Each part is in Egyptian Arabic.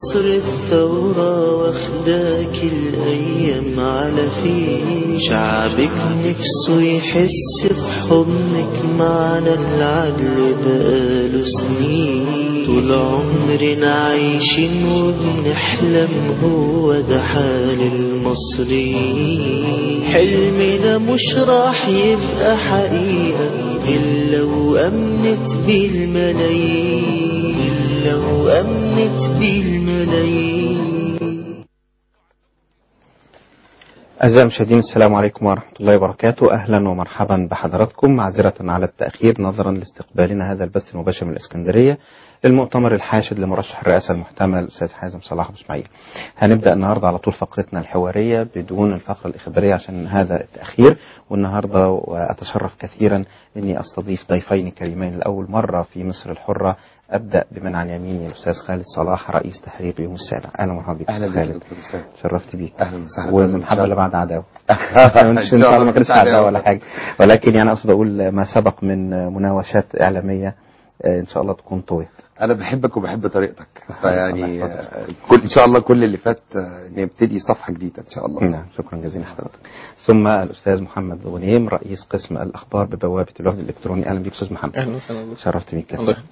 مصر الثورة واخداك الأيام على فيه شعبك نفسه يحس بحضنك معنا العدل بقاله سنين طول عمرنا عايشين وبنحلم هو ده حال المصريين حلمنا مش راح يبقى حقيقة إلا وأمنت بيه الملايين إلا وأمنت بيه الملايين أعزائي المشاهدين السلام عليكم ورحمة الله وبركاته أهلا ومرحبا بحضراتكم معذرة على التأخير نظرا لاستقبالنا هذا البث المباشر من الإسكندرية للمؤتمر الحاشد لمرشح الرئاسة المحتمل الأستاذ حازم صلاح أبو إسماعيل هنبدأ النهاردة على طول فقرتنا الحوارية بدون الفقرة الإخبارية عشان هذا التأخير والنهاردة وأتشرف كثيرا أني أستضيف ضيفين كريمين لأول مرة في مصر الحرة أبدأ بمن عن يميني الأستاذ خالد صلاح رئيس تحرير يوم السابع أهلا ومرحبا بك اهلا أستاذ بك خالد دكتور مساء شرفت بيك اهلا وسهلا ومنحبا اللي بعد عداوة ان مش ان شاء الله ما كانش عداوة ولا حاجة ولكن يعني أقصد أقول ما سبق من مناوشات إعلامية آه، إن شاء الله تكون طويت انا بحبك وبحب طريقتك الله فيعني يحفظك. آه، كل ان شاء الله كل اللي فات آه، نبتدي صفحه جديده ان شاء الله نعم شكرا جزيلا حضرتك ثم الأستاذ محمد غنيم رئيس قسم الأخبار ببوابة الوفد الإلكتروني أهلا بك أستاذ محمد اهلا وسهلا شرفت بيك الله كثير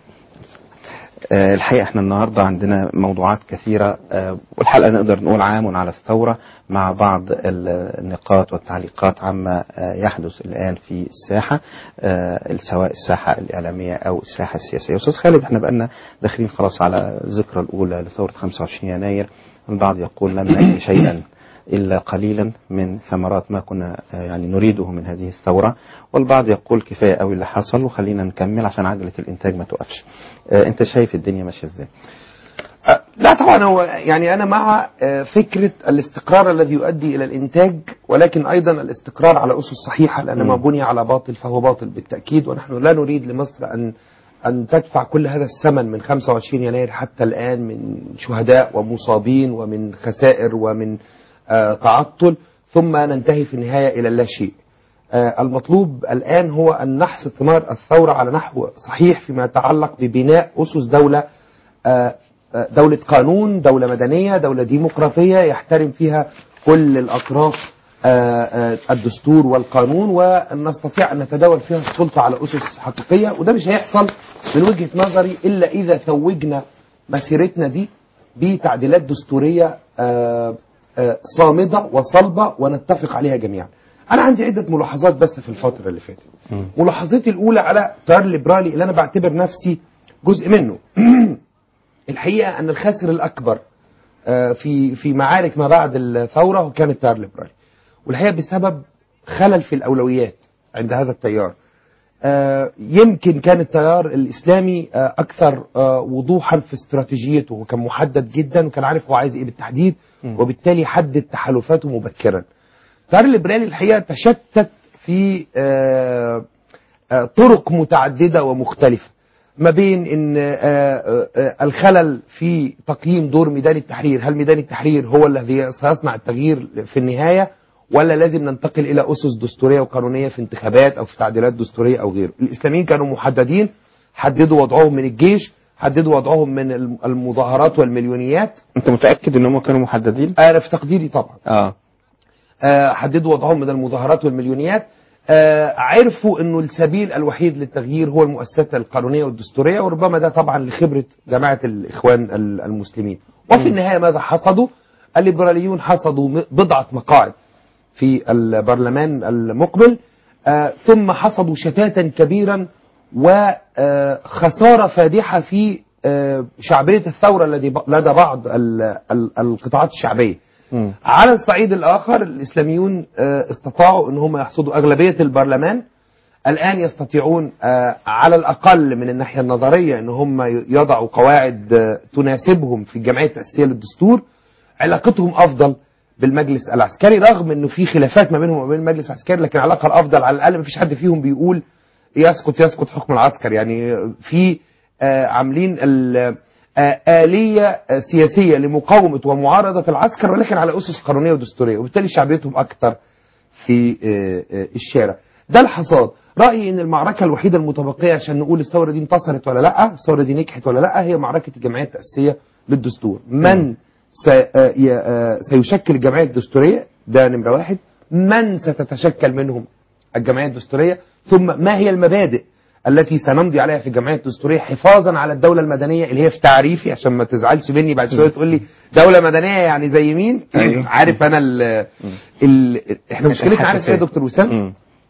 آه، الحقيقة احنا النهاردة عندنا موضوعات كثيرة آه، والحلقة نقدر نقول عام على الثورة مع بعض ال- النقاط والتعليقات عما آه، يحدث الآن في الساحة آه، سواء الساحة الإعلامية أو الساحة السياسية أستاذ خالد احنا بقالنا داخلين خلاص على الذكرى الأولى لثورة 25 يناير البعض يقول لم نجد شيئا إلا قليلا من ثمرات ما كنا آه، يعني نريده من هذه الثورة والبعض يقول كفاية قوي اللي حصل وخلينا نكمل عشان عجلة الإنتاج ما توقفش آه، أنت شايف الدنيا ماشية إزاي؟ آه، لا طبعا هو يعني انا مع آه، فكره الاستقرار الذي يؤدي الى الانتاج ولكن ايضا الاستقرار على اسس صحيحه لان ما مم. بني على باطل فهو باطل بالتاكيد ونحن لا نريد لمصر ان ان تدفع كل هذا الثمن من 25 يناير حتى الان من شهداء ومصابين ومن خسائر ومن آه، تعطل ثم ننتهي في النهايه الى لا شيء. آه، المطلوب الآن هو أن نحصد ثمار الثورة على نحو صحيح فيما يتعلق ببناء أسس دولة آه، آه، دولة قانون دولة مدنية دولة ديمقراطية يحترم فيها كل الأطراف آه، آه، الدستور والقانون وأن نستطيع أن نتداول فيها السلطة على أسس حقيقية وده مش هيحصل من وجهة نظري إلا إذا ثوجنا مسيرتنا دي بتعديلات دستورية آه، آه، صامدة وصلبة ونتفق عليها جميعا أنا عندي عدة ملاحظات بس في الفترة اللي فاتت ملاحظتي الأولى على التيار الليبرالي اللي أنا بعتبر نفسي جزء منه الحقيقة أن الخاسر الأكبر آه، في في معارك ما بعد الثورة هو كان التيار الليبرالي والحقيقة بسبب خلل في الأولويات عند هذا التيار آه، يمكن كان التيار الإسلامي آه، أكثر آه، وضوحا في استراتيجيته وكان محدد جدا وكان عارف هو عايز إيه بالتحديد وبالتالي حدد تحالفاته مبكرا التيار الليبرالي الحقيقة تشتت في آه، آه، طرق متعددة ومختلفة ما بين ان آه، آه، آه، الخلل في تقييم دور ميدان التحرير هل ميدان التحرير هو الذي سيصنع التغيير في النهاية ولا لازم ننتقل الى اسس دستورية وقانونية في انتخابات او في تعديلات دستورية او غيره الاسلاميين كانوا محددين حددوا وضعهم من الجيش حددوا وضعهم من الم- المظاهرات والمليونيات أنت متأكد إن هم كانوا محددين؟ انا في تقديري طبعا آه آه، حددوا وضعهم من المظاهرات والمليونيات آه، عرفوا انه السبيل الوحيد للتغيير هو المؤسسات القانونيه والدستوريه وربما ده طبعا لخبره جماعه الاخوان ال- المسلمين وفي النهايه ماذا حصدوا الليبراليون حصدوا م- بضعه مقاعد في البرلمان المقبل آه، ثم حصدوا شتاتا كبيرا وخساره فادحه في آه، شعبيه الثوره الذي ب- لدى بعض ال- ال- القطاعات الشعبيه مم. على الصعيد الآخر الإسلاميون آه، استطاعوا أن هم يحصدوا أغلبية البرلمان الآن يستطيعون آه، على الأقل من الناحية النظرية أن هم يضعوا قواعد آه، تناسبهم في الجمعية التأسيسية للدستور علاقتهم أفضل بالمجلس العسكري رغم أنه في خلافات ما بينهم وبين المجلس العسكري لكن العلاقة الأفضل على الأقل ما فيش حد فيهم بيقول يسقط يسقط حكم العسكر يعني في آه، عاملين ال- آه، آلية آه، سياسية لمقاومة ومعارضة العسكر ولكن على أسس قانونية ودستورية وبالتالي شعبيتهم أكثر في آه، آه، الشارع ده الحصاد رأيي أن المعركة الوحيدة المتبقية عشان نقول الثورة دي انتصرت ولا لا الثورة دي نجحت ولا لا هي معركة الجمعية التأسيسية للدستور من س- آه، ي- آه، سيشكل الجمعية الدستورية ده نمرة واحد من ستتشكل منهم الجمعية الدستورية ثم ما هي المبادئ التي سنمضي عليها في الجمعية الدستورية حفاظا على الدولة المدنية اللي هي في تعريفي عشان ما تزعلش مني بعد شوية تقول لي دولة مدنية يعني زي مين أيوه. عارف انا ال ال احنا مشكلتنا عارف ايه يا الحساسية. دكتور وسام مم.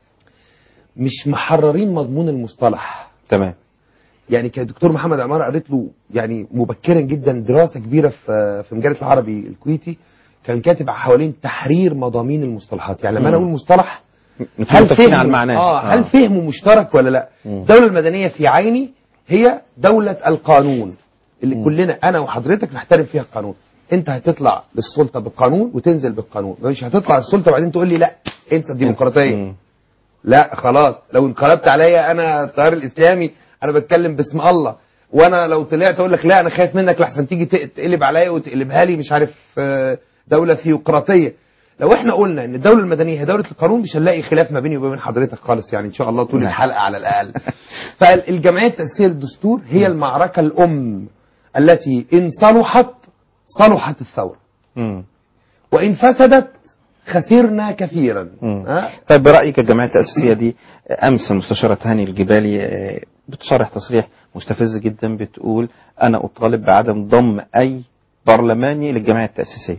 مش محررين مضمون المصطلح تمام يعني كان الدكتور محمد عمار قريت له يعني مبكرا جدا دراسه كبيره في في مجله العربي الكويتي كان كاتب حوالين تحرير مضامين المصطلحات يعني لما انا مم. اقول مصطلح نكون هل متفقين فهمه على المعنى اه هل فهمه مشترك ولا لا مم. الدوله المدنيه في عيني هي دوله القانون اللي كلنا انا وحضرتك نحترم فيها القانون انت هتطلع للسلطه بالقانون وتنزل بالقانون مش هتطلع للسلطه وبعدين تقول لي لا انسى الديمقراطيه مم. لا خلاص لو انقلبت عليا انا التيار الاسلامي انا بتكلم باسم الله وانا لو طلعت اقول لك لا انا خايف منك لحسن تيجي تق- تقلب عليا وتقلبها لي مش عارف آه، دوله ثيوقراطيه لو احنا قلنا ان الدوله المدنيه هي دوله القانون مش هنلاقي خلاف ما بيني وبين حضرتك خالص يعني ان شاء الله طول نعم. الحلقه على الاقل فالجمعيه التاسيسيه للدستور هي المعركه الام التي ان صلحت صلحت الثوره مم. وان فسدت خسرنا كثيرا مم. ها؟ طيب برأيك الجمعية التأسيسية دي أمس المستشارة تهاني الجبالي آه، بتصرح تصريح مستفز جدا بتقول أنا أطالب بعدم ضم أي برلماني للجمعية التأسيسية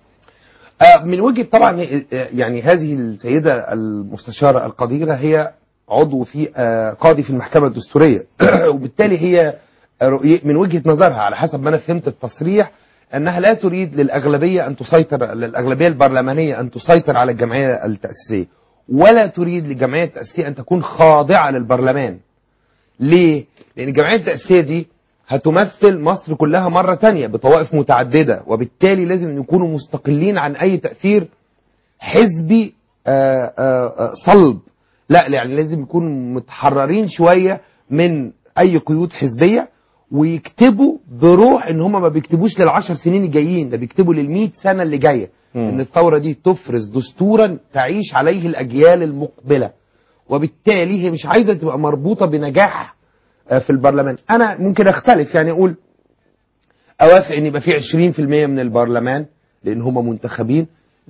آه، من وجهه طبعا آه، يعني هذه السيده المستشاره القديره هي عضو في آه، قاضي في المحكمه الدستوريه وبالتالي هي رؤية- من وجهه نظرها على حسب ما انا فهمت التصريح انها لا تريد للاغلبيه ان تسيطر للاغلبيه البرلمانيه ان تسيطر على الجمعيه التاسيسيه ولا تريد للجمعيه التاسيسيه ان تكون خاضعه للبرلمان ليه؟ لأن الجمعية التأسيسية دي هتمثل مصر كلها مرة تانية بطوائف متعددة وبالتالي لازم يكونوا مستقلين عن أي تأثير حزبي آه، آه، آه، صلب لا يعني لازم يكونوا متحررين شوية من أي قيود حزبية ويكتبوا بروح ان هم ما بيكتبوش للعشر سنين الجايين ده بيكتبوا للمئة سنة اللي جاية مم. ان الثورة دي تفرز دستورا تعيش عليه الأجيال المقبلة وبالتالي هي مش عايزة تبقى مربوطة بنجاح آه، في البرلمان انا ممكن اختلف يعني اقول اوافق ان يبقى في 20% من البرلمان لان هم منتخبين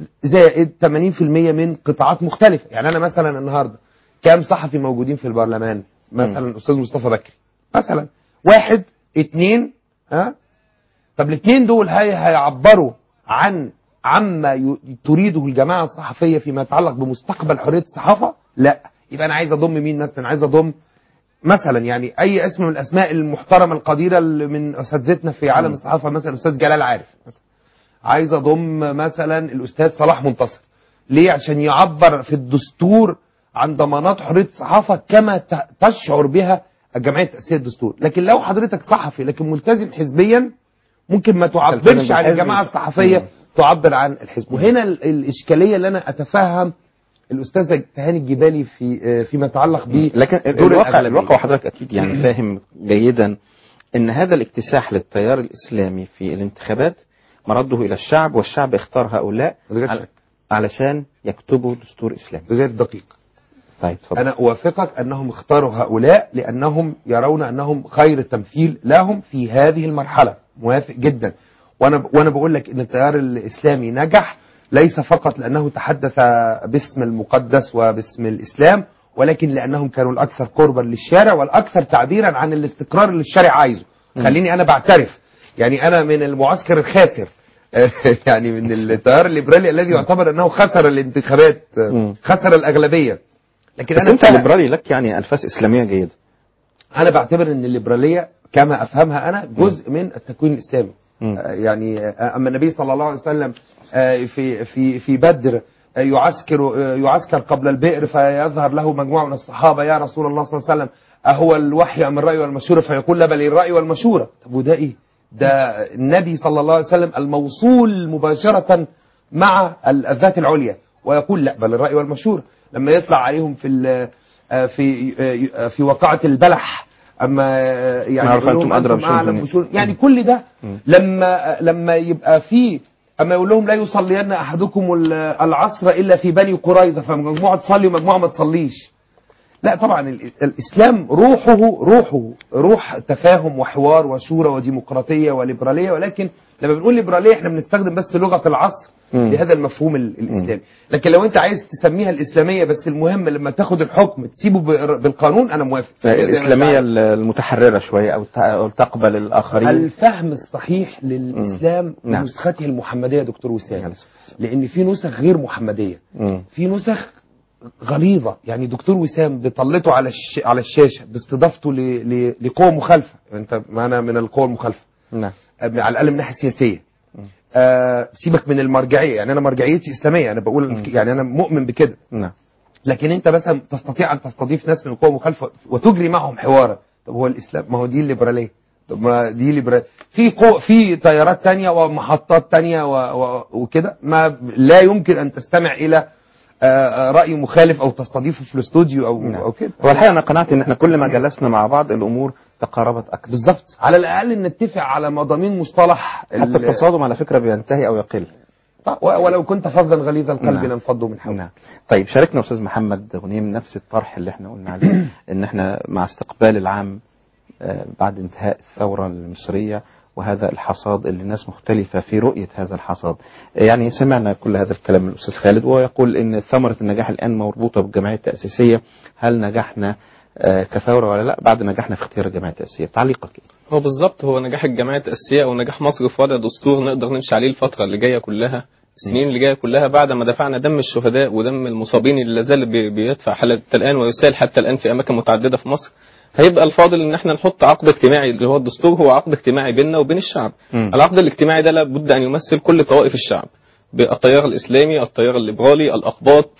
زائد 80% من قطاعات مختلفه يعني انا مثلا النهارده كام صحفي موجودين في البرلمان مثلا استاذ مصطفى بكري مثلا واحد اتنين ها طب الاثنين دول هي هيعبروا عن عما ي- تريده الجماعه الصحفيه فيما يتعلق بمستقبل حريه الصحافه لا يبقى انا عايز اضم مين مثلا عايز اضم مثلا يعني اي اسم من الاسماء المحترمه القديره اللي من اساتذتنا في عالم الصحافه مثلا الاستاذ جلال عارف مثلا عايز اضم مثلا الاستاذ صلاح منتصر ليه عشان يعبر في الدستور عن ضمانات حريه الصحافه كما ت- تشعر بها الجمعيه التاسيسيه الدستور لكن لو حضرتك صحفي لكن ملتزم حزبيا ممكن ما تعبرش تلتزم عن بالحزب. الجماعه الصحفيه مم. تعبر عن الحزب وهنا ال- الاشكاليه اللي انا اتفهم الاستاذه تهاني الجبالي في آه، فيما يتعلق ب لكن دور الواقع الأغلبية. الواقع وحضرتك أكيد يعني فاهم جيدا أن هذا الاكتساح للتيار الإسلامي في الانتخابات مرده إلى الشعب والشعب اختار هؤلاء غير على- شك. علشان يكتبوا دستور إسلامي غير دقيق طيب اتفضل. أنا أوافقك أنهم اختاروا هؤلاء لأنهم يرون أنهم خير التمثيل لهم في هذه المرحلة موافق جدا وأنا وأنا بقول لك أن التيار الإسلامي نجح ليس فقط لأنه تحدث باسم المقدس وباسم الإسلام ولكن لأنهم كانوا الأكثر قربا للشارع والأكثر تعبيرا عن الاستقرار اللي الشارع عايزه خليني أنا بعترف يعني أنا من المعسكر الخاسر يعني من التيار الليبرالي الذي يعتبر أنه خسر الانتخابات مم. خسر الأغلبية لكن بس أنا أنت فعلا- ليبرالي لك يعني أنفاس إسلامية جيدة انا بعتبر ان الليبراليه كما افهمها انا جزء من التكوين الاسلامي مم. آه، يعني آه، اما النبي صلى الله عليه وسلم آه، في في في بدر آه، يعسكر آه، يعسكر قبل البئر فيظهر له مجموعه من الصحابه يا رسول الله صلى الله عليه وسلم اهو الوحي ام الراي والمشوره فيقول لا بل الراي والمشوره طب وده ايه ده النبي صلى الله عليه وسلم الموصول مباشره مع ال- الذات العليا ويقول لا بل الراي والمشوره لما يطلع عليهم في ال- آه، في آه، في وقعه البلح اما آه، يعني نعرف يقول لهم أنتم أدرى أنتم بشؤون أعلم الدنيا. بشؤون يعني كل ده لما لما يبقى في اما يقول لهم لا يصلين احدكم ال- العصر الا في بني قريظه فمجموعه تصلي ومجموعه ما تصليش لا طبعا ال- الاسلام روحه روحه روح تفاهم وحوار وشورى وديمقراطيه وليبراليه ولكن لما بنقول ليبراليه احنا بنستخدم بس لغه العصر مم. لهذا المفهوم ال- الاسلامي لكن لو انت عايز تسميها الاسلاميه بس المهم لما تاخد الحكم تسيبه ب- بالقانون انا موافق زي ما أنت الاسلاميه عايز. المتحرره شويه او ت- أو تقبل الاخرين الفهم الصحيح للاسلام نعم. ونسخته المحمديه يا دكتور وسام نعم. لان في نسخ غير محمديه مم. في نسخ غليظه يعني دكتور وسام بيطلته على الش... على الشاشه باستضافته ل... ل... لقوه مخالفه انت معنا من القوى المخالفه نعم على الاقل من الناحيه السياسيه آه سيبك من المرجعيه يعني انا مرجعيتي اسلاميه انا بقول يعني انا مؤمن بكده نعم لكن انت مثلا تستطيع ان تستضيف ناس من القوى المخالفه وتجري معهم حوارا طب هو الاسلام ما هو دي الليبراليه طب ما دي ليبراليه في قو في تيارات تانية ومحطات تانية و... و... وكده ما لا يمكن ان تستمع الى آه، آه، راي مخالف او تستضيفه في الاستوديو او نعم. او كده هو الحقيقه انا قنعت ان احنا كل ما جلسنا مع بعض الامور تقاربت اكثر بالظبط على الاقل نتفق على مضامين مصطلح حتى ال- التصادم على فكره بينتهي او يقل طيب، و- ولو كنت فظا غليظ القلب نعم. لانفضوا من حولك نعم طيب شاركنا استاذ محمد غنيم نفس الطرح اللي احنا قلنا عليه ان احنا مع استقبال العام آه، بعد انتهاء الثوره المصريه وهذا الحصاد اللي الناس مختلفه في رؤيه هذا الحصاد آه، يعني سمعنا كل هذا الكلام من الاستاذ خالد وهو يقول ان ثمره النجاح الان مربوطه بالجمعيه التاسيسيه هل نجحنا آه، كثوره ولا لا بعد نجحنا في اختيار الجمعيه التاسيسيه تعليقك إيه؟ هو بالظبط هو نجاح الجمعيه التاسيسيه او نجاح مصر في وضع دستور نقدر نمشي عليه الفتره اللي جايه كلها السنين اللي جايه كلها بعد ما دفعنا دم الشهداء ودم المصابين اللي لازال بي- بيدفع حتى الان ويسال حتى الان في اماكن متعدده في مصر هيبقى الفاضل ان احنا نحط عقد اجتماعي اللي هو الدستور هو عقد اجتماعي بيننا وبين الشعب مم. العقد الاجتماعي ده لابد ان يمثل كل طوائف الشعب بالتيار الاسلامي التيار الليبرالي الاقباط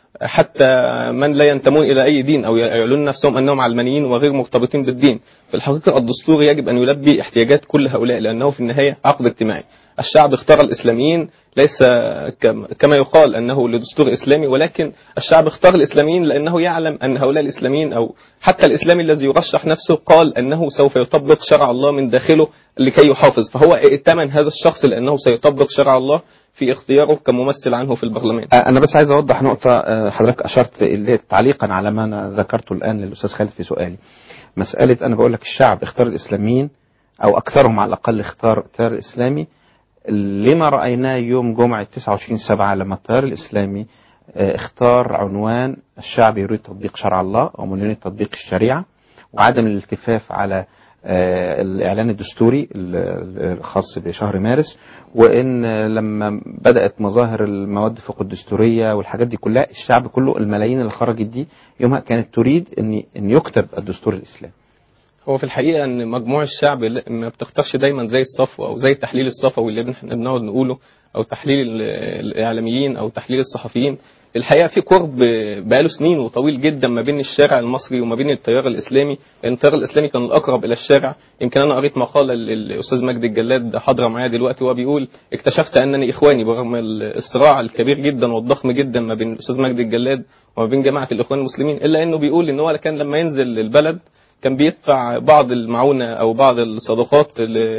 حتى من لا ينتمون الى اي دين او يعلنون نفسهم انهم علمانيين وغير مرتبطين بالدين في الحقيقه الدستور يجب ان يلبي احتياجات كل هؤلاء لانه في النهايه عقد اجتماعي الشعب اختار الاسلاميين ليس كم- كما يقال انه لدستور اسلامي ولكن الشعب اختار الاسلاميين لانه يعلم ان هؤلاء الاسلاميين او حتى الاسلامي الذي يرشح نفسه قال انه سوف يطبق شرع الله من داخله لكي يحافظ فهو ائتمن هذا الشخص لانه سيطبق شرع الله في اختياره كممثل عنه في البرلمان آه، أنا بس عايز أوضح نقطة آه، حضرتك أشرت إليه تعليقا على ما أنا ذكرته الآن للأستاذ خالد في سؤالي. مسألة أنا بقول لك الشعب اختار الإسلاميين أو أكثرهم على الأقل اختار التيار الإسلامي لما رأيناه يوم جمعة 29 سبعة لما التيار الإسلامي آه، اختار عنوان الشعب يريد تطبيق شرع الله أو من يريد تطبيق الشريعة وعدم الالتفاف على آه، الإعلان الدستوري ال- الخاص بشهر مارس وإن آه، لما بدأت مظاهر المواد فوق الدستورية والحاجات دي كلها الشعب كله الملايين اللي خرجت دي يومها كانت تريد إن إن يكتب الدستور الإسلامي هو في الحقيقة أن مجموع الشعب لا- ما بتختارش دايما زي الصفوة أو زي التحليل الصفوي اللي احنا بنقعد نقوله أو تحليل ال- الإعلاميين أو تحليل الصحفيين الحقيقة في قرب بقاله سنين وطويل جدا ما بين الشارع المصري وما بين التيار الإسلامي لأن التيار الإسلامي كان الأقرب إلى الشارع يمكن أنا قريت مقالة للأستاذ مجدي الجلاد حاضرة معايا دلوقتي وهو بيقول اكتشفت أنني إخواني برغم الصراع الكبير جدا والضخم جدا ما بين الأستاذ مجدي الجلاد وما بين جماعة الإخوان المسلمين إلا أنه بيقول إن هو كان لما ينزل البلد كان بيدفع بعض المعونة أو بعض الصدقات ل-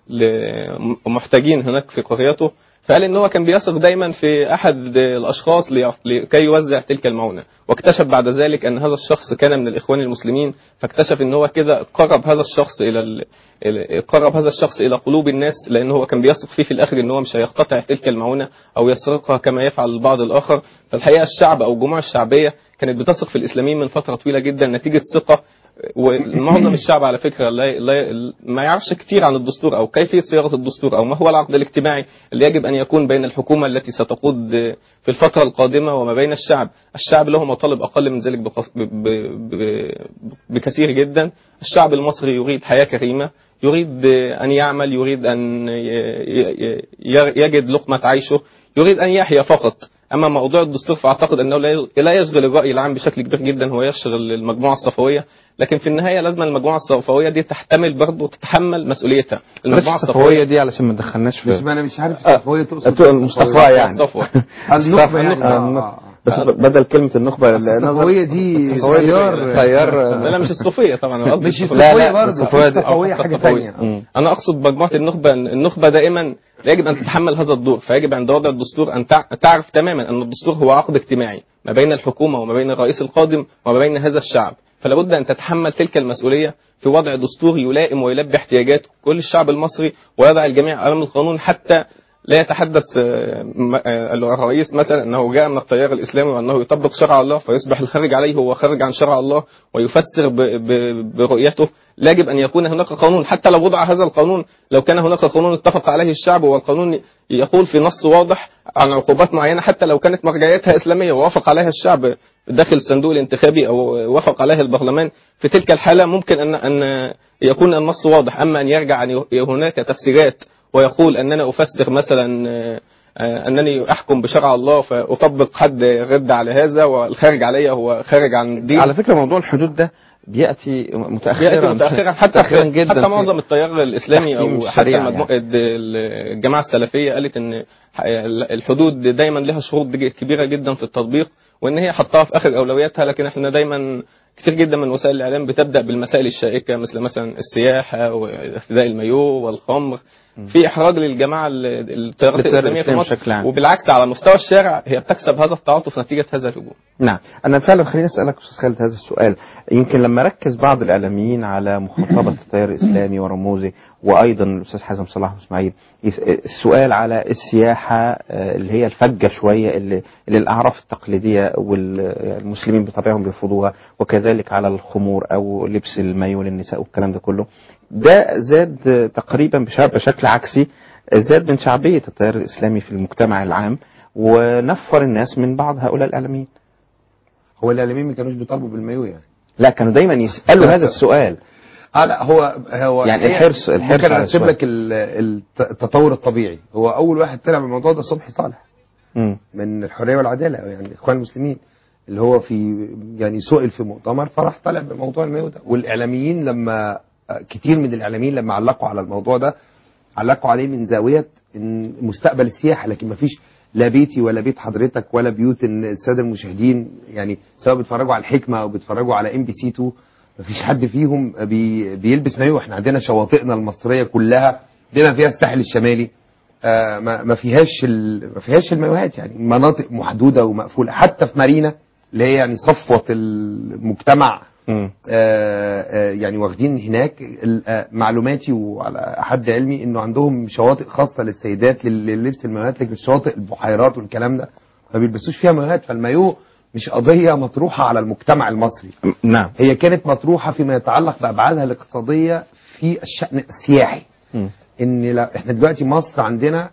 لمحتاجين هناك في قريته فقال ان هو كان بيثق دايما في احد الاشخاص لي- لكي يوزع تلك المعونه واكتشف بعد ذلك ان هذا الشخص كان من الاخوان المسلمين فاكتشف ان هو كده قرب هذا الشخص الى ال... ال- قرب هذا الشخص الى قلوب الناس لان هو كان بيثق فيه في الاخر ان هو مش هيقتطع تلك المعونه او يسرقها كما يفعل البعض الاخر فالحقيقه الشعب او الجموع الشعبيه كانت بتثق في الاسلاميين من فتره طويله جدا نتيجه ثقه ومعظم الشعب على فكره لا لا ما يعرفش كتير عن الدستور او كيفيه صياغه الدستور او ما هو العقد الاجتماعي اللي يجب ان يكون بين الحكومه التي ستقود في الفتره القادمه وما بين الشعب، الشعب له مطالب اقل من ذلك بقص- ب- ب- ب- بكثير جدا، الشعب المصري يريد حياه كريمه، يريد ان يعمل، يريد ان ي- ي- ي- يجد لقمه عيشه، يريد ان يحيا فقط. اما موضوع الدستور فاعتقد انه لا- لا يشغل الراي العام بشكل كبير جدا هو يشغل المجموعه الصفويه لكن في النهايه لازم المجموعه الصفويه دي تحتمل برضه تتحمل مسؤوليتها المجموعه الصفوية دي علشان ما ندخلناش مش في ما انا مش عارف الصفويه تقصد المصطفى يعني الصفوة النخبه يعني النخبة. آه، آه. بس ب- بدل كلمه النخبه النظر الصفوية دي الصفوية دي تيار تيار لا لا مش الصوفيه طبعا انا قصدي مش الصوفية. لا، الصفوية لا، برضه الصفوية دي- الصفوية أو حاجة الصفوية. تانية مم. انا اقصد مجموعه النخبه النخبه دائما لا يجب ان تتحمل هذا الدور فيجب عند وضع الدستور ان تع- تعرف تماما ان الدستور هو عقد اجتماعي ما بين الحكومه وما بين الرئيس القادم وما بين هذا الشعب فلا بد ان تتحمل تلك المسؤوليه في وضع دستور يلائم ويلبي احتياجات كل الشعب المصري ويضع الجميع امام القانون حتى لا يتحدث آه، م- آه، الرئيس مثلا انه جاء من التيار الاسلامي وانه يطبق شرع الله فيصبح الخارج عليه هو خارج عن شرع الله ويفسر ب- ب- برؤيته لا يجب ان يكون هناك قانون حتى لو وضع هذا القانون لو كان هناك قانون اتفق عليه الشعب والقانون يقول في نص واضح عن عقوبات معينه حتى لو كانت مرجعيتها اسلاميه ووافق عليها الشعب داخل الصندوق الانتخابي او وافق عليها البرلمان في تلك الحاله ممكن ان ان يكون النص واضح اما ان يرجع ان ي- هناك تفسيرات ويقول اننا افسر مثلا آه، آه، انني احكم بشرع الله فاطبق حد رد على هذا والخارج علي هو خارج عن الدين على فكره موضوع الحدود ده بياتي متاخرا ياتي متاخرا حتى متاخرا في جدا حتى في- معظم التيار الاسلامي تحكيم او حتى الشريعة المجموعة الجماعه السلفيه قالت ان الحدود دايما لها شروط كبيره جدا في التطبيق وان هي حطها في اخر اولوياتها لكن احنا دايما كتير جدا من وسائل الاعلام بتبدا بالمسائل الشائكه مثل مثلا السياحه وارتداء المايو والخمر في احراج للجماعه ال- التيارات للتيار الاسلاميه في الإسلامي مصر بشكل عام. وبالعكس على مستوى الشارع هي بتكسب هذا التعاطف نتيجه هذا الهجوم نعم أنا فعلا خليني أسألك أستاذ خالد هذا السؤال يمكن لما ركز بعض الإعلاميين على مخاطبة التيار الإسلامي ورموزه وأيضا الأستاذ حازم صلاح وإسماعيل يس- السؤال على السياحة آه، اللي هي الفجة شوية اللي, اللي الأعراف التقليدية والمسلمين بطبعهم بيرفضوها وكذلك على الخمور أو لبس المايو للنساء والكلام ده كله ده زاد آه، تقريبا بش- بشكل عكسي آه، زاد من شعبية التيار الإسلامي في المجتمع العام ونفر الناس من بعض هؤلاء الإعلاميين هو الاعلاميين ما كانوش بيطالبوا بالمايو يعني لا كانوا دايما يسالوا هذا السؤال اه لا هو هو يعني هي- الحرص- الحرص ممكن على ارتب السؤال. لك ال- الت- التطور الطبيعي هو اول واحد طلع بالموضوع ده صبحي صالح مم. من الحريه والعداله يعني الاخوان المسلمين اللي هو في يعني سئل في مؤتمر فراح طلع بموضوع المايو ده والاعلاميين لما كتير من الاعلاميين لما علقوا على الموضوع ده علقوا عليه من زاويه إن مستقبل السياحه لكن ما فيش لا بيتي ولا بيت حضرتك ولا بيوت إن الساده المشاهدين يعني سواء بيتفرجوا على الحكمه او بيتفرجوا على ام بي سي 2 ما فيش حد فيهم بي بيلبس مايو احنا عندنا شواطئنا المصريه كلها بما فيها الساحل الشمالي آه، ما ما فيهاش ال- ما فيهاش المايوهات يعني مناطق محدوده ومقفوله حتى في مارينا اللي هي يعني صفوه المجتمع مم. آه، آه، يعني واخدين هناك ال- آه، معلوماتي وعلى حد علمي انه عندهم شواطئ خاصه للسيدات لل- للبس المايوهات لكن شواطئ البحيرات والكلام ده ما بيلبسوش فيها مايوهات فالمايو مش قضيه مطروحه على المجتمع المصري نعم هي كانت مطروحه فيما يتعلق بابعادها الاقتصاديه في الشان السياحي مم. ان لا احنا دلوقتي مصر عندنا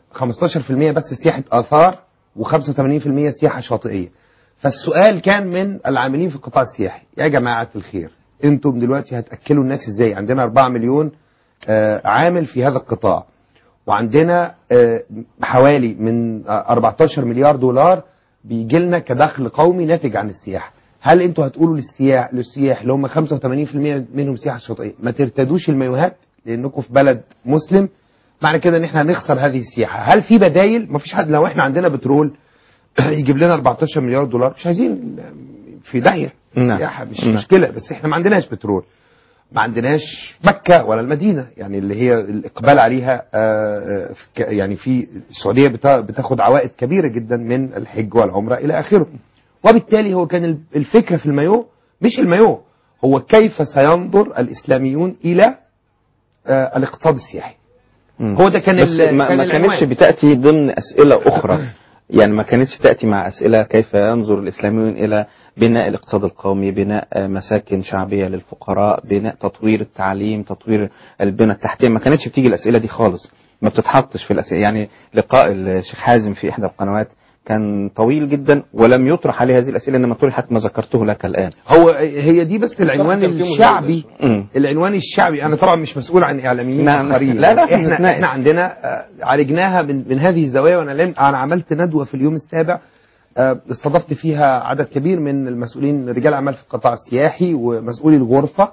15% بس سياحه اثار و85% سياحه شاطئيه فالسؤال كان من العاملين في القطاع السياحي يا جماعه الخير انتم دلوقتي هتاكلوا الناس ازاي عندنا 4 مليون آه، عامل في هذا القطاع وعندنا آه، حوالي من آه، 14 مليار دولار بيجي لنا كدخل قومي ناتج عن السياحه هل انتوا هتقولوا للسياح للسياح اللي هم 85% منهم سياحه شاطئيه ما ترتدوش المايوهات لانكم في بلد مسلم معنى كده ان احنا هنخسر هذه السياحه هل في بدايل ما فيش حد لو احنا عندنا بترول يجيب لنا 14 مليار دولار مش عايزين في داهيه نعم. السياحه مش نعم. مشكله بس احنا ما عندناش بترول ما عندناش مكة ولا المدينة يعني اللي هي الإقبال عليها آه، آه، في ك- يعني في السعودية بتا- بتاخد عوائد كبيرة جدا من الحج والعمرة إلى آخره وبالتالي هو كان ال- الفكرة في المايو مش المايو هو كيف سينظر الإسلاميون إلى آه، الاقتصاد السياحي مم. هو ده كان بس ال- ما, كان ما العنوان. كانتش بتاتي ضمن اسئله اخرى يعني ما كانتش تاتي مع اسئله كيف ينظر الاسلاميون الى بناء الاقتصاد القومي بناء آه، مساكن شعبيه للفقراء بناء تطوير التعليم تطوير البنى التحتيه ما كانتش بتيجي الاسئله دي خالص ما بتتحطش في الاسئله يعني لقاء الشيخ حازم في احدى القنوات كان طويل جدا ولم يطرح عليه هذه الاسئله انما طرحت ما ذكرته لك الان هو هي دي بس العنوان كان في الشعبي مم. العنوان الشعبي انا طبعا مش مسؤول عن اعلاميين نعم. اخرين لا، لا، احنا نتناقش. احنا عندنا آه، عالجناها من من هذه الزوايا وانا لم انا عملت ندوه في اليوم السابع آه، استضفت فيها عدد كبير من المسؤولين رجال اعمال في القطاع السياحي ومسؤولي الغرفه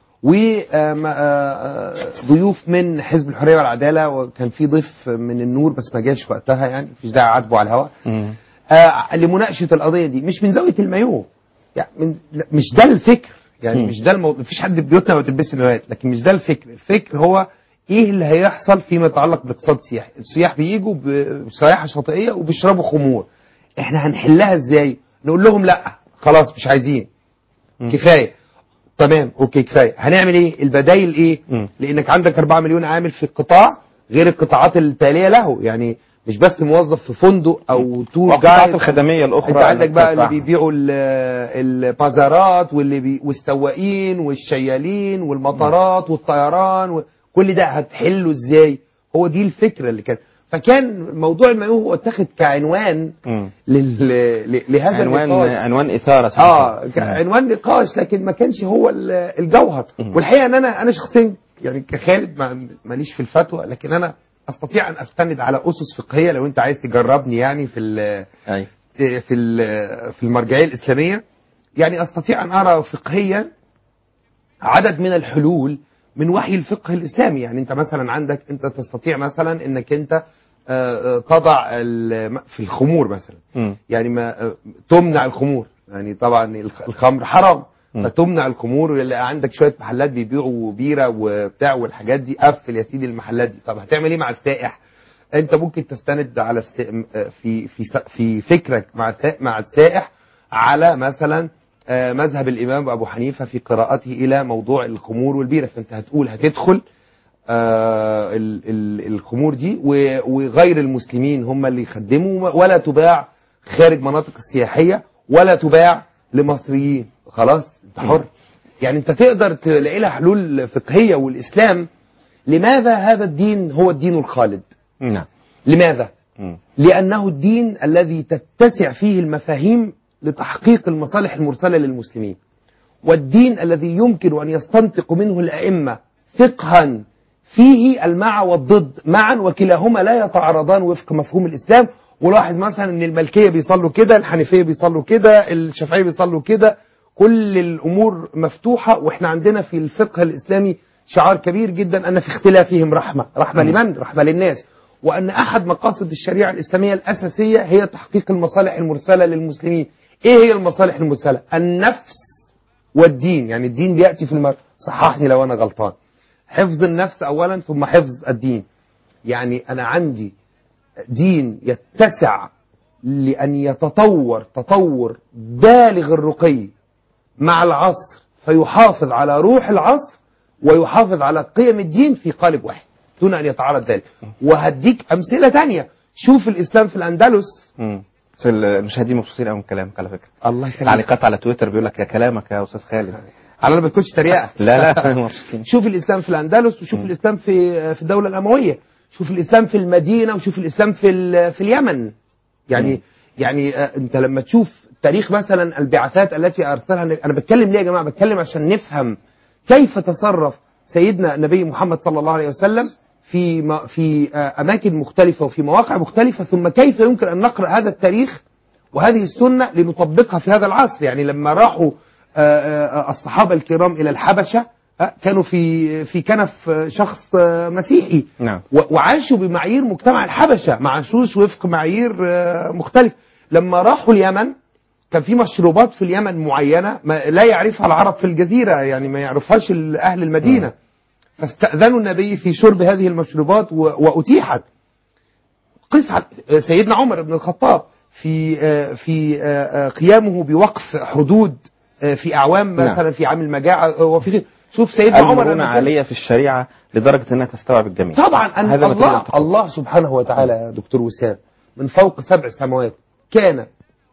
وضيوف من حزب الحريه والعداله وكان في ضيف من النور بس ما جاش وقتها يعني مفيش داعي اعاتبه على الهواء مم. آه لمناقشه القضيه دي مش من زاويه المايوه يعني من لا، مش ده الفكر يعني مم. مش ده الموضوع مفيش حد في بيوتنا ما بتلبسش مايوهات لكن مش ده الفكر الفكر هو ايه اللي هيحصل فيما يتعلق بالاقتصاد السياحي السياح بيجوا ب- بسياحه شاطئيه وبيشربوا خمور احنا هنحلها ازاي نقول لهم لا خلاص مش عايزين مم. كفايه تمام اوكي كفايه هنعمل ايه البدايل ايه مم. لانك عندك 4 مليون عامل في القطاع غير القطاعات التاليه له يعني مش بس موظف في فندق او تور والقطاعات جايد الخدميه الاخرى انت عندك بقى اللي بتدفعها. بيبيعوا ال- البازارات واللي بي والسواقين والشيالين والمطارات والطيران وكل ده هتحله ازاي هو دي الفكره اللي كان فكان موضوع المايوه هو اتخذ كعنوان مم. لل... ل- لهذا عنوان النقاش عنوان اثاره اه سنتين. ك- عنوان نقاش لكن ما كانش هو ال- الجوهر مم. والحقيقه ان انا انا شخصيا يعني كخالد ما- ماليش في الفتوى لكن انا استطيع ان استند على اسس فقهيه لو انت عايز تجربني يعني في ال- ايوه في ال- في المرجعيه الاسلاميه يعني استطيع ان ارى فقهيا عدد من الحلول من وحي الفقه الاسلامي يعني انت مثلا عندك انت تستطيع مثلا انك انت آه، آه، تضع ال- في الخمور مثلا مم. يعني ما آه، تمنع الخمور يعني طبعا الخ- الخمر حرام مم. فتمنع الخمور ولا عندك شويه محلات بيبيعوا بيره وبتاع والحاجات دي قفل يا سيدي المحلات دي طب هتعمل ايه مع السائح انت ممكن تستند على است- آه، في في س- في فكرك مع السا- مع السائح على مثلا آه، مذهب الامام ابو حنيفه في قراءته الى موضوع الخمور والبيره فانت هتقول هتدخل آه، ال- ال- الخمور دي و- وغير المسلمين هم اللي يخدموا ولا تباع خارج مناطق السياحيه ولا تباع لمصريين خلاص انت حر يعني انت تقدر تلاقي لها حلول فقهيه والاسلام لماذا هذا الدين هو الدين الخالد نعم لماذا مم. لأنه الدين الذي تتسع فيه المفاهيم لتحقيق المصالح المرسلة للمسلمين والدين الذي يمكن أن يستنطق منه الأئمة فقها فيه المع والضد معا وكلاهما لا يتعارضان وفق مفهوم الإسلام ولاحظ مثلا أن الملكية بيصلوا كده الحنفية بيصلوا كده الشافعية بيصلوا كده كل الأمور مفتوحة وإحنا عندنا في الفقه الإسلامي شعار كبير جدا أن في اختلافهم رحمة رحمة لمن؟ رحمة للناس وأن أحد مقاصد الشريعة الإسلامية الأساسية هي تحقيق المصالح المرسلة للمسلمين إيه هي المصالح المرسلة؟ النفس والدين يعني الدين بيأتي في المر... صححني لو أنا غلطان حفظ النفس أولا ثم حفظ الدين يعني أنا عندي دين يتسع لأن يتطور تطور بالغ الرقي مع العصر فيحافظ على روح العصر ويحافظ على قيم الدين في قالب واحد دون أن يتعارض ذلك وهديك أمثلة تانية شوف الإسلام في الأندلس مم. بس المشاهدين مبسوطين قوي من كلامك على فكره الله يخليك تعليقات على تويتر بيقول لك يا كلامك يا استاذ خالد على ما بتكونش تريقة لا لا مبسوطين شوف الاسلام في الاندلس وشوف الاسلام في في الدوله الامويه شوف الاسلام في المدينه وشوف الاسلام في ال- في اليمن يعني يعني آه، انت لما تشوف تاريخ مثلا البعثات التي ارسلها النبي- انا بتكلم ليه يا جماعه بتكلم عشان نفهم كيف تصرف سيدنا النبي محمد صلى الله عليه وسلم في م- في آه، اماكن مختلفه وفي مواقع مختلفه ثم كيف يمكن ان نقرا هذا التاريخ وهذه السنة لنطبقها في هذا العصر يعني لما راحوا آه، آه، الصحابة الكرام إلى الحبشة آه، كانوا في في كنف آه، شخص آه، مسيحي نعم و- وعاشوا بمعايير مجتمع الحبشة ما عاشوش وفق معايير آه، مختلفة لما راحوا اليمن كان في مشروبات في اليمن معينة ما لا يعرفها العرب في الجزيرة يعني ما يعرفهاش ال- أهل المدينة فاستأذنوا النبي في شرب هذه المشروبات و- وأتيحت قس على سيدنا عمر بن الخطاب في آه، في آه، آه، قيامه بوقف حدود آه، في أعوام نعم. مثلا في عام المجاعة آه، وفي غيره. شوف سيدنا عمر المرونة لما كان- عالية في الشريعة لدرجة انها تستوعب الجميع طبعا أن هذا ما تريد الله أن تقول. الله سبحانه وتعالى يا دكتور وسام من فوق سبع سماوات كان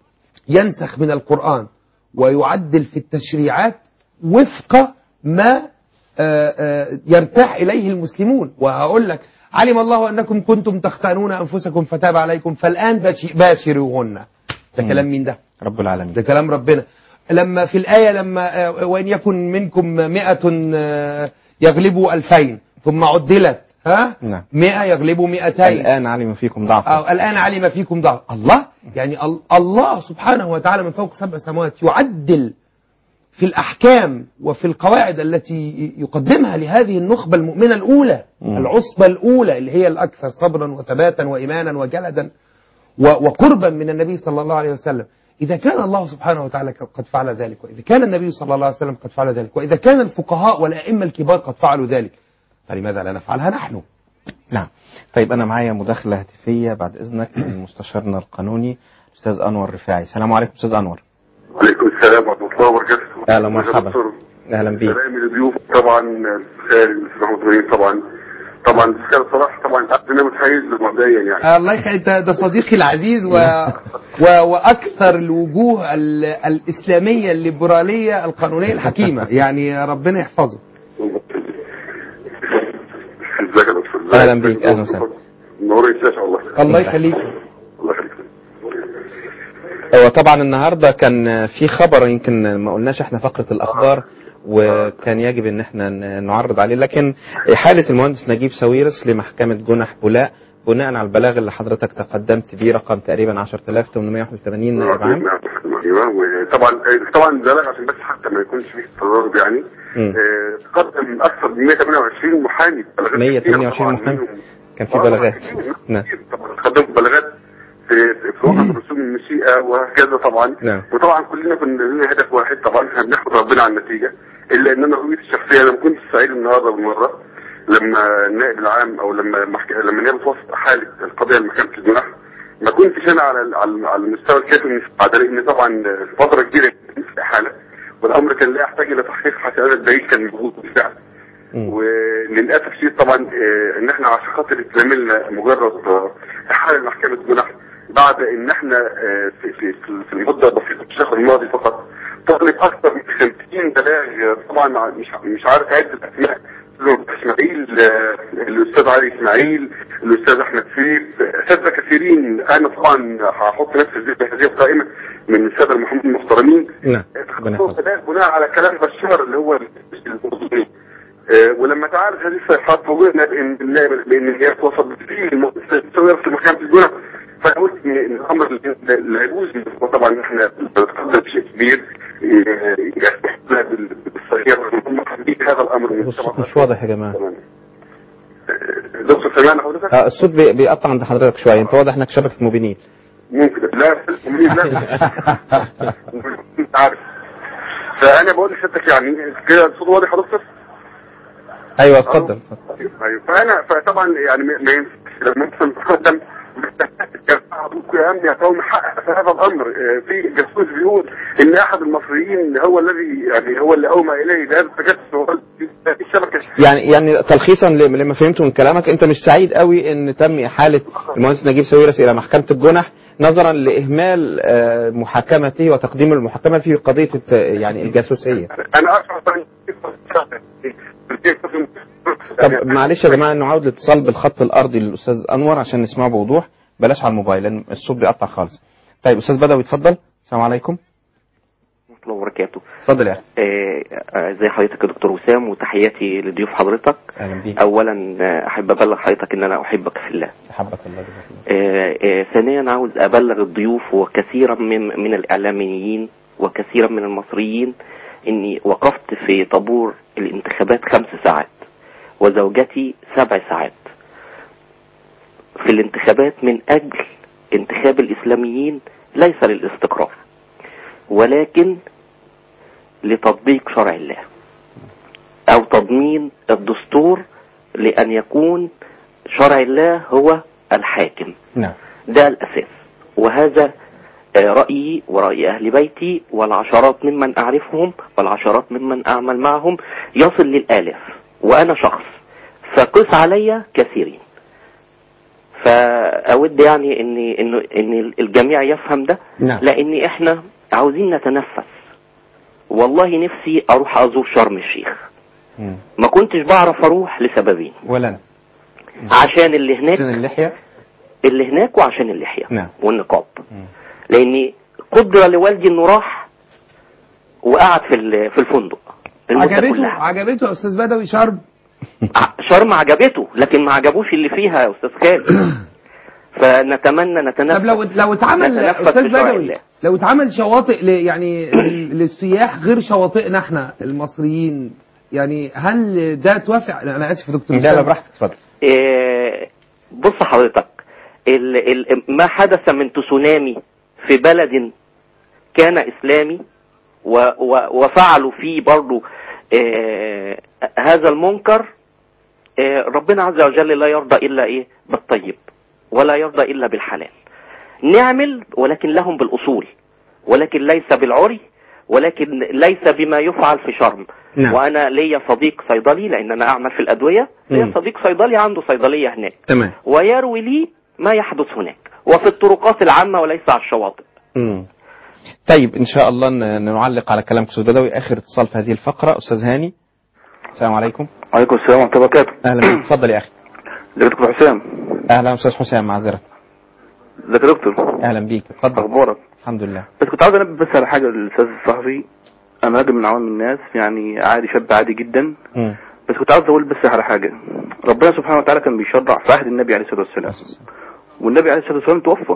ينسخ من القرآن ويعدل في التشريعات وفق ما آه، آه، يرتاح إليه المسلمون وهقول لك علم الله أنكم كنتم تختانون أنفسكم فتاب عليكم فالآن باشي- باشروهن ده مم. كلام مين ده رب العالمين ده كلام ربنا لما في الآية لما آه، وإن يكن منكم مئة آه، يغلبوا ألفين ثم عدلت ها نعم. مئة يغلبوا مئتين الآن علم فيكم ضعفا أو الآن علم فيكم ضعف الله يعني ال- الله سبحانه وتعالى من فوق سبع سماوات يعدل في الأحكام وفي القواعد التي يقدمها لهذه النخبة المؤمنة الأولى مم. العصبة الأولى اللي هي الأكثر صبرا وثباتا وإيمانا وجلدا و- وقربا من النبي صلى الله عليه وسلم إذا كان الله سبحانه وتعالى قد فعل ذلك وإذا كان النبي صلى الله عليه وسلم قد فعل ذلك وإذا كان الفقهاء والأئمة الكبار قد فعلوا ذلك فلماذا لا نفعلها نحن نعم طيب أنا معايا مداخلة هاتفية بعد إذنك من مستشارنا القانوني أستاذ أنور رفاعي السلام عليكم أستاذ أنور عليكم السلام ورحمة الله وبركاته. أهلا ومرحبا. دكتور. أهلا بيك سلامي للضيوف طبعا الخير الأستاذ محمود غنيم طبعا طبعا كان صراحة طبعا قد أنا متحيز له مبدئيا يعني الله يخليك ده, ده صديقي العزيز و... و... واكثر الوجوه ال... الاسلاميه الليبراليه القانونيه الحكيمه يعني ربنا يحفظه ازيك يا دكتور أهلا بيك، أهلا وسهلا. نور الشاشة والله الله يخليك الله يخليك هو طبعا النهارده كان في خبر يمكن ما قلناش احنا فقره الاخبار وكان يجب ان احنا ن- نعرض عليه لكن حاله المهندس نجيب ساويرس لمحكمه جنح بولاء بناء على البلاغ اللي حضرتك تقدمت بيه رقم تقريبا 10881 نائب عام ايوه وطبعا طبعا بلغ عشان بس حتى ما يكونش فيه تضارب يعني مم. آه، قدم اكثر من 128 محامي بلاغات كتيرة 128 طبعاً محامي منهم. كان في آه، بلاغات كتير، نعم كتير طبعا قدموا بلاغات في في وقت رسوم المشيئه وهكذا طبعا نعم. وطبعا كلنا كنا لنا هدف واحد طبعا احنا بنحمد ربنا على النتيجه الا ان انا هويتي الشخصيه انا ما كنتش سعيد النهارده بالمره لما النائب العام او لما المحك... لما النائب توصل حاله القضيه لمحكمه الجنح ما كنتش انا على ال- على على المستوى الكافي من السعاده لان طبعا فتره كبيره كنت في حاله والامر كان لا يحتاج الى تحقيق حتى هذا الدليل كان موجود بالفعل مم. وللاسف شيء طبعا آه، ان احنا عشان خاطر تعملنا مجرد آه، احاله لمحكمه جنح بعد ان احنا آه، في في في- في المده البسيطه في الشهر الماضي فقط طلب اكثر من 50 بلاغ آه، طبعا ع- مش مش عارف عد الاسماء الأستاذ اسماعيل آه، الاستاذ علي اسماعيل الاستاذ احمد سيف آه، اساتذه كثيرين انا طبعا هحط نفسي في هذه القائمه من الساده المحامين المحترمين نعم ربنا خصوصا يحفظك بناء بناء على كلام بشار اللي هو الاردني آه، ولما تعالج هذه الصيحات فوجئنا بان النائب- بان هي توصل بالفعل المستوى في محكمه الجنح فانا قلت ان إن الامر لا لا يجوز وطبعا احنا بنتقدم بشيء كبير آه، يسمح لنا بال- بالصغير هم حابين هذا الامر من الصوت مش واضح يا جماعه تمام. آه، دكتور سمعنا حضرتك؟ آه الصوت بي- بيقطع عند حضرتك شويه انت واضح انك شبكه موبينيل ممكن لا لا انت عارف فانا بقول لحضرتك يعني كده الصوت واضح يا دكتور؟ ايوه اتفضل اتفضل. ايوه فانا فطبعا يعني ما ما ينفعش لما انت تتقدم ابوك يا امني هتقوم محقق في هذا الامر آه، في جاسوس بيقول ان احد المصريين هو الذي يعني هو اللي اومى اليه ده التجسس هو الشبكه يعني يعني تلخيصا ل- لما فهمته من كلامك انت مش سعيد قوي ان تم احاله المهندس نجيب ساويرس الى محكمه الجنح نظرا لاهمال آه، محاكمته وتقديم المحاكمه في قضيه الت- يعني الجاسوسيه انا اشعر طب معلش يا جماعه نعود الاتصال بالخط الارضي للاستاذ انور عشان نسمعه بوضوح بلاش على الموبايل لان الصوت بيقطع خالص طيب استاذ بدوي اتفضل السلام عليكم ورحمة الله وبركاته اتفضل يا اخي آه، آه، ازي حضرتك يا دكتور وسام وتحياتي لضيوف حضرتك اهلا بيك اولا آه، احب ابلغ حضرتك ان انا احبك في الله حبك الله جزاك الله آه، آه، ثانيا عاوز ابلغ الضيوف وكثيرا من من الاعلاميين وكثيرا من المصريين اني وقفت في طابور الانتخابات خمس ساعات وزوجتي سبع ساعات في الانتخابات من اجل انتخاب الاسلاميين ليس للاستقرار ولكن لتطبيق شرع الله او تضمين الدستور لان يكون شرع الله هو الحاكم نعم ده الأساس وهذا آه، رأيي ورأي أهل بيتي والعشرات ممن أعرفهم والعشرات ممن أعمل معهم يصل للآلاف وأنا شخص فقس علي كثيرين فأود يعني إن إن إن الجميع يفهم ده نعم لأن إحنا عاوزين نتنفس والله نفسي أروح أزور شرم الشيخ مم. ما كنتش بعرف أروح لسببين ولا انا عشان اللي هناك سن اللحيه اللي هناك وعشان اللحية نعم. والنقاب مم. لأن قدر لوالدي إنه راح وقعد في ال- في الفندق المدة عجبته كلها عجبته يا استاذ بدوي شرم ع- شرم عجبته لكن ما عجبوش اللي فيها يا أستاذ خالد فنتمنى نتنفس طب لو لو اتعمل نتنفس استاذ بشرع بدوي الله. لو اتعمل شواطئ ل- يعني لل- للسياح غير شواطئنا احنا المصريين يعني هل ده توافق انا اسف يا دكتور لا لا وسام. براحتك اتفضل إيه، بص حضرتك ال ال ما حدث من تسونامي في بلد كان إسلامي و و وفعلوا فيه برضو آه هذا المنكر آه ربنا عز وجل لا يرضى إلا إيه بالطيب ولا يرضى إلا بالحلال نعمل ولكن لهم بالأصول ولكن ليس بالعري ولكن ليس بما يفعل في شرم نعم. وأنا ليا صديق صيدلي لأن أنا أعمل في الأدوية ليا مم. صديق صيدلي عنده صيدلية هناك تمام ويروي لي ما يحدث هناك وفي الطرقات العامة وليس على الشواطئ مم. طيب ان شاء الله ن- نعلق على كلام استاذ بدوي اخر اتصال في هذه الفقره استاذ هاني السلام عليكم وعليكم السلام ورحمة الله وبركاته اهلا بك اتفضل يا اخي ازيك يا دكتور حسام اهلا استاذ حسام معذره ازيك يا دكتور اهلا بيك اتفضل اخبارك الحمد لله بس كنت عاوز انبه بس على حاجة للاستاذ الصحفي انا راجل من عوام الناس يعني عادي شاب عادي جدا مم. بس كنت عاوز اقول بس على حاجة ربنا سبحانه وتعالى كان بيشرع في عهد النبي عليه الصلاة والسلام والنبي عليه الصلاة والسلام توفى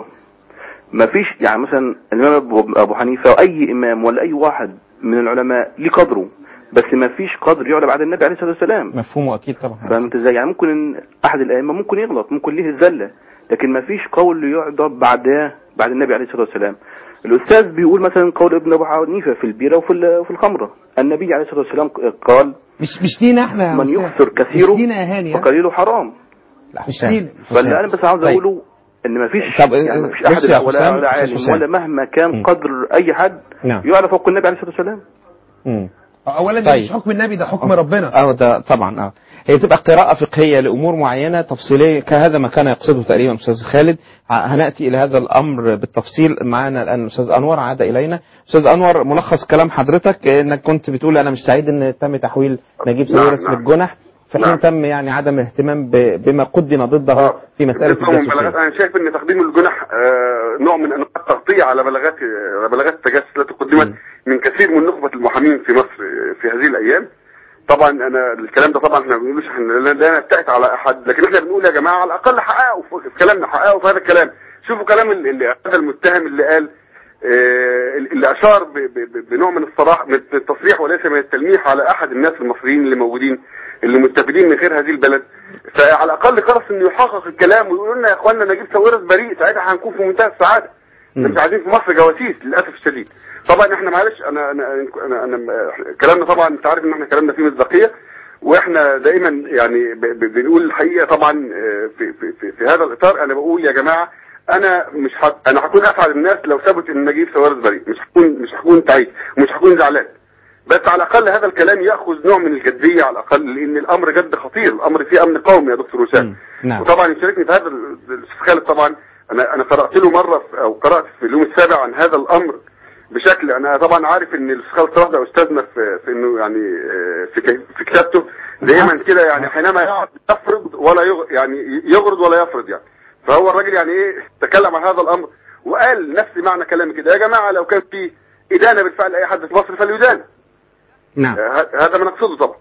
ما فيش يعني مثلا الامام أبو- ابو حنيفة او اي امام ولا اي واحد من العلماء ليه قدره بس ما فيش قدر يعلى بعد النبي عليه الصلاة والسلام مفهومه اكيد طبعا فاهم انت ازاي يعني ممكن إن احد الائمه ممكن يغلط ممكن ليه الزله لكن ما فيش قول يعضب بعدها بعد النبي عليه الصلاه والسلام الاستاذ بيقول مثلا قول ابن ابو حنيفه في البيره وفي ال- وفي الخمره النبي عليه الصلاه والسلام قال مش مش لينا احنا يا من أستاذ. يكثر كثيره مش لينا يا هاني ها؟ فقليله حرام لا مش حسام. لينا فاللي انا بس عاوز طيب. اقوله ان ما فيش طب، يعني ما فيش بص احد يا ولا حسام، ولا أستاذ عالم حسام. ولا مهما م. كان قدر اي حد نعم. يعلى فوق النبي عليه الصلاه والسلام مم. اولا ده طيب. مش حكم النبي ده حكم ربنا اه ده طبعا اه هي تبقى قراءة فقهية لأمور معينة تفصيلية كهذا ما كان يقصده تقريبا أستاذ خالد ع- هنأتي إلى هذا الأمر بالتفصيل معنا الآن أستاذ أنور عاد إلينا أستاذ أنور ملخص كلام حضرتك إنك كنت بتقول أنا مش سعيد إن تم تحويل نجيب نعم، ساويرس نعم. للجنح في حين نعم. تم يعني عدم الاهتمام ب- بما قدم ضده في مسألة بالنسبة للمبالغات، الجاسوسية انا شايف ان تقديم الجنح آه، نوع من انواع التغطيه على بلاغات على بلاغات التجسس التي قدمت مم. من كثير من نخبه المحامين في مصر آه، في هذه الايام طبعا انا الكلام ده طبعا احنا ما بنقولوش احنا لا لا نبتعد على احد لكن احنا بنقول يا جماعه على الاقل حققوا في في كلامنا حققوا في هذا الكلام شوفوا كلام ال- اللي هذا المتهم اللي قال آه، اللي اشار ب- ب- ب- بنوع من الصراحه من التصريح وليس من التلميح على احد الناس المصريين اللي موجودين اللي مستفيدين من خير هذه البلد فعلى الاقل خلص انه يحقق الكلام ويقولوا لنا يا اخوانا نجيب ساويرس بريء ساعتها هنكون في منتهى السعاده احنا مش عايزين في مصر جواسيس للاسف الشديد طبعا احنا معلش انا انا انا, أنا كلامنا طبعا انت عارف ان احنا كلامنا فيه مصداقيه واحنا دائما يعني ب- ب- بنقول الحقيقه طبعا آه، في في في, في هذا الاطار انا بقول يا جماعه انا مش ح... انا هكون اسعد الناس لو ثبت ان نجيب سوارز بريء مش هكون مش هكون سعيد مش هكون زعلان بس على الاقل هذا الكلام ياخذ نوع من الجديه على الاقل لان الامر جد خطير الامر فيه امن قومي يا دكتور وسام مم. نعم. وطبعا يشاركني في هذا ال- الاستاذ خالد طبعا انا انا قرات له مره في- او قرات في اليوم السابع عن هذا الامر بشكل انا طبعا عارف ان الاستاذ خالد صلاح ده استاذنا في, في انه يعني آه، في ك- في كتابته دايما كده يعني حينما يقعد يفرض ولا يغ يعني يغرض ولا يفرض يعني فهو الراجل يعني ايه تكلم عن هذا الامر وقال نفس معنى كلامي كده يا جماعه لو كان في ادانه بالفعل اي حد في مصر فليدان نعم آه، هذا ما نقصده طبعا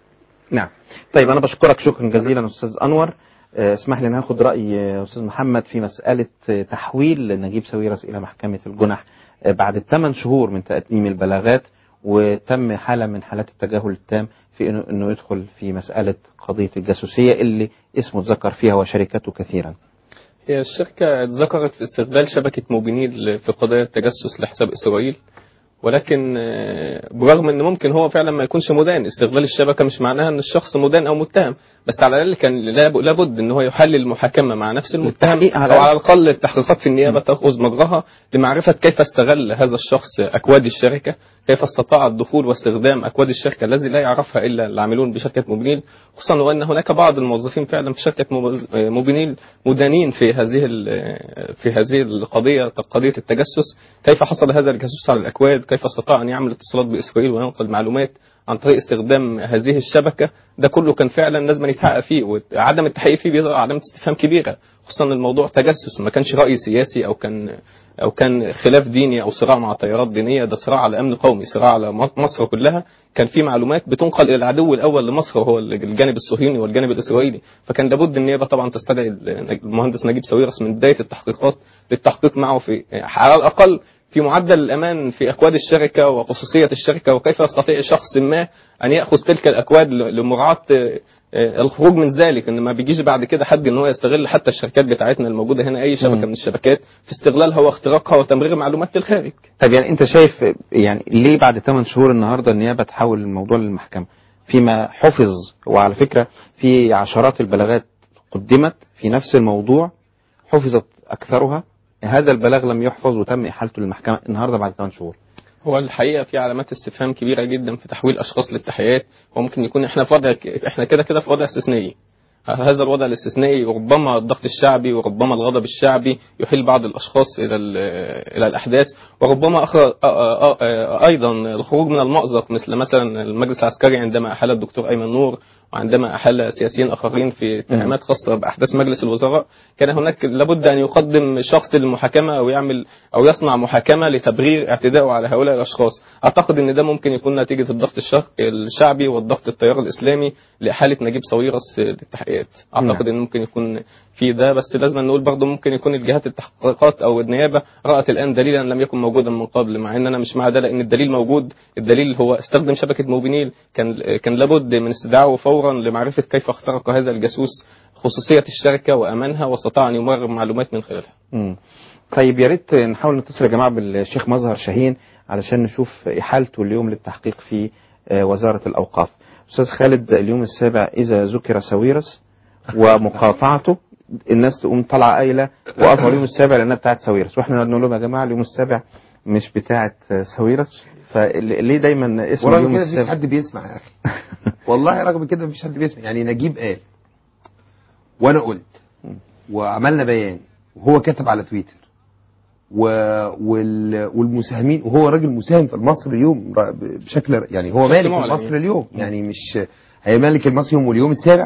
نعم طيب أنا بشكرك شكرا جزيلا أستاذ أنور آه، اسمح لي أن هاخد رأي آه، أستاذ محمد في مسألة آه، تحويل نجيب ساويرس إلى محكمة الجنح آه، بعد الثمان شهور من تقديم البلاغات وتم حالة من حالات التجاهل التام في إنه, إنه يدخل في مسألة قضية الجاسوسية اللي اسمه اتذكر فيها وشركته كثيرا هي الشركة ذكرت في استغلال شبكة موبينيل في قضايا التجسس لحساب إسرائيل ولكن آه، برغم ان ممكن هو فعلا ما يكونش مدان استغلال الشبكه مش معناها ان الشخص مدان او متهم بس على الاقل كان لاب- لابد ان هو يحلل المحاكمه مع نفس المتهم بالتحقيق على او على الاقل التحقيقات في النيابه تاخذ مجراها لمعرفه كيف استغل هذا الشخص اكواد الشركه كيف استطاع الدخول واستخدام اكواد الشركه الذي لا يعرفها الا العاملون بشركه موبينيل خصوصا وان هناك بعض الموظفين فعلا في شركه موبز- موبينيل مدانين في هذه ال- في هذه القضيه قضيه التجسس كيف حصل هذا الجاسوس على الاكواد كيف استطاع ان يعمل اتصالات باسرائيل وينقل معلومات عن طريق استخدام هذه الشبكه ده كله كان فعلا لازم يتحقق فيه وعدم التحقيق فيه بيضع علامه استفهام كبيره خصوصا الموضوع تجسس ما كانش راي سياسي او كان او كان خلاف ديني او صراع مع تيارات دينيه ده صراع على امن قومي صراع على م- مصر كلها كان في معلومات بتنقل الى العدو الاول لمصر وهو الجانب الصهيوني والجانب الاسرائيلي فكان لابد النيابه طبعا تستدعي المهندس نجيب ساويرس من بدايه التحقيقات للتحقيق معه في على الاقل في معدل الامان في اكواد الشركه وخصوصيه الشركه وكيف يستطيع شخص ما ان ياخذ تلك الاكواد ل- لمراعاه آه، آه، الخروج من ذلك ان ما بيجيش بعد كده حد ان هو يستغل حتى الشركات بتاعتنا الموجوده هنا اي شبكه مم. من الشبكات في استغلالها واختراقها وتمرير معلومات للخارج طب يعني انت شايف يعني ليه بعد 8 شهور النهارده النيابه تحول الموضوع للمحكمه فيما حفظ وعلى فكره في عشرات البلاغات قدمت في نفس الموضوع حفظت اكثرها هذا البلاغ لم يحفظ وتم احالته للمحكمه النهارده بعد 8 شهور هو الحقيقه في علامات استفهام كبيره جدا في تحويل اشخاص للتحيات وممكن يكون احنا في وضع احنا كده كده في وضع استثنائي هذا الوضع الاستثنائي ربما الضغط الشعبي وربما الغضب الشعبي يحيل بعض الاشخاص الى ال- الى الاحداث وربما أخر أ- أ- أ- ايضا الخروج من المأزق مثل مثلا المجلس العسكري عندما احال الدكتور ايمن نور وعندما احال سياسيين اخرين في اتهامات خاصه باحداث مجلس الوزراء كان هناك لابد ان يقدم شخص للمحاكمه او يعمل او يصنع محاكمه لتبرير اعتدائه على هؤلاء الاشخاص اعتقد ان ده ممكن يكون نتيجه الضغط الشر- الشعبي والضغط التيار الاسلامي لاحاله نجيب ساويرس للتحقيقات اعتقد ان ممكن يكون في ده بس لازم نقول برضه ممكن يكون الجهات التحقيقات او النيابه رات الان دليلا لم يكن موجودا من قبل مع ان انا مش مع ده لان الدليل موجود الدليل هو استخدم شبكه موبينيل كان كان لابد من استدعائه فورا لمعرفه كيف اخترق هذا الجاسوس خصوصيه الشركه وامانها واستطاع ان يمرر معلومات من خلالها مم. طيب يا ريت نحاول نتصل يا جماعه بالشيخ مظهر شاهين علشان نشوف احالته اليوم للتحقيق في آه، وزاره الاوقاف. استاذ خالد اليوم السابع اذا ذكر ساويرس ومقاطعته الناس تقوم طالعه قايله وقفوا اليوم السابع لانها بتاعت ساويرس واحنا نقول لهم يا جماعه اليوم السابع مش بتاعت آه، ساويرس فليه دايما اسم ورغم اليوم كده مفيش السابع حد بيسمع يا اخي والله رغم كده مفيش حد بيسمع يعني نجيب قال وانا قلت وعملنا بيان وهو كتب على تويتر و... وال... والمساهمين وهو راجل مساهم في المصري اليوم ر- بشكل يعني هو بشكل مالك معلن المصري اليوم يعني مش هي مالك المصري يوم واليوم السابع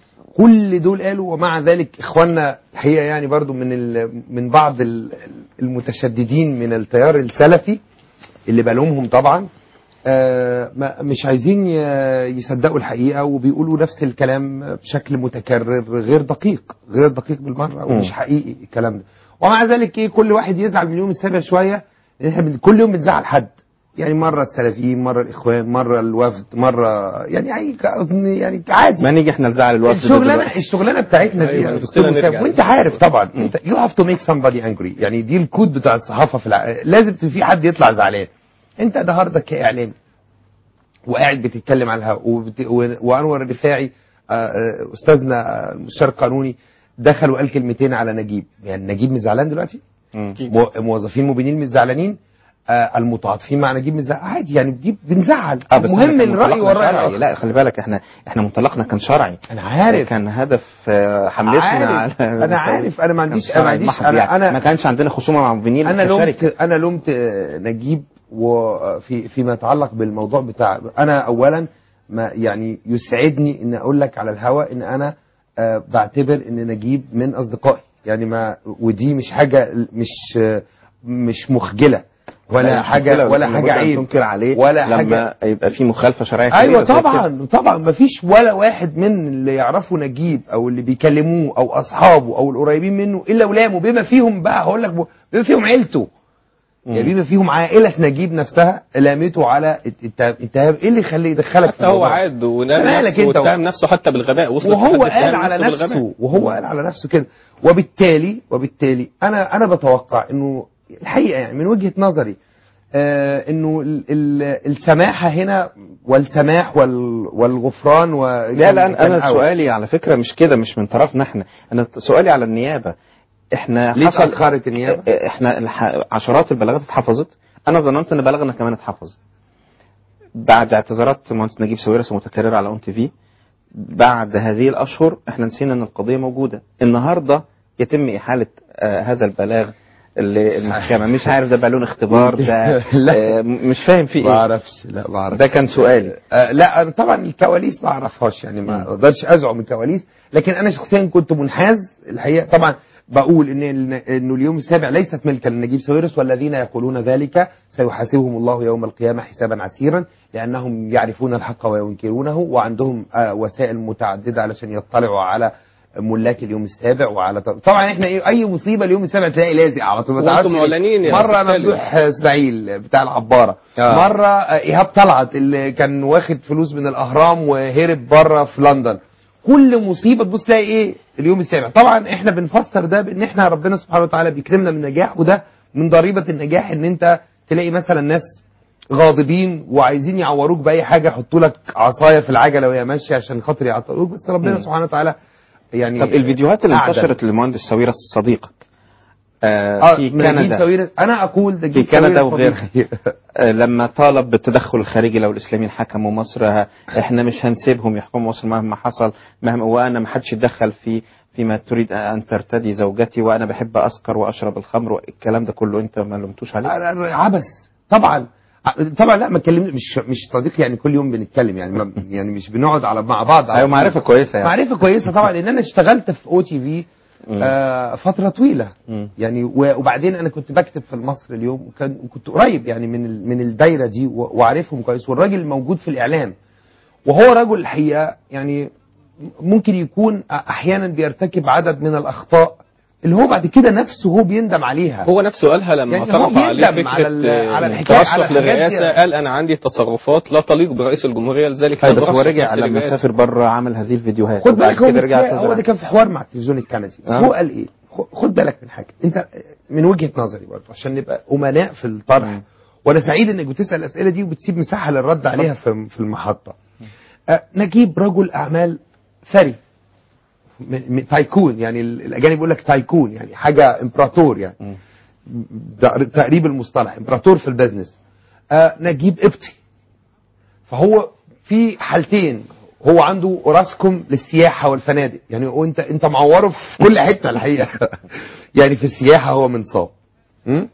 كل دول قالوا ومع ذلك اخواننا الحقيقه يعني برضو من ال... من بعض ال- المتشددين من التيار السلفي اللي بلومهم طبعا آه، ما- مش عايزين ي- يصدقوا الحقيقه وبيقولوا نفس الكلام بشكل متكرر غير دقيق غير دقيق بالمره ومش حقيقي الكلام ده ومع ذلك ايه كل واحد يزعل من اليوم السابع شويه لان احنا بن- كل يوم بنزعل حد يعني مره السلفيين مره الاخوان مره الوفد مره يعني يعني يعني عادي ما نيجي احنا نزعل الوقت ده الشغلانه دلوقتي. الشغلانه بتاعتنا دي أيوة، يا نفسنا دكتور نرجع مسام، وانت للصحة. عارف طبعا انت يو هاف تو ميك somebody انجري يعني دي الكود بتاع الصحافه في الع... لازم في حد يطلع زعلان انت النهارده كاعلامي وقاعد بتتكلم على الهواء وبت... و... وانور الرفاعي آه، آه، استاذنا آه، المستشار القانوني دخل وقال كلمتين على نجيب يعني نجيب مش زعلان دلوقتي مم. مو- موظفين موبينيل مش زعلانين آه، المتعاطفين مع نجيب مش زعلان عادي يعني دي بنزعل اه بس مهم إحنا كان الراي منطلقنا والراي شرعي. الآخر. لا خلي بالك احنا احنا منطلقنا كان شرعي انا عارف كان هدف آه، حملتنا عارف. على أنا عارف. أنا ما كان عنديش- شرعي أنا ما عنديش- محض أنا- يعني. أنا- ما كانش عندنا خصومه مع موبينيل انا كشركة. لومت انا لومت آه، نجيب وفي فيما يتعلق بالموضوع بتاع انا اولا ما يعني يسعدني ان اقول لك على الهوا ان انا آه، بعتبر ان نجيب من اصدقائي يعني ما ودي مش حاجه مش آه، مش مخجله ولا لا، حاجه مشكلة، ولا لكن حاجه لابد أن عيب تنكر عليه ولا لما حاجه يبقى في مخالفه شرعيه كبيرة ايوه زي كده. طبعا طبعا ما فيش ولا واحد من اللي يعرفوا نجيب او اللي بيكلموه او اصحابه او القريبين منه الا ولامه بما فيهم بقى هقول لك بما فيهم عيلته يعني بما فيهم عائله نجيب نفسها لامته على الت- التهاب ايه اللي يخليه يدخلك في حتى هو الموضوع؟ عاد ونام مالك نفسه انت؟ واتهم نفسه حتى بالغباء وصل وهو قال على نفسه وهو قال على نفسه كده وبالتالي وبالتالي انا انا بتوقع انه الحقيقه يعني من وجهه نظري آه انه ال- ال- السماحه هنا والسماح وال والغفران و لا لا انا أنا سؤالي على فكره مش كده مش من طرفنا احنا انا سؤالي على النيابه احنا ليه حصل اتاخرت النيابه؟ اه، احنا الح- عشرات البلاغات اتحفظت انا ظننت ان بلاغنا كمان اتحفظ بعد اعتذارات مهندس نجيب ساويرس متكرره على اون تي في بعد هذه الاشهر احنا نسينا ان القضيه موجوده النهارده يتم احاله آه هذا البلاغ اللي المحكمه مش عارف ده بالون اختبار ده لا. آه مش فاهم فيه ما ايه اعرفش لا ما اعرفش ده كان سؤالي آه لا انا طبعا الكواليس ما اعرفهاش يعني ما اقدرش ازعم الكواليس لكن انا شخصيا كنت منحاز الحقيقه طبعا بقول ان ال- انه اليوم السابع ليست ملكا لنجيب ساويرس والذين يقولون ذلك سيحاسبهم الله يوم القيامه حسابا عسيرا لانهم يعرفون الحق وينكرونه وعندهم آه وسائل متعدده علشان يطلعوا على ملاك اليوم السابع وعلى طب... طبعا احنا ايه اي مصيبه اليوم السابع تلاقي لازق على طول ما وانتم تعرفش ليه. معلنين يا مره أستاذ خالد. ممدوح اسماعيل بتاع العباره آه. مره آه، ايهاب طلعت اللي كان واخد فلوس من الاهرام وهرب بره في لندن كل مصيبه تبص تلاقي ايه اليوم السابع طبعا احنا بنفسر ده بان احنا ربنا سبحانه وتعالى بيكرمنا من نجاح وده من ضريبه النجاح ان انت تلاقي مثلا ناس غاضبين وعايزين يعوروك باي حاجه يحطوا لك عصايه في العجله وهي ماشيه عشان خاطر يعطلوك بس ربنا مم. سبحانه وتعالى يعني طب الفيديوهات اللي أعدل. انتشرت للمهندس ساويرس صديقك آه اه في نجيب كندا ساويرس انا اقول ده في نجيب كندا ساويرس وغيرها. صديقي. آه، لما طالب بالتدخل الخارجي لو الاسلاميين حكموا مصر ه- احنا مش هنسيبهم يحكموا مصر مهما حصل مهما وانا ما حدش يتدخل في فيما تريد ان ترتدي زوجتي وانا بحب اسكر واشرب الخمر والكلام ده كله انت ما لومتوش عليه عبث طبعا طبعا لا ما اتكلمنا مش مش صديق يعني كل يوم بنتكلم يعني ما يعني مش بنقعد على مع بعض ايوه معرفه كويسه يعني معرفه كويسه طبعا لان انا اشتغلت في او تي في مم. آه فتره طويله مم. يعني و- وبعدين انا كنت بكتب في المصري اليوم وكان وكنت قريب يعني من ال- من الدايره دي و- وعارفهم كويس والراجل موجود في الاعلام وهو رجل الحقيقه يعني ممكن يكون احيانا بيرتكب عدد من الاخطاء اللي هو بعد كده نفسه هو بيندم عليها هو نفسه قالها لما يعني هو طرح عليه بيندم على ال- فكره على آه، الحكاية- على ترشح الحاجات دي. للرئاسه قال انا عندي تصرفات لا تليق برئيس الجمهوريه لذلك طيب لم بس هو أرشح رجع نفسي لما للرئاسة. سافر بره عمل هذه الفيديوهات خد وبعد بالك هو, كده رجع بيتكلم- هو اعتذر. ده كان في حوار مع التلفزيون الكندي بس آه. هو قال ايه خ- خد بالك من حاجه انت من وجهه نظري برضه عشان نبقى امناء في الطرح مم. وانا سعيد انك بتسال الاسئله دي وبتسيب مساحه للرد عليها في في المحطه آه، نجيب رجل اعمال ثري م- م- تايكون يعني ال- الاجانب يقول لك تايكون يعني حاجه امبراطور يعني مم. ده تقريب المصطلح امبراطور في البزنس آه نجيب قبطي فهو في حالتين هو عنده راسكم للسياحه والفنادق يعني وانت انت معوره في كل حته الحقيقه يعني في السياحه هو منصاب م?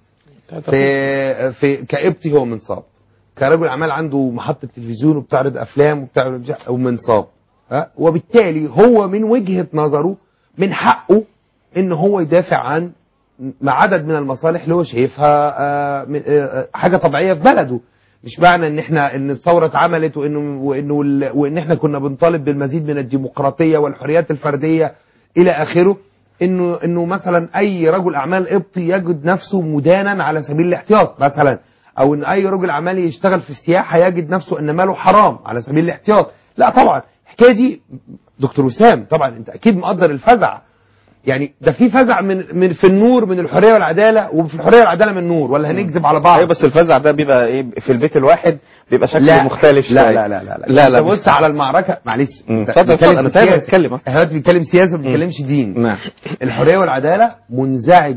في في كقبطي هو منصاب كرجل اعمال عنده محطه تلفزيون وبتعرض افلام وبتعرض ومنصاب ها وبالتالي هو من وجهه نظره من حقه ان هو يدافع عن مع عدد من المصالح اللي هو شايفها آه، م- آه، حاجه طبيعيه في بلده مش معنى ان احنا ان الثوره اتعملت وانه وانه ال- وان احنا كنا بنطالب بالمزيد من الديمقراطيه والحريات الفرديه الى اخره انه انه مثلا اي رجل اعمال قبطي يجد نفسه مدانا على سبيل الاحتياط مثلا او ان اي رجل اعمال يشتغل في السياحه يجد نفسه ان ماله حرام على سبيل الاحتياط لا طبعا الحكايه دي دكتور وسام طبعا انت اكيد مقدر الفزع يعني ده في فزع من من في النور من الحريه والعداله وفي الحريه والعداله من النور ولا هنكذب على بعض ايوه بس الفزع ده بيبقى ايه في البيت الواحد بيبقى شكله لا مختلف لا شوية. لا لا لا لا لا لا أنت بص على المعركه معلش مم. أنت اتفضل، بتتكلم اتفضل، أنا في سايبك سياسة. تتكلم، أهو. احنا دلوقتي بنتكلم سياسه ما بنتكلمش دين نعم الحريه والعداله منزعج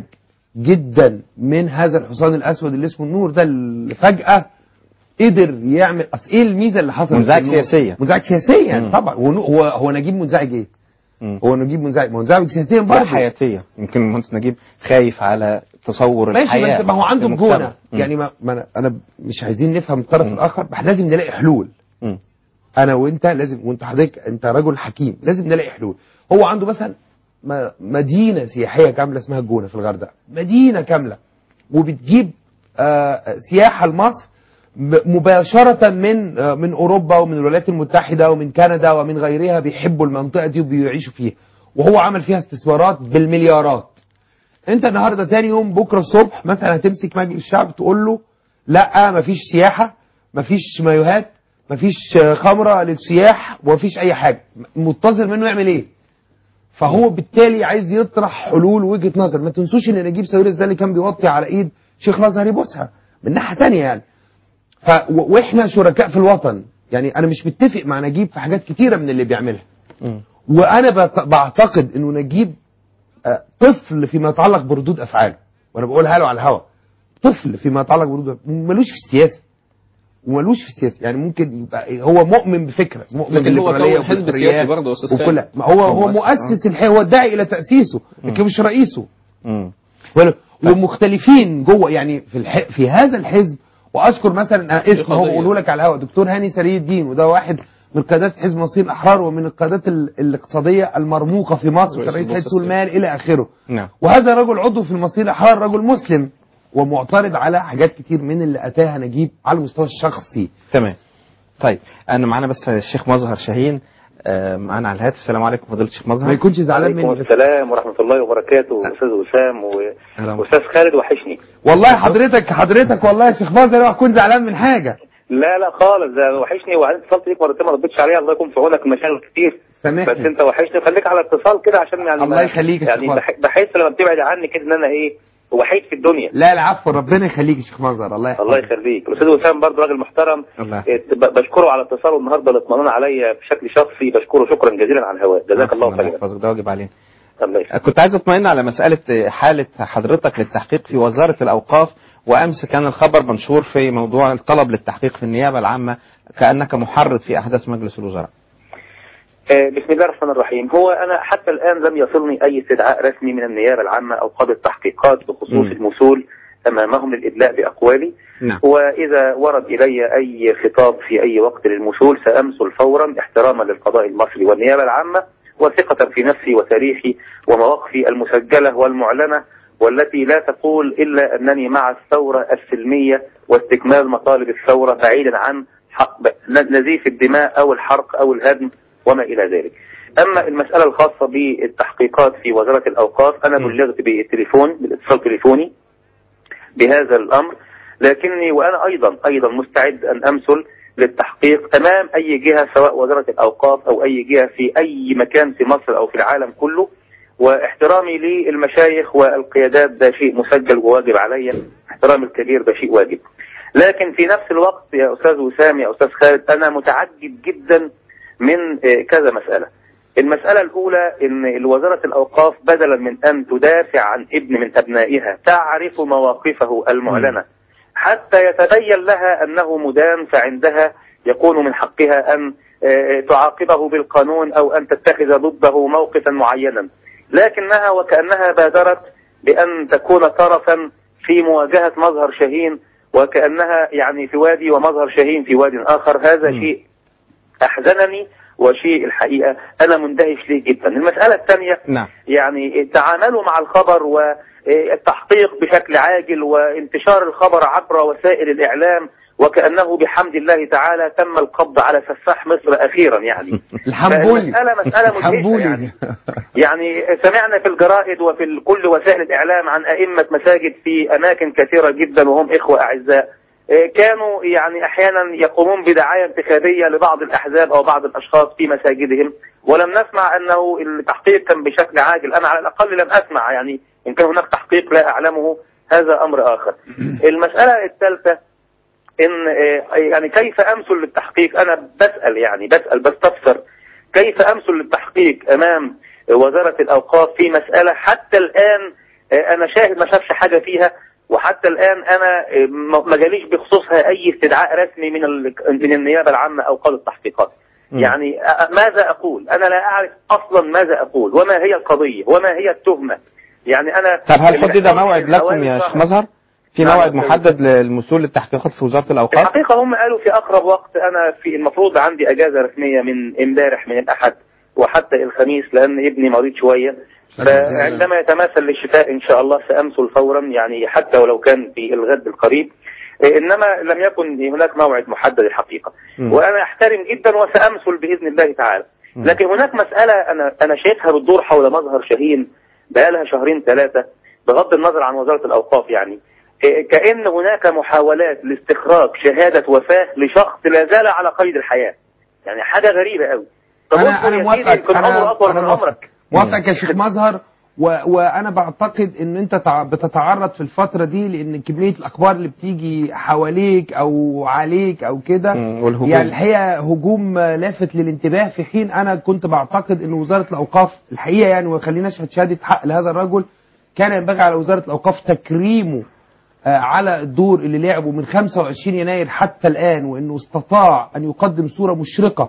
جدا من هذا الحصان الاسود اللي اسمه النور ده اللي فجاه قدر يعمل اصل ايه الميزه اللي حصلت منزعج في النور؟ سياسيا. منزعج سياسيا مم. طبعا هو هو هو نجيب منزعج ايه؟ مم. هو نجيب منزعج منزعج سياسيا لا برضه حياتيه يمكن المهندس نجيب خايف على تصور ماشي الحياه ما, انت- ما هو عنده في المجتمع. بجونه مم. يعني ما, ما أنا, انا مش عايزين نفهم الطرف مم. الاخر احنا لازم نلاقي حلول مم. انا وانت لازم وانت حضرتك انت رجل حكيم لازم نلاقي حلول هو عنده مثلا م- مدينه سياحيه كامله اسمها الجونه في الغردقه مدينه كامله وبتجيب آه، سياحه لمصر ب- مباشرة من آه، من أوروبا ومن الولايات المتحدة ومن كندا ومن غيرها بيحبوا المنطقة دي وبيعيشوا فيها وهو عمل فيها استثمارات بالمليارات انت النهارده تاني يوم بكره الصبح مثلا هتمسك مجلس الشعب تقول له لا مفيش سياحه مفيش مايوهات مفيش آه، خمره للسياح ومفيش اي حاجه منتظر منه يعمل ايه فهو بالتالي عايز يطرح حلول وجهه نظر ما تنسوش ان نجيب ساويرس ده اللي كان بيوطي على ايد شيخ الازهر يبوسها من ناحيه تانية يعني ف و- واحنا شركاء في الوطن يعني انا مش متفق مع نجيب في حاجات كتيره من اللي بيعملها مم. وانا بت- بعتقد انه نجيب آه، طفل فيما يتعلق بردود افعاله وانا بقولها له على الهوا طفل فيما يتعلق بردود أفعاله. ملوش في السياسه وملوش في السياسه يعني ممكن يبقى هو مؤمن بفكره مؤمن لكن هو بالليبرالية كون حزب وبالحريات سياسي برضه يا أستاذ وكل خالد. ما هو هو هو مؤسس، مؤسس الحي هو الداعي الى تاسيسه لكن مش رئيسه مم. ولا- ومختلفين جوه يعني في الح... في هذا الحزب واذكر مثلا أنا اسم هو قضية. بقوله لك على الهواء دكتور هاني سري الدين وده واحد من قيادات حزب مصير الاحرار ومن القيادات ال... الاقتصاديه المرموقه في مصر رئيس كرئيس هيئه المؤسسة. سوق المال الى اخره نعم وهذا رجل عضو في المصير الاحرار رجل مسلم ومعترض على حاجات كتير من اللي اتاها نجيب على المستوى الشخصي تمام طيب انا معانا بس الشيخ مظهر شاهين آه، معانا على الهاتف السلام عليكم فضيله الشيخ مظهر ما يكونش زعلان عليكم مني بس السلام ورحمة الله وبركاته أستاذ وسام أهلا وأستاذ خالد وحشني والله حضرتك حضرتك والله يا شيخ فاضل اوعى تكون زعلان من حاجه لا لا خالص ده وحشني وبعدين اتصلت بيك مرتين ما ردتش عليها الله يكون في عونك مشاغل كتير سامحني. بس انت وحشني خليك على اتصال كده عشان يعني الله ما- يخليك يا يعني شيخ بح- بحس لما بتبعد عني كده ان انا ايه وحيد في الدنيا لا العفو ربنا يخليك يا شيخ مظهر الله الله يحفظك يخليك الاستاذ وسام برضه راجل محترم الله إيه، ب- بشكره على اتصاله النهارده الاطمئنان عليا بشكل شخصي بشكره شكرا جزيلا على الهواء جزاك الله خيرا يحفظك ده واجب علينا الله يخليك كنت عايز اطمئن على مسألة حالة حضرتك للتحقيق في وزارة الأوقاف وأمس كان الخبر منشور في موضوع الطلب للتحقيق في النيابة العامة كأنك محرض في أحداث مجلس الوزراء آه، بسم الله الرحمن الرحيم هو أنا حتى الآن لم يصلني أي استدعاء رسمي من النيابة العامة أو قاضي التحقيقات بخصوص مم. المثول أمامهم للإدلاء بأقوالي نعم وإذا ورد إلي أي خطاب في أي وقت للمثول سأمثل فورا احتراما للقضاء المصري والنيابة العامة وثقة في نفسي وتاريخي ومواقفي المسجلة والمعلنة والتي لا تقول إلا أنني مع الثورة السلمية واستكمال مطالب الثورة بعيدا عن حق نزيف الدماء أو الحرق أو الهدم وما إلى ذلك أما المسألة الخاصة بالتحقيقات في وزارة الأوقاف أنا م. بلغت بالتليفون بالاتصال التليفوني بهذا الأمر لكني وأنا أيضا أيضا مستعد أن أمثل للتحقيق أمام أي جهة سواء وزارة الأوقاف أو أي جهة في أي مكان في مصر أو في العالم كله واحترامي للمشايخ والقيادات ده شيء مسجل وواجب علي احترامي الكبير ده شيء واجب لكن في نفس الوقت يا أستاذ وسام يا أستاذ خالد أنا متعجب جدا من آه، كذا مسألة المسألة الأولى أن وزارة الأوقاف بدلا من أن تدافع عن ابن من أبنائها تعرف مواقفه المعلنة حتى يتبين لها أنه مدان فعندها يكون من حقها أن آه، تعاقبه بالقانون أو أن تتخذ ضده موقفا معينا لكنها وكأنها بادرت بأن تكون طرفا في مواجهة مظهر شاهين وكأنها يعني في وادي ومظهر شاهين في واد آخر هذا مم. شيء أحزنني وشيء الحقيقة أنا مندهش ليه جدا المسألة الثانية نعم يعني تعاملوا مع الخبر والتحقيق بشكل عاجل وانتشار الخبر عبر وسائل الإعلام وكأنه بحمد الله تعالى تم القبض على سفاح مصر أخيرا يعني الحنبولي فالمسألة مسألة مدهشة يعني الحنبولي يعني سمعنا في الجرائد وفي ال- كل وسائل الإعلام عن أئمة مساجد في أماكن كثيرة جدا وهم إخوة أعزاء إيه، كانوا يعني أحيانا يقومون بدعاية انتخابية لبعض الأحزاب أو بعض الأشخاص في مساجدهم ولم نسمع أنه التحقيق كان بشكل عاجل أنا على الأقل لم أسمع يعني إن كان هناك تحقيق لا أعلمه هذا أمر آخر المسألة الثالثة ان آه، يعني كيف امثل للتحقيق انا بسال يعني بسال بستفسر كيف امثل للتحقيق امام وزاره الاوقاف في مساله حتى الان آه، انا شاهد ما شافش حاجه فيها وحتى الان انا آه، ما ما جاليش بخصوصها اي استدعاء رسمي من ال- من النيابه العامه او قاضي التحقيقات مم. يعني آه، ماذا اقول انا لا اعرف اصلا ماذا اقول وما هي القضيه وما هي التهمه يعني انا طب هل اللي حدد بيحصل موعد في لكم حوالي يا شهر. شيخ مظهر في نعم، موعد أستاذ. محدد للمثول للتحقيقات في وزارة الأوقاف الحقيقة هم قالوا في أقرب وقت أنا في المفروض عندي أجازة رسمية من امبارح من الأحد وحتى الخميس لأن ابني مريض شوية فعندما يتماثل للشفاء إن شاء الله سأمثل فورا يعني حتى ولو كان في الغد القريب إيه، إنما لم يكن هناك موعد محدد الحقيقة مم. وأنا أحترم جدا وسأمثل بإذن الله تعالى مم. لكن هناك مسألة أنا أنا شايفها بتدور حول مظهر شاهين بقالها شهرين ثلاثة بغض النظر عن وزارة الأوقاف يعني إيه، كأن هناك محاولات لاستخراج شهادة وفاة لشخص لا زال على قيد الحياة يعني حاجة غريبة قوي طب انا اصبر انا يا سيدي، موافقك يمكن عمره انا أطول انا من موافقك عمرك موافقك يا شيخ مظهر و... وانا بعتقد ان انت تع... بتتعرض في الفتره دي لان كميه الاخبار اللي بتيجي حواليك او عليك او كده مم، والهجوم. يعني الحقيقه هجوم لافت للانتباه في حين انا كنت بعتقد ان وزاره الاوقاف الحقيقه يعني وخلينا نشهد شهاده حق لهذا الرجل كان ينبغي على وزاره الاوقاف تكريمه آه، على الدور اللي لعبه من 25 يناير حتى الآن وأنه استطاع أن يقدم صورة مشرقة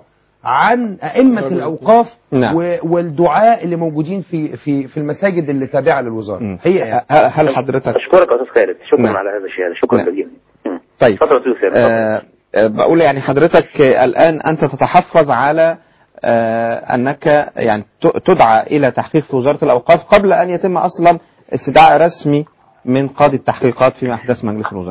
عن أئمة الأوقاف نعم. و- والدعاء اللي موجودين في في في المساجد اللي تابعة للوزارة مم. هي يعني. ه- هل حضرتك أشكرك يا أستاذ خالد شكرا نعم. على هذا الشيء شكرا نعم. جزيلا مم. طيب اتفضل يا أستاذ سامي آه آه، بقول يعني حضرتك آه، الآن أنت تتحفظ على آه أنك يعني ت- تدعى إلى تحقيق في وزارة الأوقاف قبل أن يتم أصلا استدعاء رسمي من قاضي التحقيقات فيما أحدث مجلس الوزراء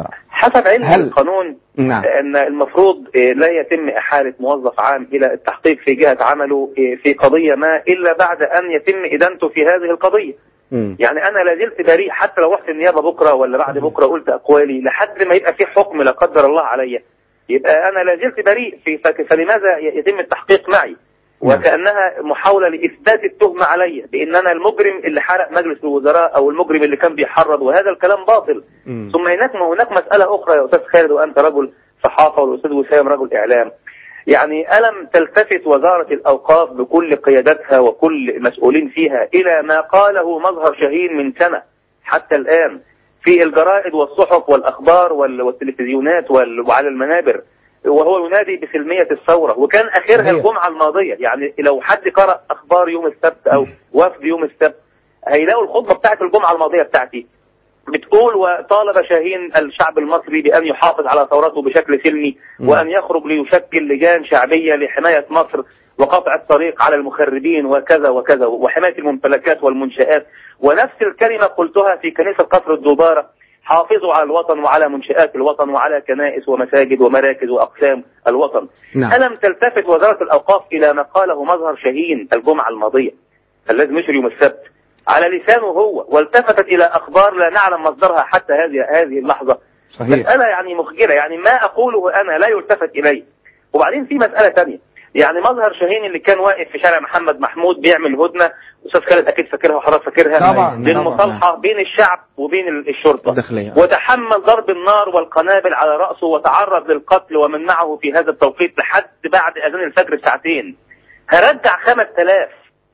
حسب علم هل- القانون نعم ان المفروض آه، لا يتم احاله موظف عام الى التحقيق في جهه عمله آه، في قضيه ما الا بعد ان يتم ادانته في هذه القضيه مم. يعني انا لا زلت بريء حتى لو رحت النيابه بكره ولا بعد بكره قلت اقوالي لحد ما يبقى في حكم لا قدر الله عليا يبقى انا لا زلت بريء في فك- فلماذا ي- يتم التحقيق معي نعم. وكانها محاوله لاثبات التهمه عليا بان انا المجرم اللي حرق مجلس الوزراء او المجرم اللي كان بيحرض وهذا الكلام باطل مم. ثم هناك هناك مساله اخرى يا استاذ خالد وانت رجل صحافه والاستاذ وسام رجل اعلام يعني ألم تلتفت وزارة الأوقاف بكل قيادتها وكل مسؤولين فيها إلى ما قاله مظهر شاهين من سنة حتى الآن في الجرائد والصحف والأخبار وال- والتلفزيونات وال- وعلى المنابر وهو ينادي بسلمية الثورة وكان آخرها صحيح. الجمعة الماضية يعني لو حد قرأ أخبار يوم السبت أو وفد يوم السبت هيلاقوا الخطبة بتاعت الجمعة الماضية بتاعتي بتقول وطالب شاهين الشعب المصري بأن يحافظ على ثورته بشكل سلمي مم. وأن يخرج ليشكل لجان شعبية لحماية مصر وقطع الطريق على المخربين وكذا وكذا وحماية الممتلكات والمنشآت ونفس الكلمة قلتها في كنيسة قصر الدوبارة حافظوا على الوطن وعلى منشآت الوطن وعلى كنائس ومساجد ومراكز وأقسام الوطن نعم. ألم تلتفت وزارة الأوقاف إلى ما قاله مظهر شاهين الجمعة الماضية الذي نشر يوم السبت على لسانه هو والتفتت إلى أخبار لا نعلم مصدرها حتى هذه هذه اللحظة صحيح مسألة يعني مخجلة يعني ما أقوله أنا لا يلتفت إليه وبعدين في مسألة تانية يعني مظهر شاهين اللي كان واقف في شارع محمد محمود بيعمل هدنة أستاذ خالد أكيد فاكرها وحضرتك فاكرها طبعاً، للمصالحة بين الشعب وبين ال- الشرطة الداخلية. وتحمل ضرب النار والقنابل على رأسه وتعرض للقتل ومن معه في هذا التوقيت لحد بعد أذان الفجر بساعتين هرجع 5000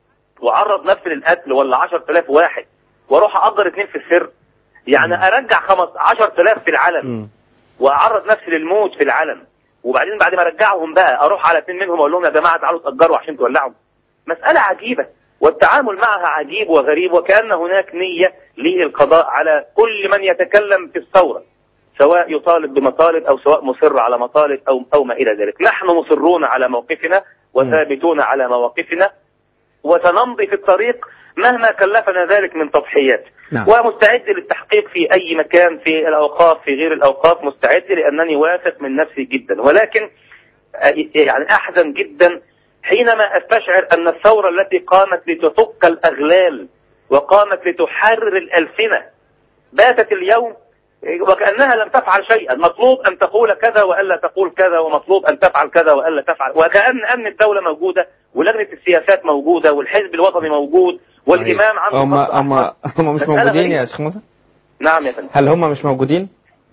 وعرض نفسي للقتل ولا 10000 واحد واروح اقدر اثنين في السر يعني ارجع 15000 في العلن مم. واعرض نفسي للموت في العلن وبعدين بعد ما ارجعهم بقى اروح على اثنين منهم اقول لهم يا جماعه تعالوا تاجروا عشان تولعوا مساله عجيبه والتعامل معها عجيب وغريب وكان هناك نيه للقضاء على كل من يتكلم في الثوره سواء يطالب بمطالب او سواء مصر على مطالب او او ما الى ذلك نحن مصرون على موقفنا وثابتون على مواقفنا وسنمضي في الطريق مهما كلفنا ذلك من تضحيات نعم. ومستعد للتحقيق في أي مكان في الأوقاف في غير الأوقاف مستعد لأنني واثق من نفسي جدا ولكن آه، يعني أحزن جدا حينما أستشعر أن الثورة التي قامت لتفك الأغلال وقامت لتحرر الألسنة باتت اليوم وكأنها لم تفعل شيئا مطلوب أن تقول كذا وألا تقول كذا ومطلوب أن تفعل كذا وألا تفعل وكأن أمن الدولة موجودة ولجنة السياسات موجودة والحزب الوطني موجود والإمام عنده هم خط هم أحمر. هم مش مسألة موجودين غريبة. يا شيخ موسى نعم يا فندم هل هم مش موجودين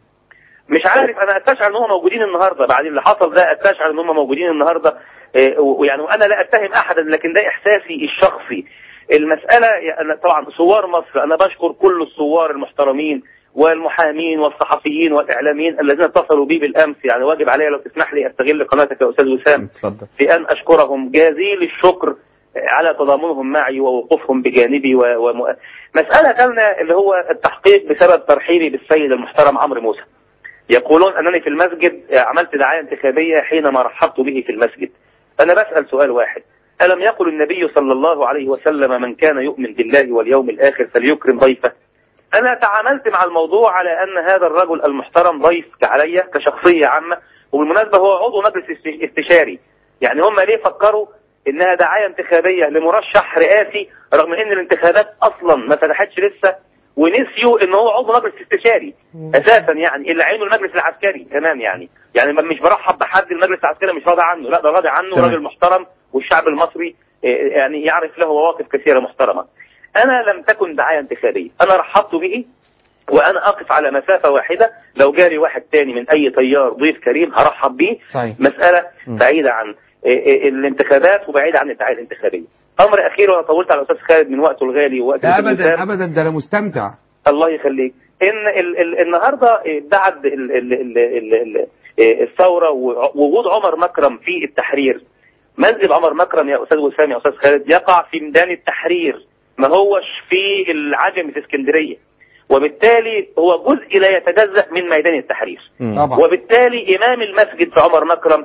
مش عارف انا استشعر ان هم موجودين النهارده بعد اللي حصل ده استشعر ان هم موجودين النهارده إيه، ويعني وانا لا اتهم احدا لكن ده احساسي الشخصي المساله يعني طبعا ثوار مصر انا بشكر كل الثوار المحترمين والمحامين والصحفيين والاعلاميين الذين اتصلوا بي بالامس يعني واجب علي لو تسمح لي استغل قناتك يا استاذ وسام اتفضل في أن أشكرهم جزيل الشكر على تضامنهم معي ووقوفهم بجانبي و... وم... مسألة ثانية اللي هو التحقيق بسبب ترحيلي بالسيد المحترم عمرو موسى يقولون أنني في المسجد عملت دعاية انتخابية حينما رحبت به في المسجد أنا بسأل سؤال واحد ألم يقل النبي صلى الله عليه وسلم من كان يؤمن بالله واليوم الآخر فليكرم ضيفه أنا تعاملت مع الموضوع على أن هذا الرجل المحترم ضيف علي كشخصية عامة وبالمناسبة هو عضو مجلس است- استشاري يعني هم ليه فكروا إنها دعاية انتخابية لمرشح رئاسي رغم إن الانتخابات أصلا ما فتحتش لسه ونسيوا إن هو عضو مجلس استشاري أساسا يعني اللي عينه المجلس العسكري كمان يعني يعني ما- مش برحب بحد المجلس العسكري مش راضي عنه لا ده راضي عنه تمام. راجل محترم والشعب المصري آه، يعني يعرف له مواقف كثيرة محترمة أنا لم تكن دعاية انتخابية أنا رحبت به وأنا أقف على مسافة واحدة لو جالي واحد تاني من أي تيار ضيف كريم هرحب بيه صحيح مسألة م. بعيدة عن إيه إيه الانتخابات وبعيدة عن الدعاية الانتخابية أمر أخير وأنا طولت على الأستاذ خالد من وقته الغالي ووقت لا الأستاذ ابدا وسام. ابدا ده انا مستمتع الله يخليك ان ال ال النهارده بعد ال ال ال ال ال الثوره ووجود عمر مكرم في التحرير مسجد عمر مكرم يا استاذ وسام يا استاذ خالد يقع في ميدان التحرير ما هوش في العجم في اسكندريه وبالتالي هو جزء لا يتجزا من ميدان التحرير مم. طبعا وبالتالي إمام المسجد في عمر مكرم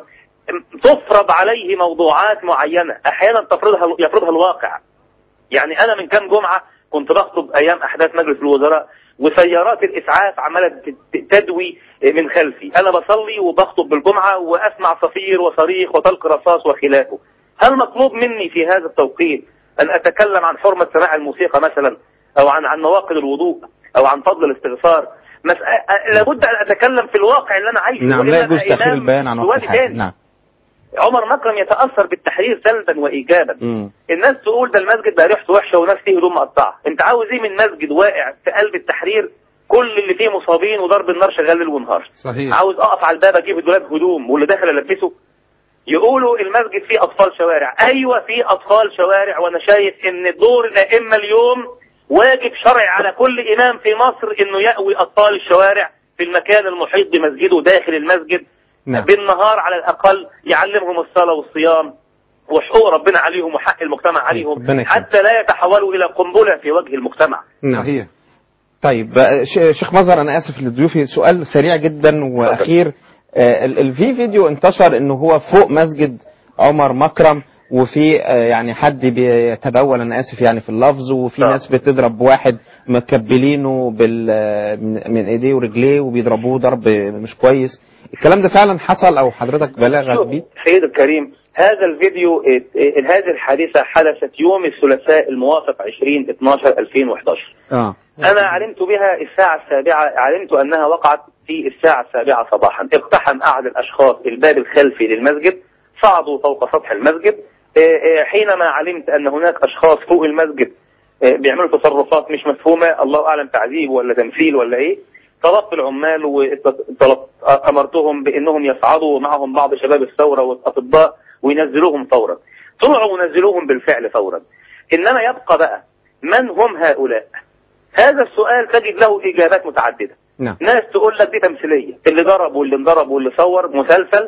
تفرض عليه موضوعات معينة أحيانا تفرضها يفرضها الواقع يعني أنا من كام جمعة كنت بخطب أيام أحداث مجلس الوزراء وسيارات الاسعاف عماله ت- تدوي من خلفي انا بصلي وبخطب بالجمعه واسمع صفير وصريخ وطلق رصاص وخلافه هل مطلوب مني في هذا التوقيت ان اتكلم عن حرمه سماع الموسيقى مثلا او عن عن نواقض الوضوء او عن فضل الاستغفار مسألة لابد ان اتكلم في الواقع اللي انا عايشه نعم لا وإلا يجوز أنا تاخير إمام البيان عن وقت سوادي الحاجه تاني. نعم عمر مكرم يتاثر بالتحرير سلبا وايجابا مم. الناس تقول ده المسجد بقى ريحته وحشه وناس فيه هدوم مقطعه انت عاوز ايه من مسجد واقع في قلب التحرير كل اللي فيه مصابين وضرب النار شغال ليل ونهار صحيح عاوز اقف على الباب اجيب دولاب هدوم واللي داخل البسه يقولوا المسجد فيه اطفال شوارع ايوه فيه اطفال شوارع وانا شايف ان دور الائمه اليوم واجب شرعي على كل امام في مصر انه يأوي اطفال الشوارع في المكان المحيط بمسجده داخل المسجد نعم بالنهار على الاقل يعلمهم الصلاه والصيام وحقوق ربنا عليهم وحق المجتمع عليهم ربنا يكرمك. حتى لا يتحولوا الى قنبله في وجه المجتمع نعم صحيح طيب آه، ش- شيخ مظهر انا اسف لضيوفي سؤال سريع جدا واخير آه، ال- ال- في فيديو انتشر انه هو فوق مسجد عمر مكرم وفي آه، يعني حد بيتبول انا اسف يعني في اللفظ وفي آه. ناس بتضرب واحد مكبلينه بال آه، من من ايديه ورجليه وبيضربوه ضرب مش كويس الكلام ده فعلا حصل او حضرتك بلغت شوف، بيه سيد الكريم هذا الفيديو اه، اه، هذه الحادثة حدثت يوم الثلاثاء الموافق 20 12 2011 اه أنا علمت بها الساعة السابعة علمت أنها وقعت في الساعة السابعة صباحا اقتحم أحد الأشخاص الباب الخلفي للمسجد صعدوا فوق سطح المسجد اه، اه، حينما علمت أن هناك أشخاص فوق المسجد اه، بيعملوا تصرفات مش مفهومة الله أعلم تعذيب ولا تمثيل ولا إيه طلبت العمال وطلبت امرتهم بانهم يصعدوا معهم بعض شباب الثوره والاطباء وينزلوهم فورا. طلعوا ونزلوهم بالفعل فورا. انما يبقى بقى من هم هؤلاء؟ هذا السؤال تجد له اجابات متعدده. نعم ناس تقول لك دي تمثيليه، اللي ضرب واللي انضرب واللي صور مسلسل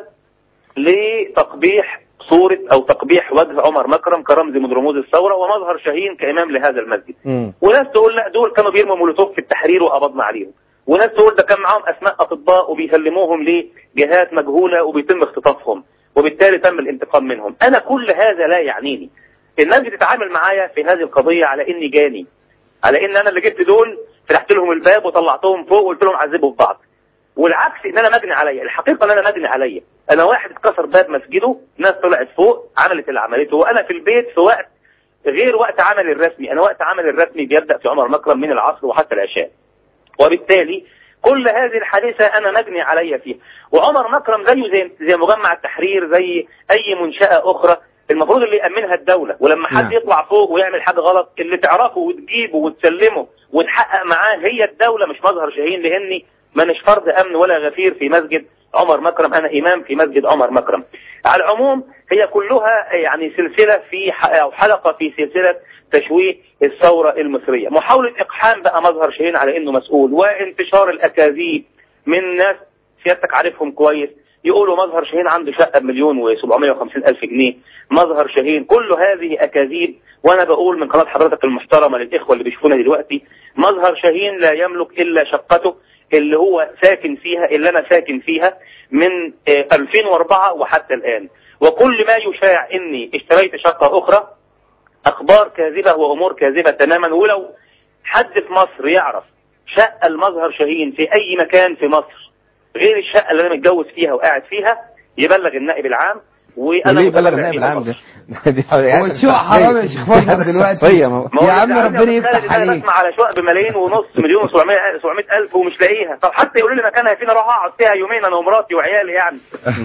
لتقبيح صورة أو تقبيح وجه عمر مكرم كرمز من رموز الثورة ومظهر شاهين كإمام لهذا المسجد. مم. وناس تقول لا دول كانوا بيرموا مولوتوف في التحرير وقبضنا عليهم وناس تقول ده كان معاهم اسماء اطباء وبيسلموهم لجهات مجهوله وبيتم اختطافهم وبالتالي تم الانتقام منهم انا كل هذا لا يعنيني الناس بتتعامل معايا في هذه القضيه على اني جاني على ان انا اللي جبت دول فتحت لهم الباب وطلعتهم فوق وقلت لهم عذبوا في بعض والعكس ان انا مجني عليا الحقيقه ان انا مجني عليا انا واحد اتكسر باب مسجده ناس طلعت فوق عملت اللي عملته وانا في البيت في وقت غير وقت عمل الرسمي انا وقت عمل الرسمي بيبدا في عمر مكرم من العصر وحتى العشاء وبالتالي كل هذه الحادثة أنا مجني علي فيها وعمر مكرم زيه زي, زي مجمع التحرير زي أي منشأة أخرى المفروض اللي يأمنها الدولة ولما حد نعم. يطلع فوق ويعمل حاجة غلط اللي تعرفه وتجيبه وتسلمه وتحقق معاه هي الدولة مش مظهر شاهين لأني مانيش فرد أمن ولا غفير في مسجد عمر مكرم أنا إمام في مسجد عمر مكرم على العموم هي كلها يعني سلسلة في ح- أو حلقة في سلسلة تشويه الثورة المصرية محاولة إقحام بقى مظهر شاهين على إنه مسؤول وانتشار الأكاذيب من ناس سيادتك عارفهم كويس يقولوا مظهر شاهين عنده شقة بمليون و750 ألف جنيه مظهر شاهين كل هذه أكاذيب وأنا بقول من قناة حضرتك المحترمة للإخوة اللي بيشوفونا دلوقتي مظهر شاهين لا يملك إلا شقته اللي هو ساكن فيها اللي أنا ساكن فيها من آه، 2004 وحتى الآن وكل ما يشاع إني اشتريت شقة أخرى اخبار كاذبه وامور كاذبه تماما ولو حد في مصر يعرف شقه المظهر شاهين في اي مكان في مصر غير الشقه اللي انا متجوز فيها وقاعد فيها يبلغ النائب العام وانا وليه بلغ متابع النائب فيه العام مصر. ده دي هو الشيء حرام يا شيخ فاضل دلوقتي. شخصية ما- ما هو يا أنت عم عارف ربنا يا أستاذ يفتح إن انا عليك. بسمع على شقق بملايين ونص مليون و700 700 الف ومش لاقيها طب حتى يقولوا لي مكانها فين اروح اقعد فيها يومين انا ومراتي وعيالي يعني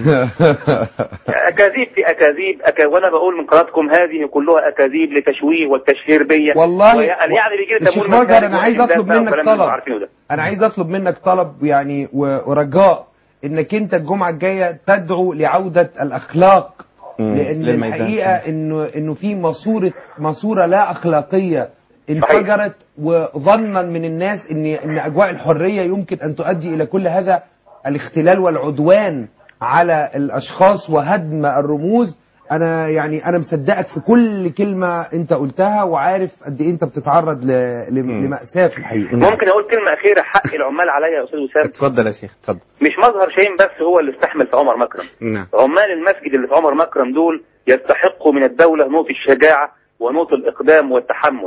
اكاذيب في اكاذيب أكا... وانا بقول من قناتكم هذه كلها اكاذيب لتشويه والتشهير بيا والله ويعني يعني بيجي لي الشيخ تمويل من مظهر خارج انا عايز وإمداد اطلب بقى منك وكلام اللي انتوا طلب عارفينه ده انا عايز اطلب منك طلب يعني و- ورجاء انك انت الجمعه الجايه تدعو لعوده الاخلاق مم. لان للميدان. الحقيقه انه انه في ماسوره ماسوره لا اخلاقيه انفجرت وظنا من الناس ان ان اجواء الحريه يمكن ان تؤدي الى كل هذا الاختلال والعدوان على الاشخاص وهدم الرموز انا يعني انا مصدقك في كل كلمه انت قلتها وعارف قد ايه انت بتتعرض ل... ل... مم. لماساه في الحقيقه ممكن اقول كلمه اخيره حق العمال عليا يا استاذ وسام اتفضل يا شيخ اتفضل مش مظهر شيء بس هو اللي استحمل في عمر مكرم نعم عمال المسجد اللي في عمر مكرم دول يستحقوا من الدولة نوط الشجاعة ونوط الإقدام والتحمل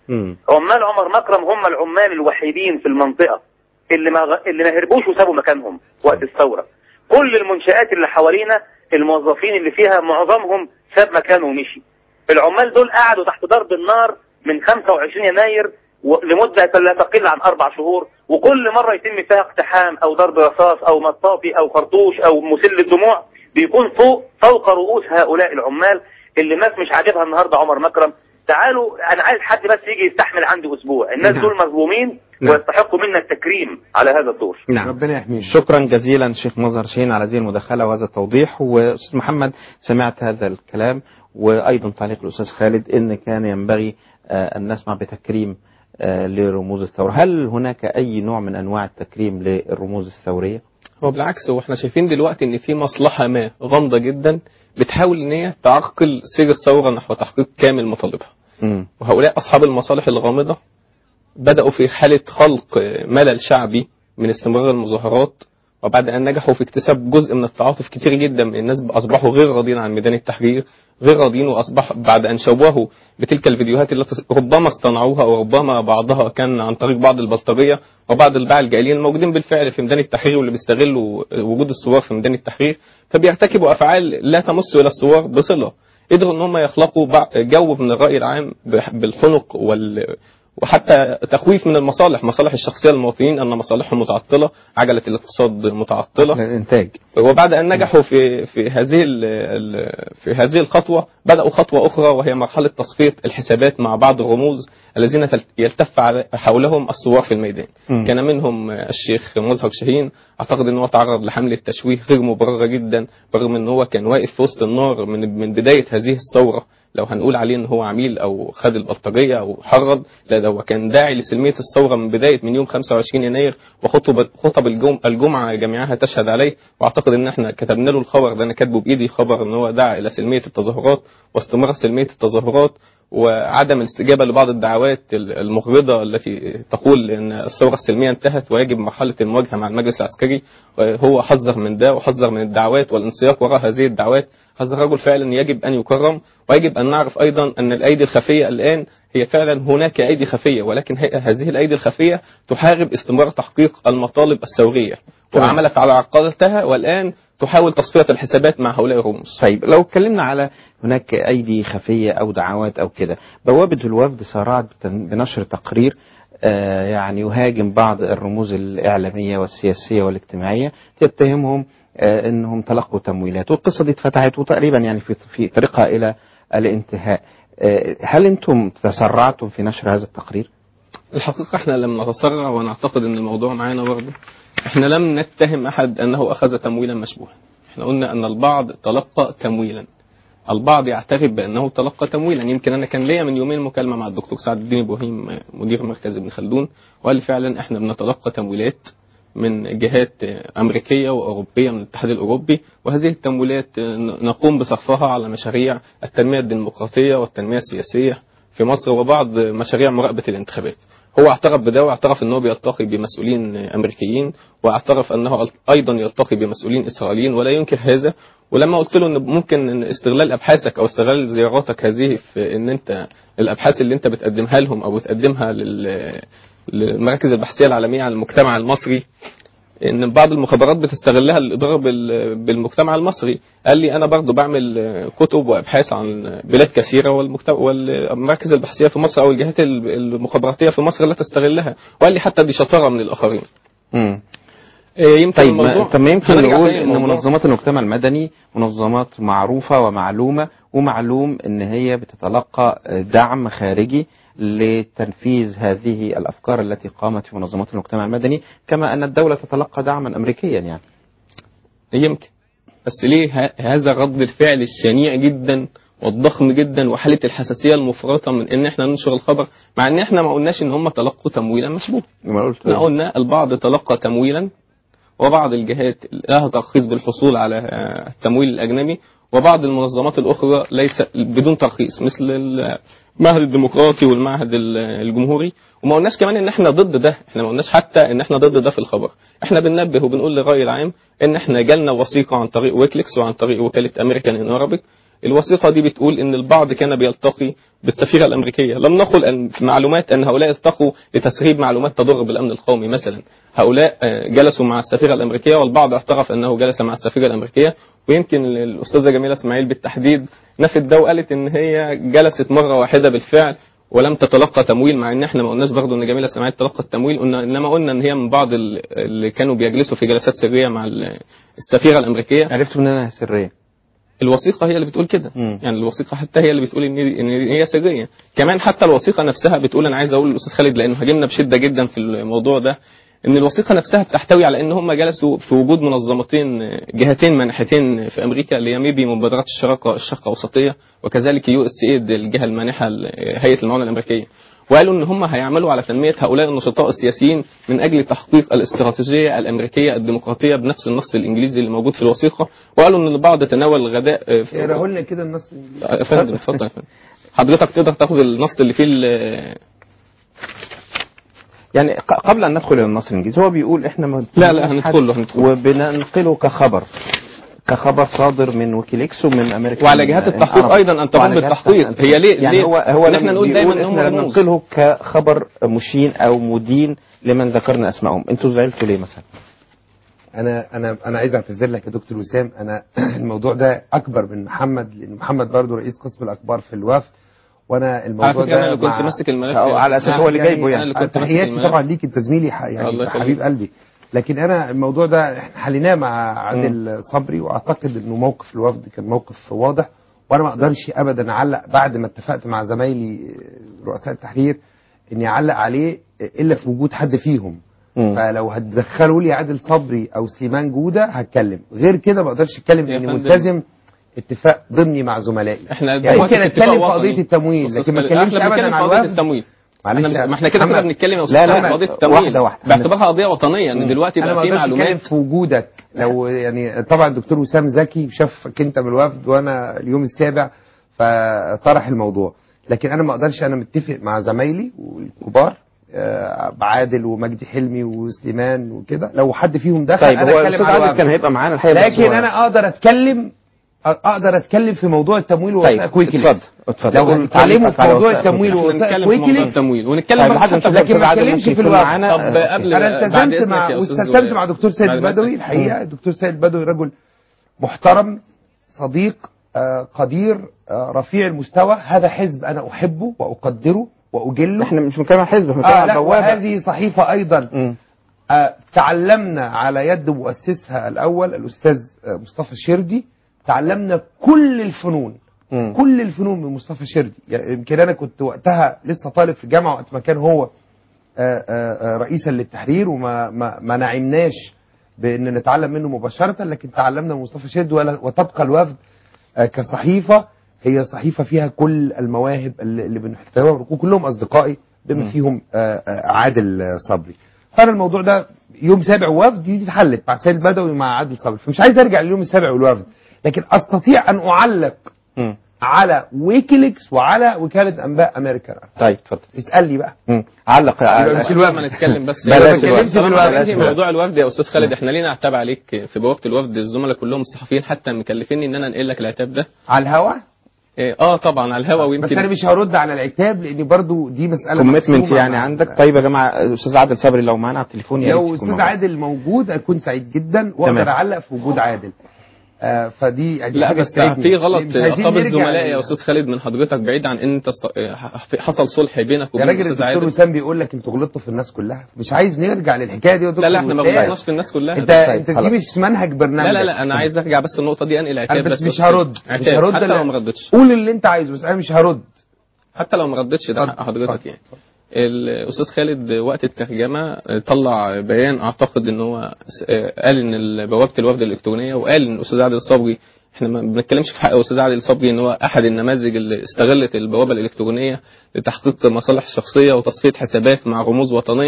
مم. عمال عمر مكرم هم العمال الوحيدين في المنطقة اللي ما غ- اللي ما هربوش وسابوا مكانهم وقت الثورة كل المنشآت اللي حوالينا الموظفين اللي فيها معظمهم ساب مكانه ومشي العمال دول قعدوا تحت ضرب النار من 25 يناير و- لمدة لا تقل عن أربع شهور وكل مرة يتم فيها اقتحام أو ضرب رصاص أو مطاطي أو خرطوش أو مسل الدموع بيكون فوق فوق رؤوس هؤلاء العمال اللي الناس مش عاجبها النهارده عمر مكرم تعالوا انا عايز حد بس يجي يستحمل عندي اسبوع الناس نعم. دول مظلومين نعم. ويستحقوا منا التكريم على هذا الدور نعم ربنا يحميك شكرا جزيلا شيخ مظهر شين على هذه المداخلة وهذا التوضيح وأستاذ محمد سمعت هذا الكلام وأيضا تعليق الأستاذ خالد إن كان ينبغي آه، أن نسمع بتكريم آه، لرموز الثورة هل هناك أي نوع من أنواع التكريم للرموز الثورية؟ هو بالعكس هو احنا شايفين دلوقتي ان في مصلحه ما غامضه جدا بتحاول ان هي تعرقل سير الثوره نحو تحقيق كامل مطالبها مم. وهؤلاء اصحاب المصالح الغامضه بداوا في حاله خلق ملل شعبي من استمرار المظاهرات وبعد ان نجحوا في اكتساب جزء من التعاطف كتير جدا من الناس اصبحوا غير راضين عن ميدان التحرير غير راضين واصبح بعد ان شوهوا بتلك الفيديوهات التي ربما اصطنعوها وربما بعضها كان عن طريق بعض البلطجيه وبعض الباعة الجاهليين الموجودين بالفعل في ميدان التحرير واللي بيستغلوا وجود الثوار في ميدان التحرير فبيرتكبوا افعال لا تمس الى الثوار بصله قدروا ان هم يخلقوا بع- جو من الراي العام بح- بالخنق وال وحتى تخويف من المصالح مصالح الشخصيه للمواطنين ان مصالحهم متعطله عجله الاقتصاد متعطله الإنتاج وبعد ان نجحوا في في هذه ال- ال- في هذه الخطوه بداوا خطوه اخرى وهي مرحله تصفيه الحسابات مع بعض الرموز الذين تل- يلتف على- حولهم الثوار في الميدان مم. كان منهم الشيخ مظهر شاهين اعتقد ان هو تعرض لحمله تشويه غير مبرره جدا رغم ان هو كان واقف في وسط النار من من بدايه هذه الثوره لو هنقول عليه ان هو عميل او خد البلطجيه او حرض لا ده هو كان داعي لسلميه الثوره من بدايه من يوم 25 يناير وخطب خطب الجم الجمعه جميعها تشهد عليه واعتقد ان احنا كتبنا له الخبر ده انا كاتبه بايدي خبر ان هو دعا الى سلميه التظاهرات واستمرار سلميه التظاهرات وعدم الاستجابه لبعض الدعوات المغرضه التي تقول ان الثوره السلميه انتهت ويجب مرحله المواجهه مع المجلس العسكري هو حذر من ده وحذر من الدعوات والانسياق وراء هذه الدعوات هذا الرجل فعلا يجب ان يكرم ويجب ان نعرف ايضا ان الايدي الخفيه الان هي فعلا هناك ايدي خفيه ولكن هي- هذه الايدي الخفيه تحارب استمرار تحقيق المطالب الثوريه تمام. وعملت على عقادتها والان تحاول تصفيه الحسابات مع هؤلاء الرموز طيب لو اتكلمنا على هناك أيدي خفية أو دعوات أو كده بوابة الوفد سارعت بتن- بنشر تقرير آه، يعني يهاجم بعض الرموز الإعلامية والسياسية والاجتماعية تتهمهم آه، أنهم تلقوا تمويلات والقصة دي اتفتحت وتقريبا يعني في في طريقها إلى الانتهاء آه، هل أنتم تسرعتم في نشر هذا التقرير؟ الحقيقة احنا لم نتسرع ونعتقد ان الموضوع معانا برضه احنا لم نتهم احد انه اخذ تمويلا مشبوها احنا قلنا ان البعض تلقى تمويلا البعض يعترف بانه تلقى تمويلا يمكن انا كان ليا من يومين مكالمه مع الدكتور سعد الدين ابراهيم مدير مركز ابن خلدون وقال لي فعلا احنا بنتلقى تمويلات من جهات امريكيه واوروبيه من الاتحاد الاوروبي وهذه التمويلات نقوم بصرفها على مشاريع التنميه الديمقراطيه والتنميه السياسيه في مصر وبعض مشاريع مراقبه الانتخابات هو اعترف بده واعترف انه بيلتقي بمسؤولين امريكيين واعترف انه ايضا يلتقي بمسؤولين اسرائيليين ولا ينكر هذا ولما قلت له ان ممكن ان استغلال ابحاثك او استغلال زياراتك هذه في ان انت الابحاث اللي انت بتقدمها لهم او بتقدمها لل للمراكز البحثيه العالميه عن المجتمع المصري ان بعض المخابرات بتستغلها للاضرار بال- بالمجتمع المصري قال لي انا برضو بعمل كتب وابحاث عن بلاد كثيره والمجتمع والمراكز البحثيه في مصر او الجهات المخابراتيه في مصر لا تستغلها وقال لي حتى دي شطاره من الاخرين مم. إيه، يمكن طيب ما الموضوع طب ما يمكن هنرجع نقول تاني ان للموضوع. منظمات المجتمع المدني منظمات معروفه ومعلومه ومعلوم ان هي بتتلقى دعم خارجي لتنفيذ هذه الافكار التي قامت في منظمات المجتمع المدني كما ان الدوله تتلقى دعما امريكيا يعني يمكن بس ليه ه- هذا رد الفعل الشنيع جدا والضخم جدا وحاله الحساسيه المفرطه من ان احنا ننشر الخبر مع ان احنا ما قلناش ان هم تلقوا تمويلا مشبوه ما قلت احنا قلنا البعض تلقى تمويلا وبعض الجهات لها ترخيص بالحصول على آه، التمويل الاجنبي وبعض المنظمات الاخرى ليس بدون ترخيص مثل المعهد الديمقراطي والمعهد ال- الجمهوري وما قلناش كمان ان احنا ضد ده احنا ما قلناش حتى ان احنا ضد ده في الخبر احنا بننبه وبنقول للراي العام ان احنا جالنا وثيقه عن طريق ويكليكس وعن طريق وكاله امريكان ان ارابيك الوثيقه دي بتقول ان البعض كان بيلتقي بالسفيره الامريكيه لم نقل ان في معلومات ان هؤلاء التقوا لتسريب معلومات تضر بالامن القومي مثلا هؤلاء آه، جلسوا مع السفيره الامريكيه والبعض اعترف انه جلس مع السفيره الامريكيه ويمكن الاستاذه جميله اسماعيل بالتحديد نفت ده وقالت ان هي جلست مره واحده بالفعل ولم تتلقى تمويل مع ان احنا ما قلناش برضه ان جميله اسماعيل تلقت تمويل قلنا انما قلنا ان هي من بعض ال- اللي كانوا بيجلسوا في جلسات سريه مع ال- السفيره الامريكيه عرفت منها سريه الوثيقه هي اللي بتقول كده مم. يعني الوثيقه حتى هي اللي بتقول ان ان هي سريه كمان حتى الوثيقه نفسها بتقول انا عايز اقول للاستاذ خالد لانه هاجمنا بشده جدا في الموضوع ده ان الوثيقه نفسها بتحتوي على ان هم جلسوا في وجود منظمتين جهتين منحتين في امريكا اللي هي ميبي مبادرات الشراكه الشرق الاوسطيه وكذلك يو اس ايد الجهه المانحه ل- هيئه المعونه الامريكيه وقالوا ان هم هيعملوا على تنميه هؤلاء النشطاء السياسيين من اجل تحقيق الاستراتيجيه الامريكيه الديمقراطيه بنفس النص الانجليزي اللي موجود في الوثيقه وقالوا ان البعض تناول الغداء آه، في- اقراه لنا كده النص يا فندم اتفضل يا فندم حضرتك تقدر تاخد النص اللي فيه ال- يعني ق- قبل ان ندخل الى النصر الانجليزي هو بيقول احنا ما لا لا هندخل له هندخل له. وبننقله كخبر كخبر صادر من ويكيليكس ومن امريكا وعلى جهات التحقيق أيضا أن تقوم بالتحقيق. هي ليه- يعني ليه؟ هو هو إن إحنا لم نقول بيقول دايماً إن هم احنا لم رموز. ننقله كخبر مشين او مدين لمن ذكرنا اسمائهم انتوا زعلتوا ليه مثلا انا انا انا عايز اعتذر لك يا دكتور وسام انا الموضوع ده اكبر من محمد لان محمد برضه رئيس قسم الاخبار في الوفد وانا الموضوع على فكرة ده أنا اللي كنت مع- ماسك الملف أو على أساس هو اللي يعني جايبه أنا يعني اللي كنت ماسك تحياتي الملف. طبعا ليك انت زميلي ح- الله يعني يخليك. حبيب قلبي لكن انا الموضوع ده احنا حليناه مع عادل صبري واعتقد انه موقف الوفد كان موقف واضح وانا ما اقدرش ابدا اعلق بعد ما اتفقت مع زمايلي رؤساء التحرير اني اعلق عليه الا في وجود حد فيهم مم. فلو هتدخلوا لي عادل صبري او سليمان جوده هتكلم غير كده ما اقدرش اتكلم يا اني فندم. ملتزم اتفاق ضمني مع زملائي احنا يعني دلوقتي ممكن في اتفاق اتكلم في وطني. قضيه التمويل أستاذ لكن ما خالد، اتكلمش احنا بنتكلم ابدا في عن قضية الوفد التمويل معلش احنا- يا ما احنا كده كده محمد. بنتكلم يا لا، لا، أستاذ في قضية واحدة التمويل واحدة. باعتبارها قضية وطنية ان دلوقتي انا بقى ما في اقدرش اتكلم معلومات في وجودك لو يعني طبعا الدكتور وسام زكي شافك انت من الوفد وانا اليوم السابع فطرح الموضوع لكن انا ما اقدرش انا متفق مع زمايلي والكبار آه، عادل ومجدي حلمي وسليمان وكده لو حد فيهم دخل طيب انا هو اتكلم الاستاذ على عادل الوفد. كان هيبقى معانا الحقيقه بس لكن هو- انا اقدر اتكلم اقدر اتكلم في موضوع التمويل طيب ووثائق ويكيليكس اتفضل اتفضل لو قول هتكلموا تعليقك في على موضوع وثائق التمويل ويكيليكس. ووثائق نتكلم في موضوع ويكيليكس التمويل ونتكلم طيب بقى لحد ما حتى نشوف لكن الأستاذ ما عادل اتكلمش ممكن في يكون الوقت. معانا طب آه، قبل انا بعد التزمت إذنك مع يا أستاذ واستلزمت زهير. مع دكتور سيد بعد البدوي إذنك. الحقيقه الدكتور سيد البدوي رجل محترم صديق آه، قدير آه، رفيع المستوى هذا حزب انا احبه واقدره واجله احنا مش بنتكلم عن حزب احنا بنتكلم آه عن لا بوابه وهذه صحيفه ايضا مم. آه، تعلمنا على يد مؤسسها الاول الاستاذ آه، مصطفى شردي تعلمنا كل الفنون مم. كل الفنون من مصطفى شردي يعني يمكن انا كنت وقتها لسه طالب في الجامعه وقت ما كان هو آه، آه، آه، رئيسا للتحرير وما ما, ما نعمناش بان نتعلم منه مباشره لكن تعلمنا من مصطفى شردي ولا- وتبقى الوفد آه، كصحيفه هي صحيفه فيها كل المواهب اللي اللي بنحتويها وكلهم اصدقائي بما فيهم آه، آه، عادل آه، صبري فانا الموضوع ده يوم سابع وفد دي اتحلت مع سيد بدوي مع عادل صبري فمش عايز ارجع لليوم السابع والوفد لكن استطيع ان اعلق مم. على ويكيليكس وعلى وكاله انباء امريكا طيب اتفضل اسالني بقى مم. علق يبقى مش على الوفد. ما نتكلم بس بلاش طالما الوفد. بلاش طالما الوفد. في موضوع الوفد يا استاذ خالد احنا لينا عتاب عليك في بوابه الوفد الزملاء كلهم الصحفيين حتى مكلفيني ان انا انقل لك العتاب ده على الهوا إيه، اه طبعا على الهوا بس ويمكن انا مش هرد على العتاب لان برضو دي مساله كوميتمنت محسومة يعني مع- عندك طيب يا جماعه استاذ عادل صبري لو معانا على التليفون يا ريت لو يكون استاذ معانا. عادل موجود اكون سعيد جدا تمام. واقدر اعلق في وجود عادل آه فدي يعني لا حاجة بس تسعدني. في غلط مش عايزين اصاب نرجع الزملاء لل- يا استاذ خالد من حضرتك بعيد عن ان انت است... حصل صلح بينك يا وبين راجل الاستاذ الدكتور عادل وسام بيقول لك انتوا غلطتوا في الناس كلها مش عايز نرجع للحكايه دي يا دكتور لا لا احنا ما وسام. غلطناش في الناس كلها انت بس- انت خلاص. دي مش منهج برنامج لا لا لا انا عايز ارجع بس النقطه دي انقل عتاب انا بس مش بس هرد مش عتاب هرد حتى لا. لو ما ردتش قول اللي انت عايزه بس انا مش هرد حتى لو ما ردتش ده حق اتفضل، حضرتك اتفضل. يعني الاستاذ خالد وقت الترجمه طلع بيان اعتقد ان هو س- قال ان ال- بوابه الوفد الالكترونيه وقال ان الاستاذ عادل الصبري احنا ما بنتكلمش في حق الاستاذ عادل الصبري ان هو احد النماذج اللي استغلت البوابه الالكترونيه لتحقيق مصالح شخصيه وتصفيه حسابات مع رموز وطنيه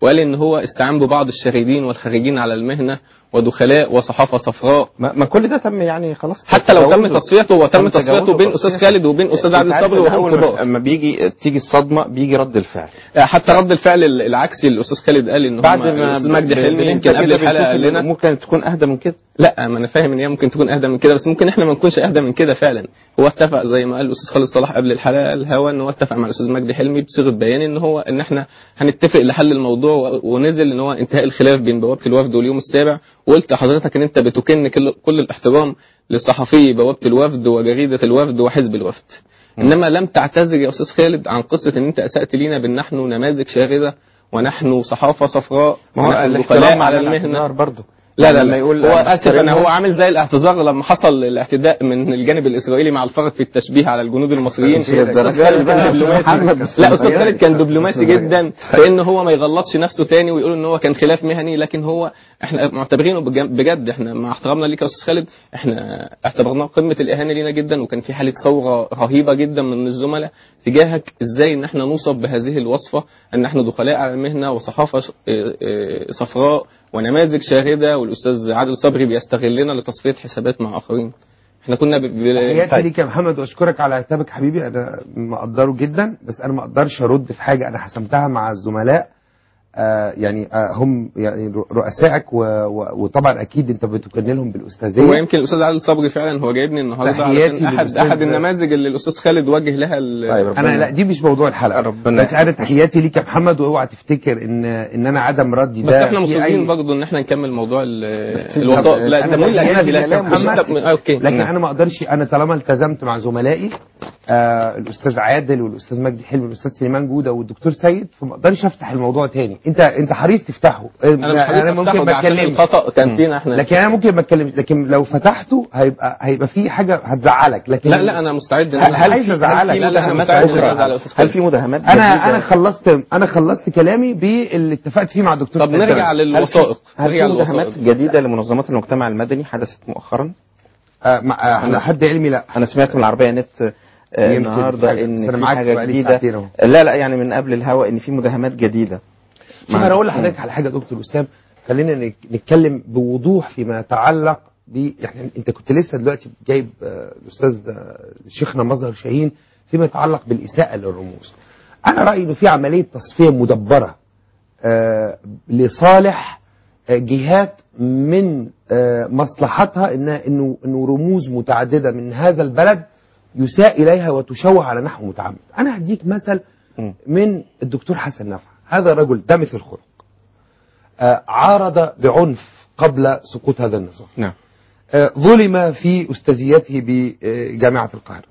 وقال ان هو استعان ببعض الشاردين والخارجين على المهنه ودخلاء وصحافه صفراء ما, ما كل ده تم يعني خلاص حتى لو تم تجاوزه. تصفيته وتم تم تصفيته تجاوزه بين تصفية. استاذ خالد وبين استاذ عادل أنت عارف صبري إن وهم أول ما- كبار اما بيجي تيجي الصدمه بيجي رد الفعل حتى رد الفعل العكسي الاستاذ خالد قال ان بعد هم ما الاستاذ مجدي ب- حلمي بننتج يمكن قبل كده الحلقه بنشوف قال إن لنا ممكن تكون اهدى من كده لا ما انا فاهم ان هي ممكن تكون اهدى من كده بس ممكن احنا ما نكونش اهدى من كده فعلا هو اتفق زي ما قال الاستاذ خالد صلاح قبل الحلقه الهوا ان هو اتفق مع الاستاذ مجدي حلمي بصيغه بيان ان هو ان احنا هنتفق لحل الموضوع و- ونزل ان هو انتهاء الخلاف بين بوابه الوفد واليوم السابع وقلت لحضرتك ان انت بتكن كل, كل الاحترام لصحفي بوابه الوفد وجريده الوفد وحزب الوفد انما لم تعتذر يا استاذ خالد عن قصه ان انت اسات لينا بان نحن نماذج شاغره ونحن صحافه صفراء ما هو ونحن الاحترام دخلاء على على المهنه الاعتذار برضه لا لا لما لا يقول هو أنا اسف انا بحترمهم. هو عامل زي الاعتذار لما حصل الاعتداء من الجانب الاسرائيلي مع الفرق في التشبيه على الجنود المصريين مش للدرجة أستاذ خالد دي كان بقى. دبلوماسي محمد لا استاذ بس- خالد كان دبلوماسي جدا في ان هو ما يغلطش نفسه تاني ويقول ان هو كان خلاف مهني لكن هو احنا معتبرينه بج- بجد احنا مع احترامنا ليك يا استاذ خالد احنا اعتبرناه قمه الاهانه لينا جدا وكان في حاله ثوره رهيبه جدا من الزملاء تجاهك ازاي ان احنا نوصف بهذه الوصفه ان نحن دخلاء على المهنه وصحافه ش- اه اه صفراء ونماذج شاهده والاستاذ عادل صبري بيستغلنا لتصفيه حسابات مع اخرين احنا كنا ب... ب... تحياتي ليك يا محمد واشكرك على عتابك حبيبي انا مقدره جدا بس انا ما اقدرش ارد في حاجه انا حسمتها مع الزملاء آه يعني آه هم يعني رؤسائك و و وطبعا اكيد انت بتكن لهم بالاستاذيه هو يمكن الاستاذ عادل صبري فعلا هو جايبني النهارده تحياتي علشان احد للأستاذ- احد النماذج اللي الاستاذ خالد وجه لها ال... طيب انا لا دي مش موضوع الحلقه ربنا بس انا تحياتي ليك يا محمد واوعى تفتكر ان ان انا عدم ردي ده بس احنا في مصرين أي- برضه ان احنا نكمل موضوع ال- الوسائط لا أنا التمويل تحياتي الاجنبي لك يا لا مش محمد. آه، اوكي لكن انا ما اقدرش انا طالما التزمت مع زملائي آه الاستاذ عادل والاستاذ مجدي حلمي والاستاذ سليمان جوده والدكتور سيد فما اقدرش افتح الموضوع تاني انت انت حريص تفتحه انا مش حريص افتحه ده عشان الخطا كان فينا احنا لكن انا ممكن ما اتكلمش لكن لو فتحته هيبقى هيبقى في حاجه هتزعلك لكن لا لا انا مستعد ان هل- انا هل عايز ازعلك لا لا انا مداهمات مستعد ان أخرى؟ انا ازعل يا أستاذ هل خالد. في مداهمات انا جديدة؟ انا خلصت انا خلصت كلامي باللي اتفقت فيه مع الدكتور طب سيد. نرجع للوثائق هل نرجع في مداهمات للوثائق جديده لمنظمات المجتمع المدني حدثت مؤخرا؟ آه مع- آه، على حد علمي لا انا سمعت من العربيه نت آه، يمكن النهارده حاجة، بس ان أنا في معاك حاجه بقالي جديده ساعتين أهو. لا لا يعني من قبل الهوا ان في مداهمات جديده شوف مع- انا اقول لحضرتك على حاجه يا دكتور وسام خلينا نك- نتكلم بوضوح فيما يتعلق ب يعني انت كنت لسه دلوقتي جايب آه، الاستاذ آه، شيخنا مظهر شاهين فيما يتعلق بالاساءه للرموز انا رايي انه في عمليه تصفيه مدبره آه، لصالح آه، جهات من آه، مصلحتها ان انه انه رموز متعدده من هذا البلد يساء اليها وتشوه على نحو متعمد انا هديك مثل مم. من الدكتور حسن نفع هذا رجل دمث الخلق آه، عارض بعنف قبل سقوط هذا النظام نعم آه، ظلم في أستاذيته بجامعة القاهرة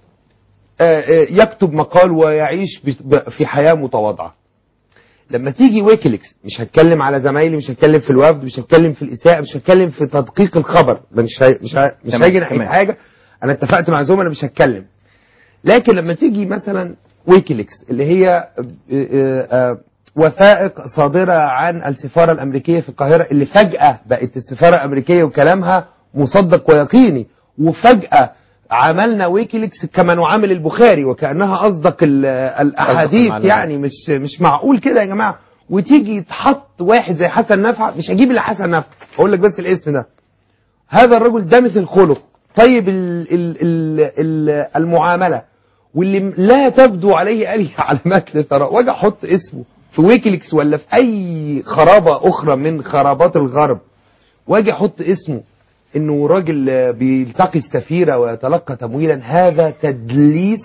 آه، آه، يكتب مقال ويعيش ب- ب- في حياة متواضعة لما تيجي ويكيليكس مش هتكلم على زمايلي مش هتكلم في الوفد مش هتكلم في الإساءة مش هتكلم في تدقيق الخبر مش هي- مش هي- مش تمام، هاجي ناحية تمام. حاجة أنا اتفقت مع زملاء مش هتكلم لكن لما تيجي مثلا ويكيليكس اللي هي آه، آه، آه، وثائق صادرة عن السفارة الأمريكية في القاهرة اللي فجأة بقت السفارة الأمريكية وكلامها مصدق ويقيني وفجأة عملنا ويكيليكس كما نعامل البخاري وكأنها أصدق ال- الأحاديث المعلومات. يعني مش مش معقول كده يا جماعة وتيجي تحط واحد زي حسن نفع مش هجيب إلا حسن نفع أقول لك بس الاسم ده هذا الرجل ده مثل خلق طيب ال ال ال ال المعاملة واللي م- لا تبدو عليه أي علامات لثراء واجي أحط اسمه في ويكيليكس ولا في أي خرابة أخرى من خرابات الغرب واجي أحط اسمه إنه راجل آه، بيلتقي السفيرة ويتلقى تمويلا هذا تدليس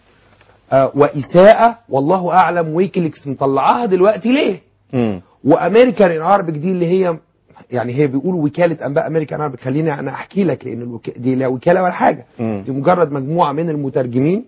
آه، وإساءة والله أعلم ويكيليكس مطلعاها دلوقتي ليه مم. وامريكان ان عربك دي اللي هي يعني هي بيقولوا وكاله انباء امريكان عربك خليني انا احكي لك لان الوك... دي لا وكاله ولا حاجه مم. دي مجرد مجموعه من المترجمين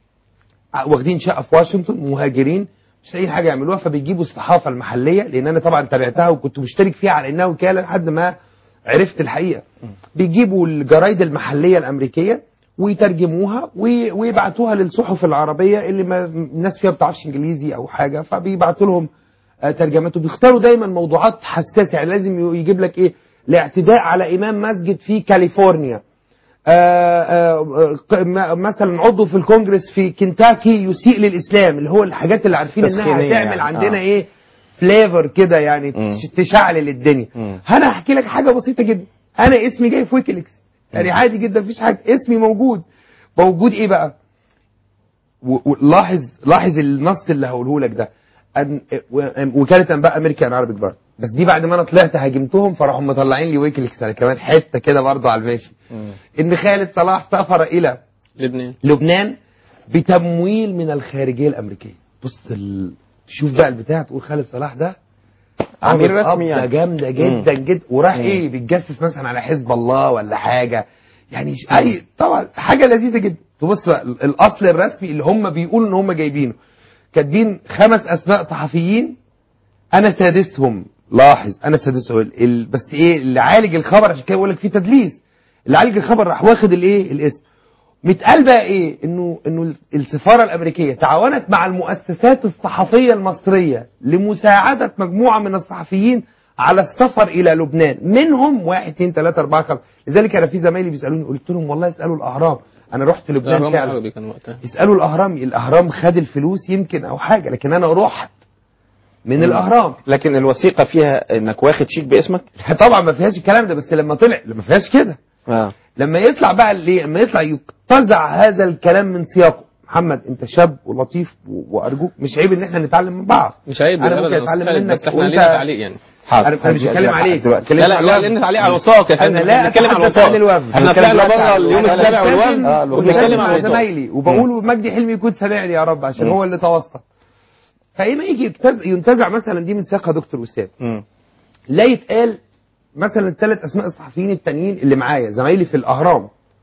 ع- واخدين شقه في واشنطن مهاجرين مش لاقيين حاجه يعملوها فبيجيبوا الصحافه المحليه لان انا طبعا تابعتها وكنت مشترك فيها على انها وكاله لحد ما عرفت الحقيقه بيجيبوا الجرايد المحليه الامريكيه ويترجموها وي- ويبعتوها للصحف العربيه اللي ما الناس فيها ما بتعرفش انجليزي او حاجه فبيبعتوا لهم آه، ترجمات وبيختاروا دايما موضوعات حساسه يعني لازم يجيب لك ايه الاعتداء على امام مسجد في كاليفورنيا آه، آه، ق- م- مثلا عضو في الكونجرس في كنتاكي يسيء للاسلام اللي هو الحاجات اللي عارفين انها تسخينية هتعمل يعني. عندنا آه. ايه فليفر كده يعني مم. تش- تشعلل الدنيا مم. انا هحكي لك حاجه بسيطه جدا انا اسمي جاي في ويكيليكس يعني عادي جدا مفيش حاجه اسمي موجود موجود ايه بقى و- ولاحظ لاحظ النص اللي هقوله لك ده أن و- وكاله انباء امريكا ان عربي كبار بس دي بعد ما انا طلعت هاجمتهم فراحوا مطلعين لي ويكيليكس انا كمان حته كده برضه على الماشي ان خالد صلاح سافر الى لبنان لبنان بتمويل من الخارجيه الامريكيه بص ال... تشوف بقى البتاع تقول خالد صلاح ده عميل قابض رسمي قبضة يعني. جامده جدا مم. جدا وراح مم. ايه بيتجسس مثلا على حزب الله ولا حاجه يعني ش- اي طبعا حاجه لذيذه جدا تبص بقى ال- الاصل الرسمي اللي هم بيقولوا ان هم جايبينه كاتبين خمس اسماء صحفيين انا سادسهم لاحظ انا سادسهم ال... ال... بس ايه اللي عالج الخبر عشان كده بقول لك في تدليس اللي عالج الخبر راح واخد الايه الاسم متقال بقى ايه انه انه السفاره الامريكيه تعاونت مع المؤسسات الصحفيه المصريه لمساعده مجموعه من الصحفيين على السفر الى لبنان منهم واحد اثنين ثلاثه اربعه خمسه لذلك انا في زمايلي بيسالوني قلت لهم والله اسالوا الاهرام انا رحت لبنان الأهرام فعلا العربي كان وقتها يسالوا الاهرام الاهرام خد الفلوس يمكن او حاجه لكن انا رحت من الاهرام لكن الوثيقه فيها انك واخد شيك باسمك طبعا ما فيهاش الكلام ده بس لما طلع ما فيهاش كده اه لما يطلع بقى اللي لما يطلع يقتزع هذا الكلام من سياقه محمد انت شاب ولطيف و- وارجوك مش عيب ان احنا نتعلم من بعض مش عيب انا ممكن أبداً، اتعلم خالد، منك بس احنا وانت لينا تعليق يعني انا أنا مش بتكلم عليك دلوقتي. بتكلم لا لا على لا الوفد. لان تعليق على الوثائق يا فندم انا احنا لا بنتكلم على اتحدث عن الوثائق الوفد احنا بنتكلم طلعنا دلوقتي بره عن اليوم الوثائق. السابع والوفد آه، بتكلم وبنتكلم على مع الوثائق زمايلي وبقول مجدي حلمي يكون سامعني يا رب عشان مم. هو اللي توسط فاما يجي يكتز- ينتزع مثلا دي من سياقها دكتور وسام مم. لا يتقال مثلا الثلاث اسماء الصحفيين التانيين اللي معايا زمايلي في الاهرام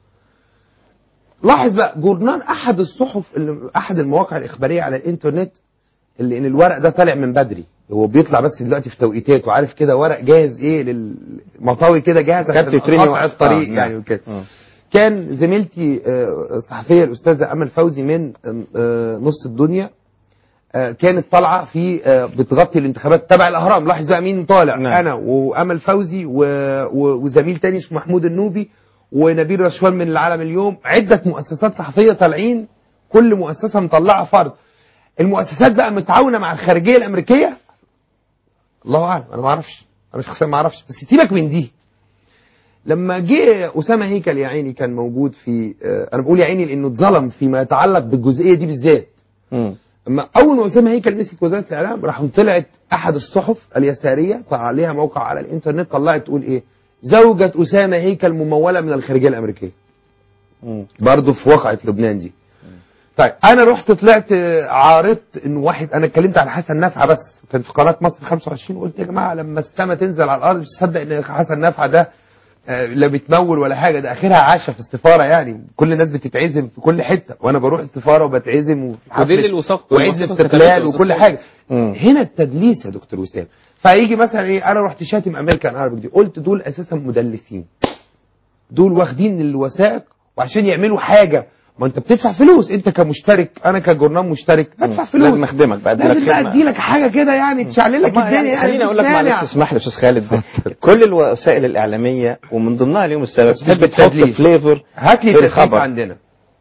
لاحظ بقى جورنال احد الصحف اللي احد المواقع الاخباريه على الانترنت اللي ان الورق ده طالع من بدري هو بيطلع بس دلوقتي في توقيتات وعارف كده ورق جاهز ايه للمطاوي كده جاهز كابت عشان يترمي قطع وقت. الطريق آه، يعني نعم. وكده مم. كان زميلتي آه، الصحفيه الاستاذه امل فوزي من آه، نص الدنيا آه، كانت طالعه في آه، بتغطي الانتخابات تبع الاهرام لاحظ بقى مين طالع نعم. انا وامل فوزي و... و... وزميل تاني اسمه محمود النوبي ونبيل رشوان من العالم اليوم عده مؤسسات صحفيه طالعين كل مؤسسه مطلعه فرد المؤسسات بقى متعاونه مع الخارجيه الامريكيه الله اعلم انا ما اعرفش انا شخصيا ما اعرفش بس سيبك من دي لما جه اسامه هيكل يا عيني كان موجود في آه، انا بقول يا عيني لانه اتظلم فيما يتعلق بالجزئيه دي بالذات مم. اما اول ما اسامه هيكل مسك وزاره الاعلام راح طلعت احد الصحف اليساريه طلع عليها موقع على الانترنت طلعت تقول ايه زوجة اسامه هيكل مموله من الخارجيه الامريكيه مم. برضه في واقعه لبنان دي طيب انا رحت طلعت آه، عارضت ان واحد انا اتكلمت على حسن نفعه بس كان في قناه مصر 25 قلت يا جماعه لما السما تنزل على الارض مش تصدق ان حسن نفعه ده آه، لا بتمول ولا حاجه ده اخرها عاشه في السفاره يعني كل الناس بتتعزم في كل حته وانا بروح السفاره وبتعزم وفي ودي حفلة- الوثائق وعيد والوثائق الاستقلال كتبت وكل أستاذ حاجه مم. هنا التدليس يا دكتور وسام فيجي مثلا ايه انا رحت شاتم امريكان عربي دي قلت دول اساسا مدلسين دول واخدين الوثائق وعشان يعملوا حاجه ما انت بتدفع فلوس انت كمشترك انا كجورنال مشترك بدفع فلوس لازم اخدمك بقى ادي لازم لك بقى خدمة. ادي لك حاجه كده يعني تشعل لك طب ما الدنيا يعني يعني خليني مش اقول لك مانع. معلش اسمح لي يا استاذ خالد كل الوسائل الاعلاميه ومن ضمنها اليوم السابع بتحب بتحب تحط التدليس. فليفر هات لي في التدليس الخبر. عندنا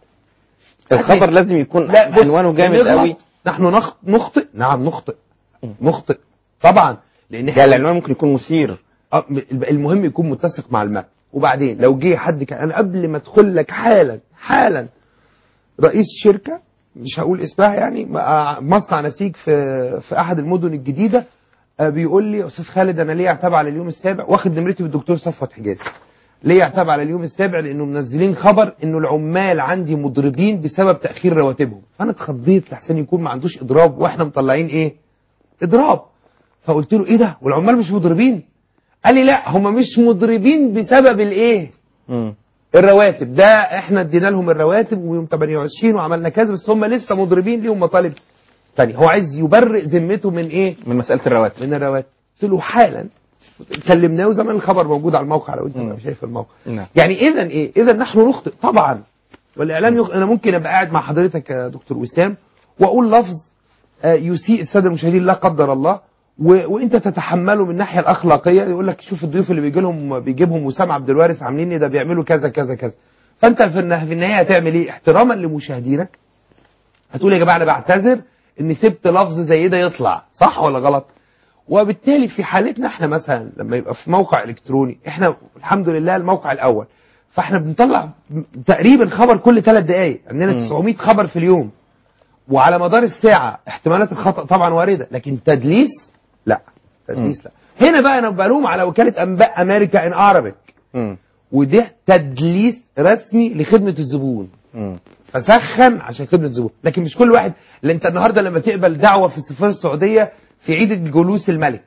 الخبر لازم يكون لا بص، عنوانه جامد بنغلط. قوي نحن نخ- نخطئ نعم نخطئ نخطئ طبعا لان يعني العنوان ممكن يكون مثير آه، المهم يكون متسق مع المتن وبعدين لو جه حد كان انا قبل ما ادخل لك حالا حالا رئيس شركه مش هقول اسمها يعني آه، مصنع نسيج في في احد المدن الجديده آه، بيقول لي يا استاذ خالد انا ليه اعتب على اليوم السابع واخد نمرتي بالدكتور صفوت حجازي ليه اعتب على اليوم السابع لانه منزلين خبر انه العمال عندي مضربين بسبب تاخير رواتبهم فانا اتخضيت لحسن يكون ما عندوش اضراب واحنا مطلعين ايه اضراب فقلت له ايه ده والعمال مش مضربين قال لي لا هم مش مضربين بسبب الايه مم. الرواتب ده احنا ادينا لهم الرواتب ويوم 28 وعملنا كذا بس هم لسه مضربين ليهم مطالب تانية هو عايز يبرئ ذمته من ايه من مساله الرواتب من الرواتب قلت له حالا كلمناه وزمان الخبر موجود على الموقع لو انت مم. بقى شايف الموقع نعم يعني اذا ايه اذا نحن نخطئ طبعا والاعلام يخ... انا ممكن ابقى قاعد مع حضرتك يا دكتور وسام واقول لفظ آه، يسيء الساده المشاهدين لا قدر الله و... وانت تتحمله من الناحيه الاخلاقيه يقول لك شوف الضيوف اللي بيجي لهم بيجيبهم وسام عبد الوارث عاملين ايه ده بيعملوا كذا كذا كذا فانت في النهايه في النهايه هتعمل ايه احتراما لمشاهدينك هتقول يا جماعه انا بعتذر اني سبت لفظ زي ده يطلع صح ولا غلط وبالتالي في حالتنا احنا مثلا لما يبقى في موقع الكتروني احنا الحمد لله الموقع الاول فاحنا بنطلع تقريبا خبر كل ثلاث دقائق عندنا مم. 900 خبر في اليوم وعلى مدار الساعه احتمالات الخطا طبعا وارده لكن تدليس لا تدليس لا هنا بقى انا بلوم على وكاله انباء امريكا ان ارابيك مم. وده تدليس رسمي لخدمه الزبون مم. فسخن عشان خدمه الزبون لكن مش كل واحد اللي انت النهارده لما تقبل دعوه في السفاره السعوديه في عيد جلوس الملك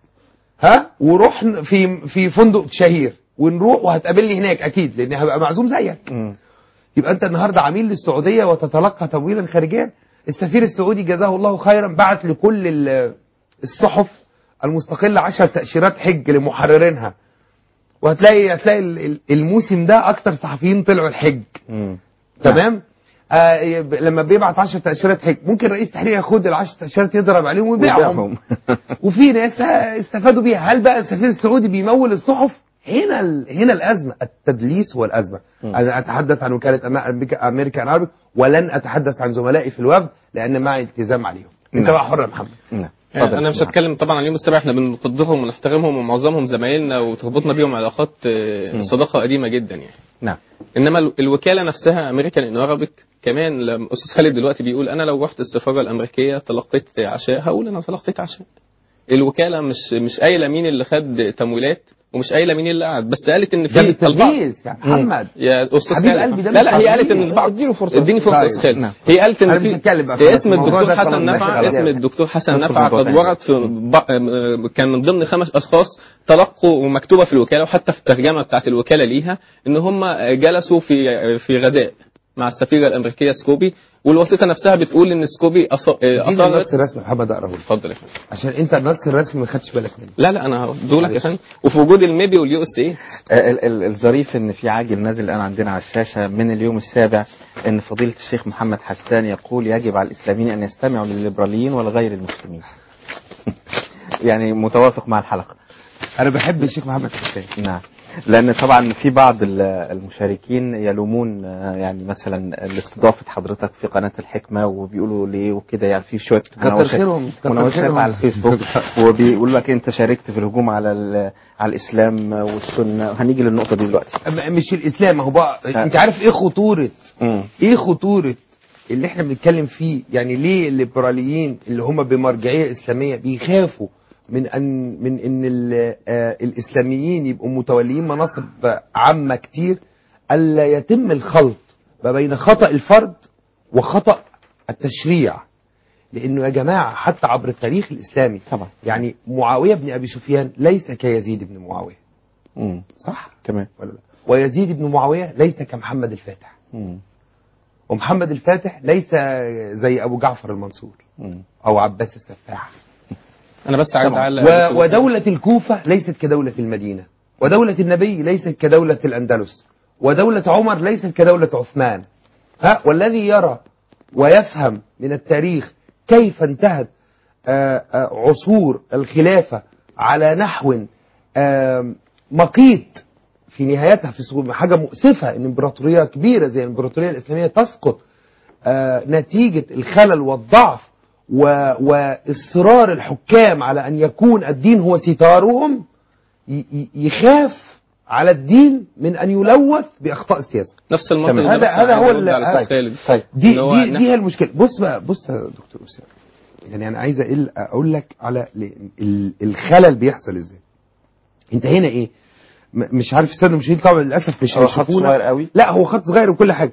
ها وروح ن- في في فندق شهير ونروح وهتقابلني هناك اكيد لان هبقى معزوم زيك مم. يبقى انت النهارده عميل للسعوديه وتتلقى تمويلا خارجيا السفير السعودي جزاه الله خيرا بعت لكل ال- الصحف المستقله 10 تاشيرات حج لمحررينها وهتلاقي هتلاقي ال- ال- الموسم ده اكتر صحفيين طلعوا الحج مم. تمام آه يب- لما بيبعت 10 تاشيرات حج ممكن رئيس تحرير ياخد ال 10 تاشيرات يضرب عليهم ويبيعهم ويبيعهم. وفي ناس استفادوا بيها هل بقى السفير السعودي بيمول الصحف هنا ال... هنا الازمه التدليس هو الازمه مم. انا اتحدث عن وكاله أما- امريكا امريكان عربي ولن اتحدث عن زملائي في الوفد لان معي التزام عليهم انت نعم. بقى حر يا محمد نعم. يعني اتفضل. انا مش هتكلم طبعا عن اليوم السابع احنا بنقدرهم ونحترمهم ومعظمهم زمايلنا وتربطنا بيهم علاقات آه، مم. صداقه قديمه جدا يعني نعم انما ال- الوكاله نفسها امريكان ان ارابيك كمان لما استاذ خالد دلوقتي بيقول انا لو رحت السفاره الامريكيه تلقيت عشاء هقول انا تلقيت عشاء الوكاله مش مش قايله مين اللي خد تمويلات ومش قايله مين اللي قعد بس قالت ان في ده البعض بالتدليس يا محمد يا استاذ حبيب خالد قلبي ده لا مش لا هي قالت ان تدليس. البعض اديله فرصة. اديني فرصه طيب. استاذ خالد نعم. هي قالت ان أنا مش في هتكلم بقى اسم خلاص. الموضوع الدكتور ده حسن خلاص نفع ماشي اسم خلاص. الدكتور حسن ندخل في نفع موضوع قد تاني. ورد في ب- م- كان من ضمن خمس اشخاص تلقوا ومكتوبه في الوكاله وحتى في الترجمه بتاعت الوكاله ليها ان هم جلسوا في في غداء مع السفيره الامريكيه سكوبي والوثيقه نفسها بتقول ان سكوبي أص- اديني اصرت النص الرسمي يا محمد اقراه لي. اتفضل يا فندم عشان انت النص الرسمي ما خدتش بالك منه لا لا انا هدولك يا فندم وفي وجود الميبي واليو اس اي آه، ال- ال- الظريف ان في عاجل نازل الان عندنا على الشاشه من اليوم السابع ان فضيله الشيخ محمد حسان يقول يجب على الاسلاميين ان يستمعوا للليبراليين ولغير المسلمين. يعني متوافق مع الحلقه. انا بحب الشيخ محمد حسين نعم لان طبعا في بعض ال- المشاركين يلومون آه، يعني مثلا لاستضافه حضرتك في قناه الحكمه وبيقولوا ليه وكده يعني في شويه كتر خيرهم كتر مناوشات خيرهم. على الفيسبوك وبيقول لك انت شاركت في الهجوم على ال- على الاسلام والسنه هنيجي للنقطه دي دلوقتي م- مش الاسلام هو بقى آه. انت عارف ايه خطوره مم. ايه خطوره اللي احنا بنتكلم فيه يعني ليه الليبراليين اللي هم بمرجعيه اسلاميه بيخافوا من ان من ان ال- آه، الاسلاميين يبقوا متوليين مناصب عامه كتير الا يتم الخلط ما بين خطا الفرد وخطا التشريع لانه يا جماعه حتى عبر التاريخ الاسلامي طبعا يعني معاويه بن ابي سفيان ليس كيزيد بن معاويه مم. صح تمام ولا لا ويزيد بن معاويه ليس كمحمد الفاتح مم. ومحمد الفاتح ليس زي ابو جعفر المنصور مم. او عباس السفاح انا بس عايز طبعاً. اعلق و- ودولة الكوفة ليست كدولة المدينة ودولة النبي ليست كدولة الأندلس ودولة عمر ليست كدولة عثمان ها والذي يرى ويفهم من التاريخ كيف انتهت آه، آه، عصور الخلافة على نحو آم، مقيت في نهايتها في صور حاجة مؤسفة ان امبراطورية كبيرة زي الامبراطورية الإسلامية تسقط آه، نتيجة الخلل والضعف و- وإصرار الحكام على أن يكون الدين هو ستارهم ي- ي- يخاف على الدين من أن يلوث بأخطاء السياسة نفس المنطق تمام. ده هذا- بس هذا عايز هو أرد ال- على طيب. أستاذ خالد طيب دي اللي هو دي, إن دي هي المشكلة بص بقى بص يا دكتور أسامة يعني أنا عايز أقول أقول لك على ال- ال- الخلل بيحصل إزاي أنت هنا إيه م- مش عارف الساده المشاهدين طبعا للاسف مش هو خط هيشوفونا. صغير قوي. لا هو خط صغير وكل حاجه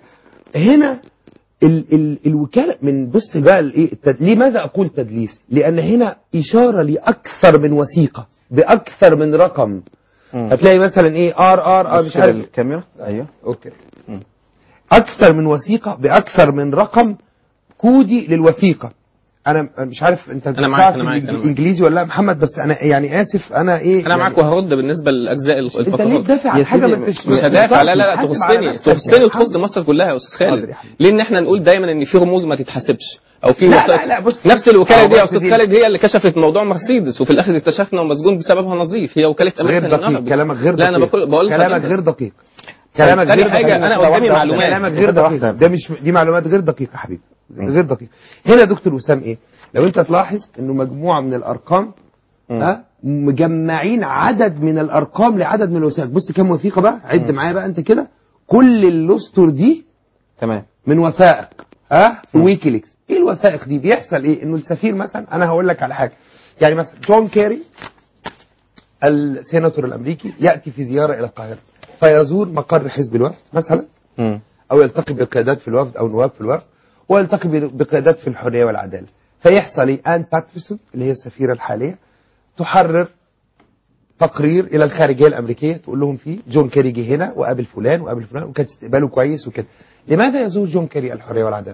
هنا ال ال الوكاله من بص بقى الايه التد... لماذا اقول تدليس؟ لان هنا اشاره لاكثر من وثيقه باكثر من رقم مم. هتلاقي مثلا ايه ار ار ار مش مش كده عارف الكاميرا ايوه اوكي مم. اكثر من وثيقه باكثر من رقم كودي للوثيقه انا مش عارف انت أنا معاك، بتعرف أنا معاك، أنا معاك. انجليزي ولا لا محمد بس انا يعني اسف انا ايه انا معاك يعني وهرد بالنسبه للاجزاء انت ليه الفقرات تدافع عن يا حاجه سيدي، ما انتش مش هدافع لا لا لا حاسب على تخصني نفسك يا تخصني محمد. وتخص مصر كلها يا استاذ حاضر خالد يا حبيبي. ليه ان احنا نقول دايما ان في رموز ما تتحسبش او في لا، وثائق لا، لا، بص. نفس الوكاله أهو دي يا بص استاذ دي. خالد هي اللي كشفت موضوع مرسيدس وفي الاخر اكتشفنا ومسجون بسببها نظيف هي وكاله غير امريكا دقيق للنهب. كلامك غير دقيق لا انا بقول بقول كلامك لحضرتك. غير دقيق كلامك تاني غير حاجة، دقيق. أنا واحدة قدامي واحدة. معلومات. كلامك غير واحدة دقيق واحدة. ده مش دي معلومات غير دقيقه يا حبيبي غير دقيق هنا يا دكتور وسام ايه لو انت تلاحظ انه مجموعه من الارقام مم. ها مجمعين عدد من الارقام لعدد من الوثائق بص كم وثيقه بقى عد معايا بقى انت كده كل اللوستر دي تمام من وثائق ها في ويكيليكس ايه الوثائق دي بيحصل ايه انه السفير مثلا انا هقول لك على حاجه يعني مثلا جون كيري السيناتور الامريكي ياتي في زياره الى القاهره فيزور مقر حزب الوفد مثلا مم. او يلتقي بقيادات في الوفد او نواب في الوفد ويلتقي ب- بقيادات في الحريه والعداله فيحصل ايه ان باتريسون اللي هي السفيره الحاليه تحرر تقرير الى الخارجيه الامريكيه تقول لهم فيه جون كيري جه هنا وقابل فلان وقابل فلان وكان استقباله كويس وكده لماذا يزور جون كيري الحريه والعداله؟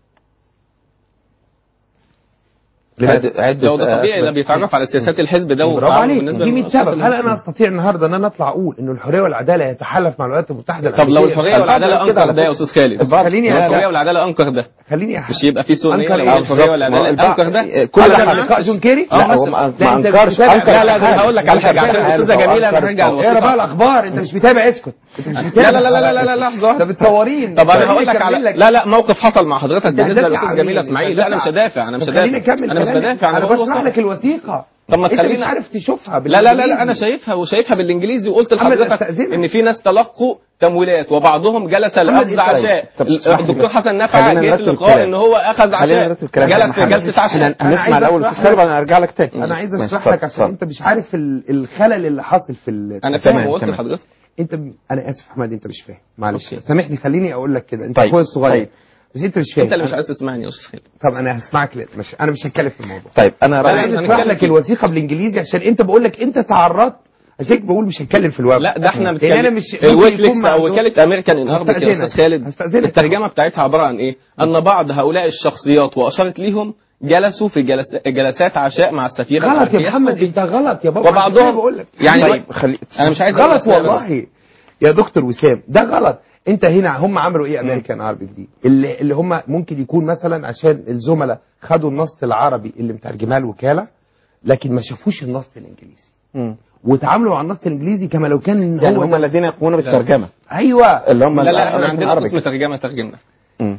عد- عد- لو ده طبيعي آه، ده بيتعرف على سياسات الحزب ده برافو وتعامله عليك بالنسبه في 100 للمؤسسات سبب هل انا اللي- استطيع النهارده ان انا اطلع اقول انه الحريه والعداله يتحالف مع الولايات المتحده طب لو الامريكيه الحريه والعداله البعض كده انكر على ده يا فكرة. استاذ خالد البعض- خليني لو أنا- الحريه والعداله انكر ده خليني أح- مش يبقى في سنيه أنكر لو إيه؟ الحريه والعداله البعض- انكر ده كل كل ده ده معناه- لقاء جون كيري لا آه، هو مثلا. ما لا، ما أنت انكرش بتتابع- انكر لا، لا، حاجة. ده هقول لك على حاجه عشان أنكر الاستاذه حاجة. جميله انا أنكر هرجع حاجة. اقرا بقى للوثيقه الاخبار انت مش متابع اسكت انت مش متابع لا لا لا لا لا لا لحظه انت واحده بتصورين طب انا خليني هقول لك على أكمل لا لا موقف حصل مع حضرتك أنت بالنسبه هتدافع للاستاذ عن جميله مين؟ اسماعيل أنت لا انا مش هتدافع. هدافع انا مش طب خليني هدافع اكمل انا مش كلامي. بدافع انا انا بقول بشرح وصف. لك الوثيقه طب ما انت تخلينا- مش عارف تشوفها لا لا لا, لا بالإنجليزي. انا شايفها وشايفها بالانجليزي وقلت محمد، لحضرتك أستأذنك. ان في ناس تلقوا تمويلات وبعضهم جلس محمد، لاخذ أنت- عشاء طب اسمح لي الدكتور بس. حسن نفع خلينا جه في نرتب اللقاء الكلام. ان هو اخذ خلينا عشاء نرتب الكلام جلس يا في محمد. جلسه عشاء احنا أنا هنسمع عايز الاول أشرح استاذ خالد لك- وانا ارجع لك تاني انا عايز ماشي، اشرح اتفضل، لك عشان اتفضل. انت مش عارف ال- الخلل اللي حاصل في ال- انا تمام، فاهم وقلت تمام. لحضرتك انت ب... انا اسف احمد انت مش فاهم معلش أوكي. سامحني خليني اقول لك كده انت طيب، اخويا الصغير طيب. بس انت مش فاهم انت اللي مش أنا- عايز تسمعني يا استاذ خالد طب انا هسمعك ليه مش انا مش هتكلم في الموضوع طيب انا انا رايي عايز هنتكلم اشرح لك فيه. الوثيقه بالانجليزي عشان انت بقول لك انت تعرضت عشان كده بقول مش هتكلم في الويب لا ده احنا لان انا بنتكلم مش ممكن يكون الويكليكس او معدوم- وكاله امريكان اناربك يا هستأذنك. استاذ خالد هستأذنك. الترجمه بتاعتها عباره عن ايه؟ ان بعض هؤلاء الشخصيات واشارت ليهم جلسوا في جلس جلسات عشاء مع السفيره غلط يا الأمريكية محمد سكوبي. انت غلط يا بابا وبعضهم بقول لك يعني طيب خلي انا مش عايز أقول غلط أسماء بس. والله يا دكتور وسام ده غلط انت هنا هم عملوا ايه امريكان عربي دي اللي, اللي هم ممكن يكون مثلا عشان الزملاء خدوا النص العربي اللي مترجماه الوكاله لكن ما شافوش النص الانجليزي مم. وتعاملوا مع النص الانجليزي كما لو كان يعني هو هم ده- الذين يقومون بالترجمه ايوه اللي هم لا لا احنا الأمريكان عندنا عربي. قسم ترجمه ترجمنا مم.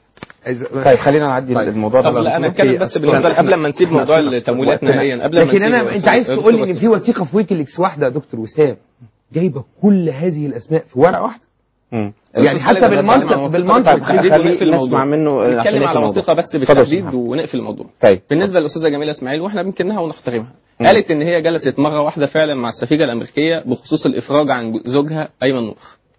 إذا- طيب خلينا نعدي طيب. الموضوع ده طب لا انا أوكي، اتكلم بس أستاذ. بالنسبه لي قبل ما نسيب احنا موضوع أصلاً التمويلات وقتنا- نهائيا قبل ما لكن نسيب انا يا انت أستاذ عايز دكتور تقول لي ان وسيم. في وثيقه في ويكيليكس واحده يا دكتور وسام جايبه كل هذه الاسماء في ورقه واحده مم. يعني الأستاذ حتى خالد بالمنطق- بنتكلم عن وثيقة بالمنطق بس بالتحديد خلي ونقفل نسمع الموضوع. منه عشان نتكلم نقفل على الموضوع. وثيقه بس اتفضل بالتحديد سبحان. ونقفل الموضوع طيب بالنسبه للاستاذه جميله اسماعيل واحنا بنكنها ونحترمها مم. قالت ان هي جلست مره واحده فعلا مع السفيره الامريكيه بخصوص الافراج عن زوجها ايمن نور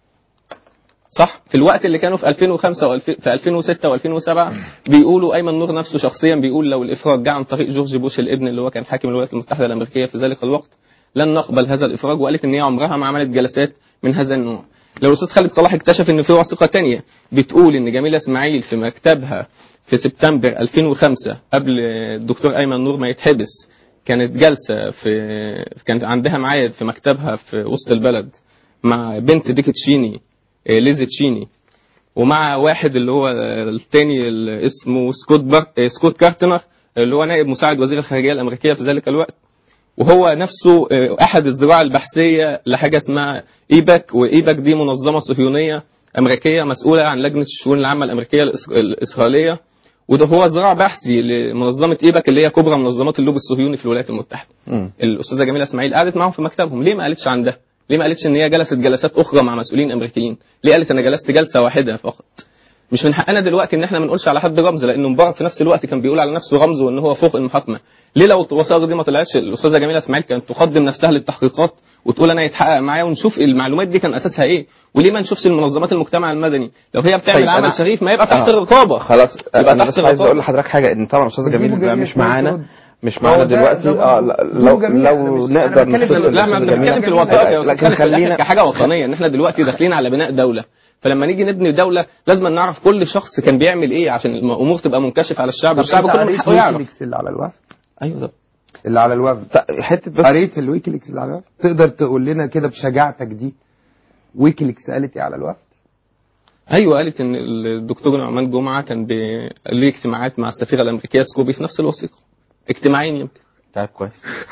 صح في الوقت اللي كانوا في 2005 وفي 2006 و2007 بيقولوا ايمن نور نفسه شخصيا بيقول لو الافراج جاء عن طريق جورج بوش الابن اللي هو كان حاكم الولايات المتحده الامريكيه في ذلك الوقت لن نقبل هذا الافراج وقالت ان هي عمرها ما عملت جلسات من هذا النوع لو الاستاذ خالد صلاح اكتشف ان في وثيقه تانية بتقول ان جميله اسماعيل في مكتبها في سبتمبر 2005 قبل الدكتور ايمن نور ما يتحبس كانت جلسه في كانت عندها ميعاد في مكتبها في وسط البلد مع بنت ديك تشيني آه، ليزي تشيني ومع واحد اللي هو التاني اللي اسمه سكوت بر... آه، سكوت كارتنر اللي هو نائب مساعد وزير الخارجيه الامريكيه في ذلك الوقت وهو نفسه آه، احد الذراع البحثيه لحاجه اسمها ايباك وايباك دي منظمه صهيونيه امريكيه مسؤوله عن لجنه الشؤون العامه الامريكيه الإس- الاسرائيليه وده هو ذراع بحثي لمنظمه ايباك اللي هي كبرى منظمات اللوب الصهيوني في الولايات المتحده مم. الاستاذه جميله اسماعيل قعدت معاهم في مكتبهم ليه ما قالتش عن ده ليه ما قالتش ان هي جلست جلسات اخرى مع مسؤولين امريكيين ليه قالت انا جلست جلسه واحده فقط مش من حقنا دلوقتي ان احنا ما نقولش على حد رمز لانه مبارك في نفس الوقت كان بيقول على نفسه رمز وان هو فوق المحاكمه ليه لو الوثائق دي ما طلعتش الاستاذه جميله اسماعيل كانت تقدم نفسها للتحقيقات وتقول انا يتحقق معايا ونشوف المعلومات دي كان اساسها ايه وليه ما نشوفش المنظمات المجتمع المدني لو هي بتعمل طيب، عمل أنا- شريف ما يبقى تحت آه. الرقابه خلاص يبقى انا تحت بس عايز الرقابة. اقول لحضرتك حاجه ان طبعا استاذ نجيبه جميل جميل مش شوية معانا يرد. مش هو معانا ده- دلوقتي ده اه برضه- لا- نجيبه لو جميل. أنا لو مش- أنا نقدر بتكلم في- نتصل لا احنا بالأستاذة بنتكلم في جميلة. الوثائق يا استاذ لكن خالد في الآخر خلينا كحاجه وطنيه ان احنا دلوقتي داخلين على بناء دوله فلما نيجي نبني دوله لازم نعرف كل شخص كان بيعمل ايه عشان الامور تبقى منكشفه على الشعب طب والشعب أنت كله من قريت حقه يعرف ويكيليكس اللي على الوفد ايوه ده اللي على الوفد ط- حته بس قريت الويكيليكس اللي على الوفد تقدر تقول لنا كده بشجاعتك دي ويكيليكس قالت ايه على الوفد ايوه قالت ان الدكتور نعمان جمعه كان بي- ليه اجتماعات مع السفيره الامريكيه سكوبي في نفس الوثيقه اجتماعين يمكن طيب كويس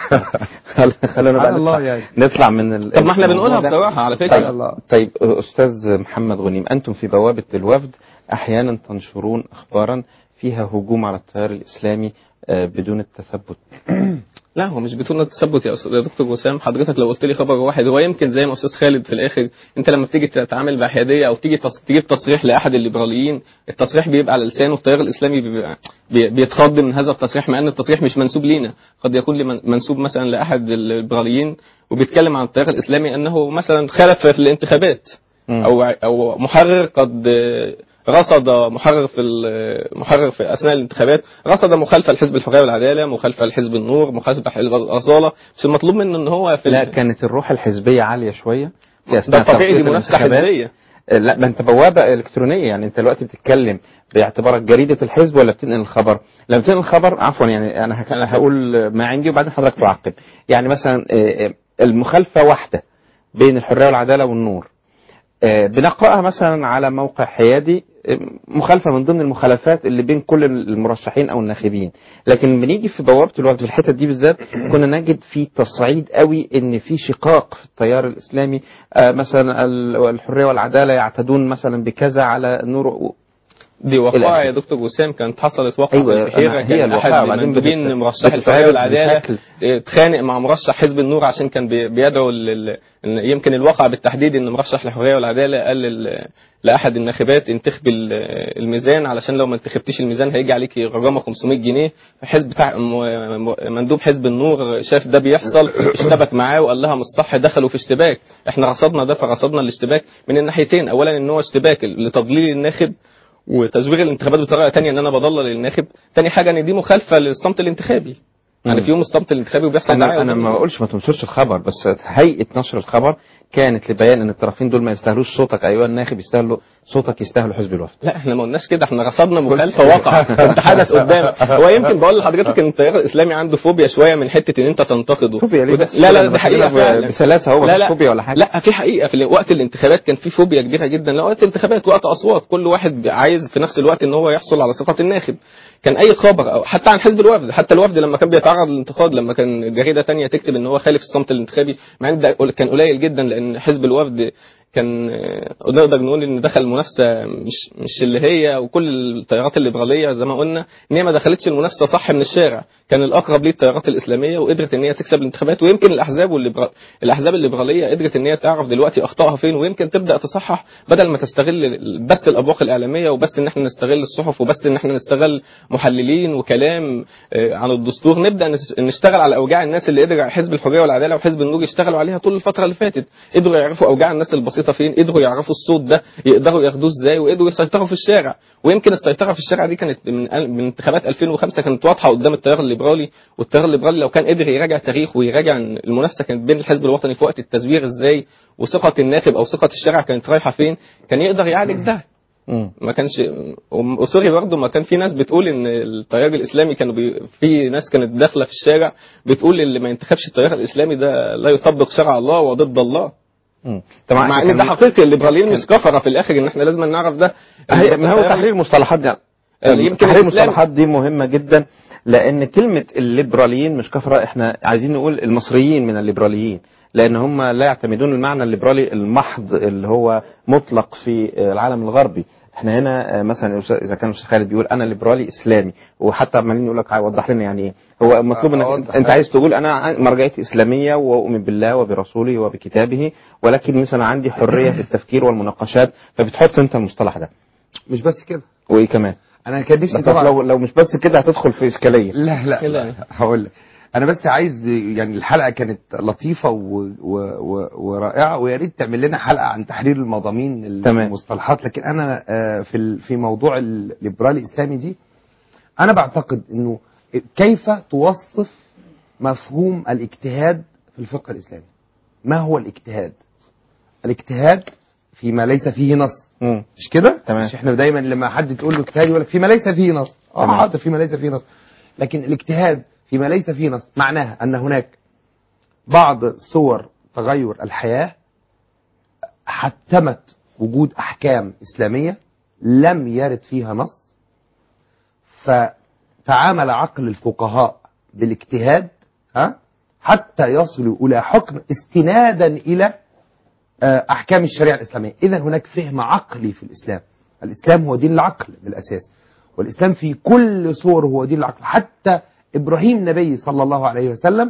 خلونا بقى سبحان الله نطلع, يعني. نطلع من ال... طب ما احنا الموضوع بنقولها ده. بصراحه على فكره طيب, الله. طيب استاذ محمد غنيم انتم في بوابه الوفد احيانا تنشرون اخبارا فيها هجوم على التيار الاسلامي آه، بدون التثبت لا هو مش بتقول التثبت يا استاذ يا دكتور وسام حضرتك لو قلت لي خبر واحد هو يمكن زي ما استاذ خالد في الاخر انت لما بتيجي تتعامل بحياديه او تيجي تص... تجيب تصريح لاحد الليبراليين التصريح بيبقى على لسانه التيار الاسلامي بيبقى بي... بيتخض من هذا التصريح مع ان التصريح مش منسوب لينا قد يكون لمن... منسوب مثلا لاحد الليبراليين وبيتكلم عن التيار الاسلامي انه مثلا خلف في الانتخابات مم. او او محرر قد رصد محرر في ال- محرر في اثناء الانتخابات رصد مخالفه لحزب الحريه والعداله مخالفه لحزب النور مخالفه لحزب الاصاله مش المطلوب منه ان هو في لا ال- كانت الروح الحزبيه عاليه شويه في ده أثناء طبيعي دي توقيت منافسه الانتخابات. حزبيه آه، لا ما انت بوابه الكترونيه يعني انت دلوقتي بتتكلم باعتبارك جريده الحزب ولا بتنقل الخبر؟ لما بتنقل الخبر عفوا يعني انا هك- هقول ما عندي وبعدين حضرتك تعقب. يعني مثلا آه، آه، المخالفه واحده بين الحريه والعداله والنور. آه، بنقراها مثلا على موقع حيادي آه، مخالفه من ضمن المخالفات اللي بين كل المرشحين او الناخبين لكن بنيجي في بوابه الوفد في الحته دي بالذات كنا نجد في تصعيد قوي ان في شقاق في التيار الاسلامي آه، مثلا ال- الحريه والعداله يعتدون مثلا بكذا على النور دي وقائع الآخر. يا دكتور وسام كانت حصلت وقعة أيوة، في البحيرة أنا- هي كان الوقائع أحد وبعدين المندوبين بتت- مرشح الحرية بتتعرض والعدالة بشكل- اه، اتخانق مع مرشح حزب النور عشان كان بي- بيدعو ال- ال- إن يمكن الواقع بالتحديد ان مرشح الحرية والعدالة قال لل- لأحد الناخبات انتخبي ال- الميزان علشان لو ما انتخبتيش الميزان هيجي عليكي غرامة 500 جنيه حزب بتاع م- م- مندوب حزب النور شاف ده بيحصل اشتبك معاه وقال لها مش صح دخلوا في اشتباك احنا رصدنا ده فرصدنا الاشتباك من الناحيتين اولا ان هو اشتباك لتضليل الناخب وتزوير الانتخابات بطريقه تانية ان انا بضلل الناخب تاني حاجه ان دي مخالفه للصمت الانتخابي يعني مم. في يوم الصمت الانتخابي وبيحصل انا دعاية انا قدام ما بقولش ما تنشرش الخبر بس هيئه نشر الخبر كانت لبيان ان الطرفين دول ما يستاهلوش صوتك ايها الناخب يستاهلوا صوتك يستاهلوا حزب الوفد لا احنا ما قلناش كده احنا رصدنا مخالفه واقعه كانت حدث قدامك هو يمكن بقول لحضرتك ان التيار الاسلامي عنده فوبيا شويه من حته ان انت تنتقده فوبيا ليه وده- بس لا كده لا أنا دي حقيقه بكلمك فعلا بسلاسه هو لا مفيش لا فوبيا ولا حاجه لا في حقيقه في وقت الانتخابات كان في فوبيا كبيره جدا لا وقت الانتخابات وقت اصوات كل واحد عايز في نفس الوقت ان هو يحصل على ثقه الناخب كان اي خبر او حتى عن حزب الوفد حتى الوفد لما كان بيتعرض للانتقاد لما كان جريده تانية تكتب ان هو خالف الصمت الانتخابي مع ان ده كان قليل جدا لان حزب الوفد كان آه، نقدر نقول ان دخل منافسه مش مش اللي هي وكل التيارات الليبراليه زي ما قلنا ان هي ما دخلتش المنافسه صح من الشارع كان الاقرب ليه التيارات الاسلاميه وقدرت ان هي تكسب الانتخابات ويمكن الاحزاب والليبرال الاحزاب الليبراليه قدرت ان هي تعرف دلوقتي اخطائها فين ويمكن تبدا تصحح بدل ما تستغل بس الابواق الاعلاميه وبس ان احنا نستغل الصحف وبس ان احنا نستغل محللين وكلام آه، عن الدستور نبدا نس- نشتغل على اوجاع الناس اللي قدر حزب الحريه والعداله وحزب النور يشتغلوا عليها طول الفتره اللي فاتت قدروا يعرفوا اوجاع الناس البسيطه فين قدروا يعرفوا الصوت ده يقدروا ياخدوه ازاي وقدروا يسيطروا في الشارع ويمكن السيطره في الشارع دي كانت من من انتخابات 2005 كانت واضحه قدام التيار الليبرالي والتيار الليبرالي لو كان قدر يراجع تاريخ ويراجع إن المنافسه كانت بين الحزب الوطني في وقت التزوير ازاي وثقه الناخب او ثقه الشارع كانت رايحه فين كان يقدر يعالج ده مم. ما كانش وسوري برضه ما كان في ناس بتقول ان التيار الاسلامي كانوا بي... في ناس كانت داخله في الشارع بتقول اللي ما ينتخبش التيار الاسلامي ده لا يطبق شرع الله وضد الله مم. طبعا مع كان- ان ده حقيقي الليبراليين مش كفره في الاخر ان احنا لازم نعرف ده هي- ما هو تحرير المصطلحات دي يمكن تحرير الإسلام- المصطلحات دي مهمة جدا لأن كلمة الليبراليين مش كفرة احنا عايزين نقول المصريين من الليبراليين لأن هم لا يعتمدون المعنى الليبرالي المحض اللي هو مطلق في العالم الغربي احنا هنا آه، مثلا الأستاذ- اذا كان الاستاذ خالد بيقول انا ليبرالي اسلامي وحتى عمالين يقول لك وضح لنا يعني ايه هو مطلوب انك أوضح. انت عايز تقول انا ع- مرجعيتي اسلاميه واؤمن بالله وبرسوله وبكتابه ولكن مثلا عندي حريه في التفكير والمناقشات فبتحط انت المصطلح ده مش بس كده وايه كمان انا كان نفسي بس طبعا لو لو مش بس كده هتدخل في اشكاليه لا لا, لا. لا هقول لك انا بس عايز يعني الحلقه كانت لطيفه و و و ورائعه ويا ريت تعمل لنا حلقه عن تحرير المضامين تمام. المصطلحات لكن انا آه، في ال- في موضوع الليبرالي الاسلامي دي انا بعتقد انه كيف توصف مفهوم الاجتهاد في الفقه الاسلامي ما هو الاجتهاد الاجتهاد فيما ليس فيه نص مم. مش كده؟ تمام. مش احنا دايما لما حد تقول له اجتهاد يقول لك فيما ليس فيه نص اه تمام. حاضر فيما ليس فيه نص لكن الاجتهاد فيما ليس فيه نص معناها ان هناك بعض صور تغير الحياه حتمت وجود احكام اسلاميه لم يرد فيها نص فتعامل عقل الفقهاء بالاجتهاد ها حتى يصلوا الى حكم استنادا الى آه، احكام الشريعه الاسلاميه اذا هناك فهم عقلي في الاسلام الاسلام هو دين العقل بالاساس والاسلام في كل صوره هو دين العقل حتى إبراهيم نبي صلى الله عليه وسلم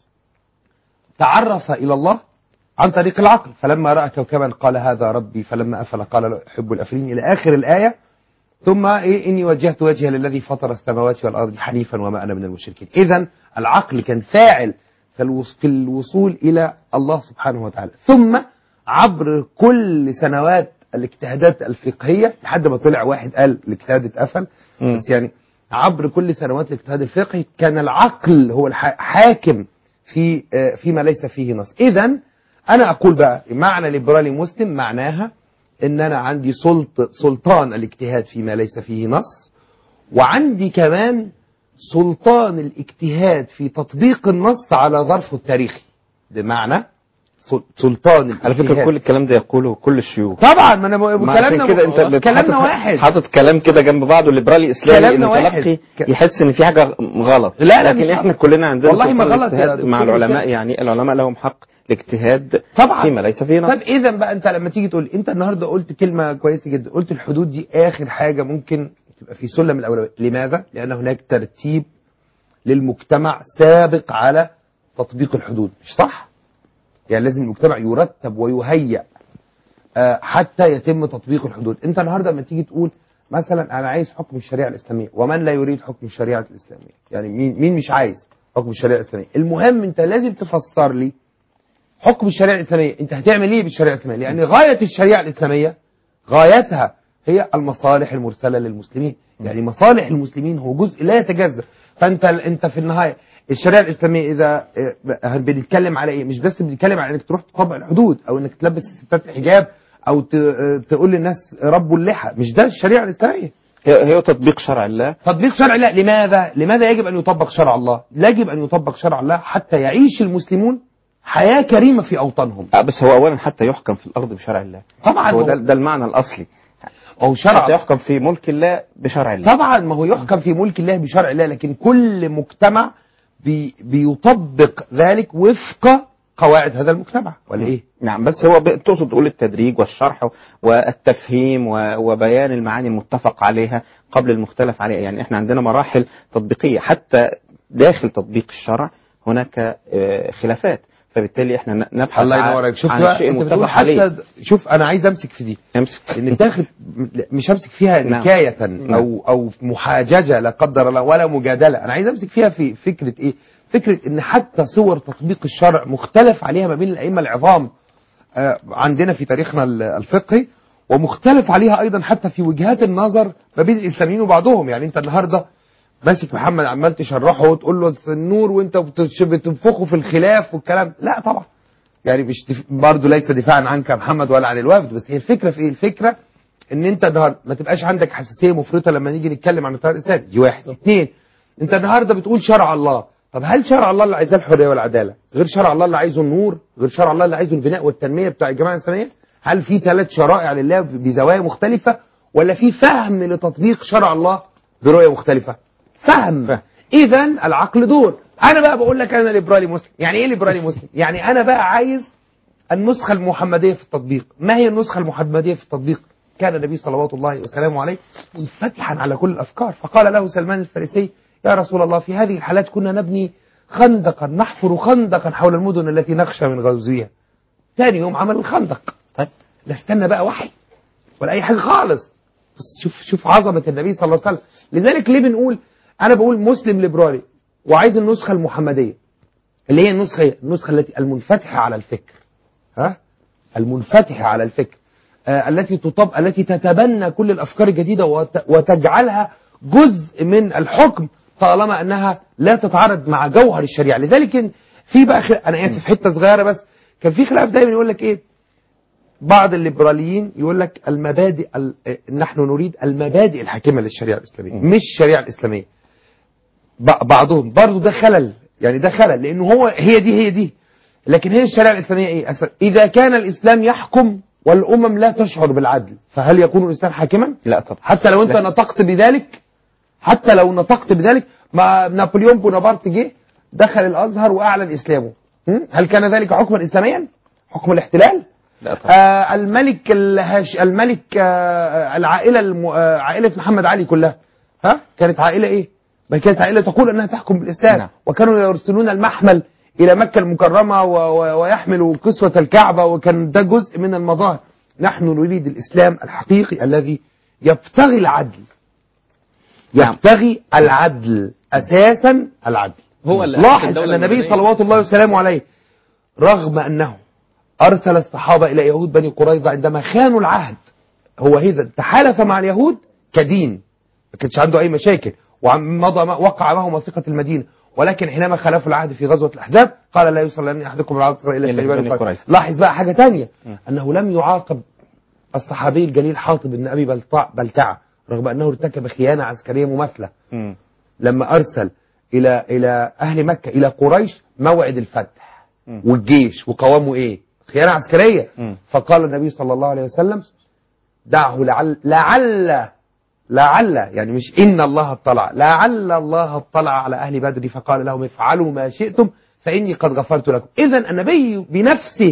تعرف إلى الله عن طريق العقل فلما رأى كوكبا قال هذا ربي فلما أفل قال لا أحب الأفلين إلى آخر الآية ثم إيه إني وجهت وجهي للذي فطر السماوات والأرض حنيفا وما أنا من المشركين إذا العقل كان فاعل في الوص- في الوصول إلى الله سبحانه وتعالى ثم عبر كل سنوات الاجتهادات الفقهية لحد ما طلع واحد قال الاجتهاد اتقفل مم. بس يعني عبر كل سنوات الاجتهاد الفقهي كان العقل هو الحاكم في آه، فيما ليس فيه نص إذا أنا أقول بقى معنى ليبرالي مسلم معناها ان انا عندي سلط سلطان الاجتهاد فيما ليس فيه نص وعندي كمان سلطان الاجتهاد في تطبيق النص على ظرفه التاريخي بمعنى سل- سلطان على فكرة الاجتهاد كل الكلام ده يقوله كل الشيوخ طبعا ما انا بقول- ما عشان كلامنا كده انت بت- كلامنا حاطط- واحد حاطط كلام كده جنب بعضه ليبرالي اسلامي كلامنا ان واحد. تلقي ك- يحس ان في حاجه غلط لا، لا، لكن مش احنا غلط. كلنا عندنا والله ما سلطان غلط يا الاجتهاد دكتور مع العلماء حسين. يعني العلماء لهم حق الاجتهاد طبعا فيما ليس فيه نص طب اذا بقى انت لما تيجي تقول انت النهارده قلت كلمه كويسه جدا قلت الحدود دي اخر حاجه ممكن تبقى في سلم الاولويات لماذا لان هناك ترتيب للمجتمع سابق على تطبيق الحدود مش صح يعني لازم المجتمع يرتب ويهيأ آه، حتى يتم تطبيق الحدود انت النهارده لما تيجي تقول مثلا انا عايز حكم الشريعه الاسلاميه ومن لا يريد حكم الشريعه الاسلاميه يعني مين مين مش عايز حكم الشريعه الاسلاميه المهم انت لازم تفسر لي حكم الشريعه الاسلاميه انت هتعمل ايه بالشريعه الاسلاميه لان غايه الشريعه الاسلاميه غايتها هي المصالح المرسله للمسلمين يعني مصالح المسلمين هو جزء لا يتجزا فانت انت في النهايه الشريعه الاسلاميه اذا اه، بنتكلم على ايه مش بس بنتكلم على انك تروح تطبق الحدود او انك تلبس الستات الحجاب او ت- اه، تقول للناس ربوا اللحى مش ده الشريعه الاسلاميه هي هي تطبيق شرع الله تطبيق شرع الله لماذا لماذا يجب ان يطبق شرع الله يجب ان يطبق شرع الله حتى يعيش المسلمون حياه كريمه في اوطانهم آه، بس هو اولا حتى يحكم في الارض بشرع الله طبعا هو ما ده, هو- ده المعنى الاصلي هو حتى شرع يحكم في ملك الله بشرع الله طبعا ما هو يحكم في ملك الله بشرع الله لكن كل مجتمع بي بيطبق ذلك وفق قواعد هذا المجتمع ولا ايه؟ نعم بس هو ب- تقصد تقول التدريج والشرح والتفهيم و- وبيان المعاني المتفق عليها قبل المختلف عليها يعني احنا عندنا مراحل تطبيقية حتى داخل تطبيق الشرع هناك آه، خلافات فبالتالي احنا ن- نبحث الله عن- ينور عليك شفت عن بقى شيء انت متفق بتقول عليه حتى د- شوف انا عايز امسك في دي امسك ان تاخد مش همسك فيها نعم. نكاية نعم. او او محاججة لا قدر الله ولا مجادلة انا عايز امسك فيها في فكرة ايه فكرة ان حتى صور تطبيق الشرع مختلف عليها ما بين الائمة العظام آه، عندنا في تاريخنا ال- الفقهي ومختلف عليها ايضا حتى في وجهات النظر ما بين الاسلاميين وبعضهم يعني انت النهارده ماسك محمد عمال تشرحه وتقول له في النور وانت بتش- بتنفخه في الخلاف والكلام لا طبعا يعني مش دف... برضه ليس دفاعا عنك يا محمد ولا عن الوفد بس هي الفكره في ايه الفكره ان انت النهارده ما تبقاش عندك حساسيه مفرطه لما نيجي نتكلم عن التيار الاسلامي دي واحد اثنين انت النهارده بتقول شرع الله طب هل شرع الله اللي عايزاه الحريه والعداله غير شرع الله اللي عايزه النور غير شرع الله اللي عايزه البناء والتنميه بتاع الجماعه الاسلاميه هل في ثلاث شرائع لله بزوايا مختلفه ولا في فهم لتطبيق شرع الله برؤيه مختلفه فهم فهم. اذا العقل دور انا بقى بقول لك انا ليبرالي مسلم يعني ايه ليبرالي مسلم يعني انا بقى عايز النسخة المحمدية في التطبيق ما هي النسخة المحمدية في التطبيق كان النبي صلوات الله وسلامه عليه منفتحا على كل الأفكار فقال له سلمان الفارسي يا رسول الله في هذه الحالات كنا نبني خندقا نحفر خندقا حول المدن التي نخشى من غزوها ثاني يوم عمل الخندق طيب لا استنى بقى وحي ولا أي حاجة خالص بس شوف شوف عظمة النبي صلى الله عليه وسلم لذلك ليه بنقول أنا بقول مسلم ليبرالي وعايز النسخة المحمدية اللي هي النسخة هي النسخة التي المنفتحة على الفكر ها المنفتحة على الفكر آه التي تطب التي تتبنى كل الافكار الجديده وت... وتجعلها جزء من الحكم طالما انها لا تتعارض مع جوهر الشريعه لذلك إن في بقى خل... انا اسف حته صغيره بس كان في خلاف دايما يقول لك ايه بعض الليبراليين يقول لك المبادئ ال... آه، نحن نريد المبادئ الحاكمه للشريعه الاسلاميه مش الشريعه الاسلاميه ب- بعضهم برضه ده خلل يعني ده خلل لانه هو هي دي هي دي لكن هي الشريعه الاسلاميه ايه أصل اذا كان الاسلام يحكم والامم لا تشعر بالعدل فهل يكون الاسلام حاكما لا طبعا حتى لو انت لا. نطقت بذلك حتى لو نطقت بذلك ما نابليون بونابرت جه دخل الازهر واعلن اسلامه م? هل كان ذلك حكما اسلاميا حكم الاحتلال لا طبعا آه الملك الهاش الملك آه العائله الم... آه عائله محمد علي كلها ها كانت عائله ايه بل كانت عائلة تقول أنها تحكم بالإسلام نعم. وكانوا يرسلون المحمل إلى مكة المكرمة و- و- ويحملوا كسوة الكعبة وكان ده جزء من المظاهر نحن نريد الإسلام الحقيقي الذي يبتغي العدل نعم. يبتغي العدل أساسا العدل هو اللي أسس لاحظ الدولة أن النبي المدنية. صلوات الله وسلامه عليه رغم أنه أرسل الصحابة إلى يهود بني قريظة عندما خانوا العهد هو إذا تحالف مع اليهود كدين ما كانش عنده أي مشاكل ومضى وقع معهم وثيقة المدينة ولكن حينما خالفوا العهد في غزوة الأحزاب قال لا يوصل أحدكم العصر إلا إلا في بني بني قريظة. قريظة لاحظ بقى حاجة تانية أنه لم يعاقب الصحابي الجليل حاطب بن أبي بلتع بلتعة رغم أنه ارتكب خيانة عسكرية مماثلة مم. لما أرسل إلى إلى أهل مكة إلى قريش موعد الفتح مم. والجيش وقوامه إيه خيانة عسكرية مم. فقال النبي صلى الله عليه وسلم دعه لعل لعل لعل يعني مش إن الله اطلع لعل الله اطلع على أهل بدر فقال لهم افعلوا ما شئتم فإني قد غفرت لكم إذا النبي بنفسه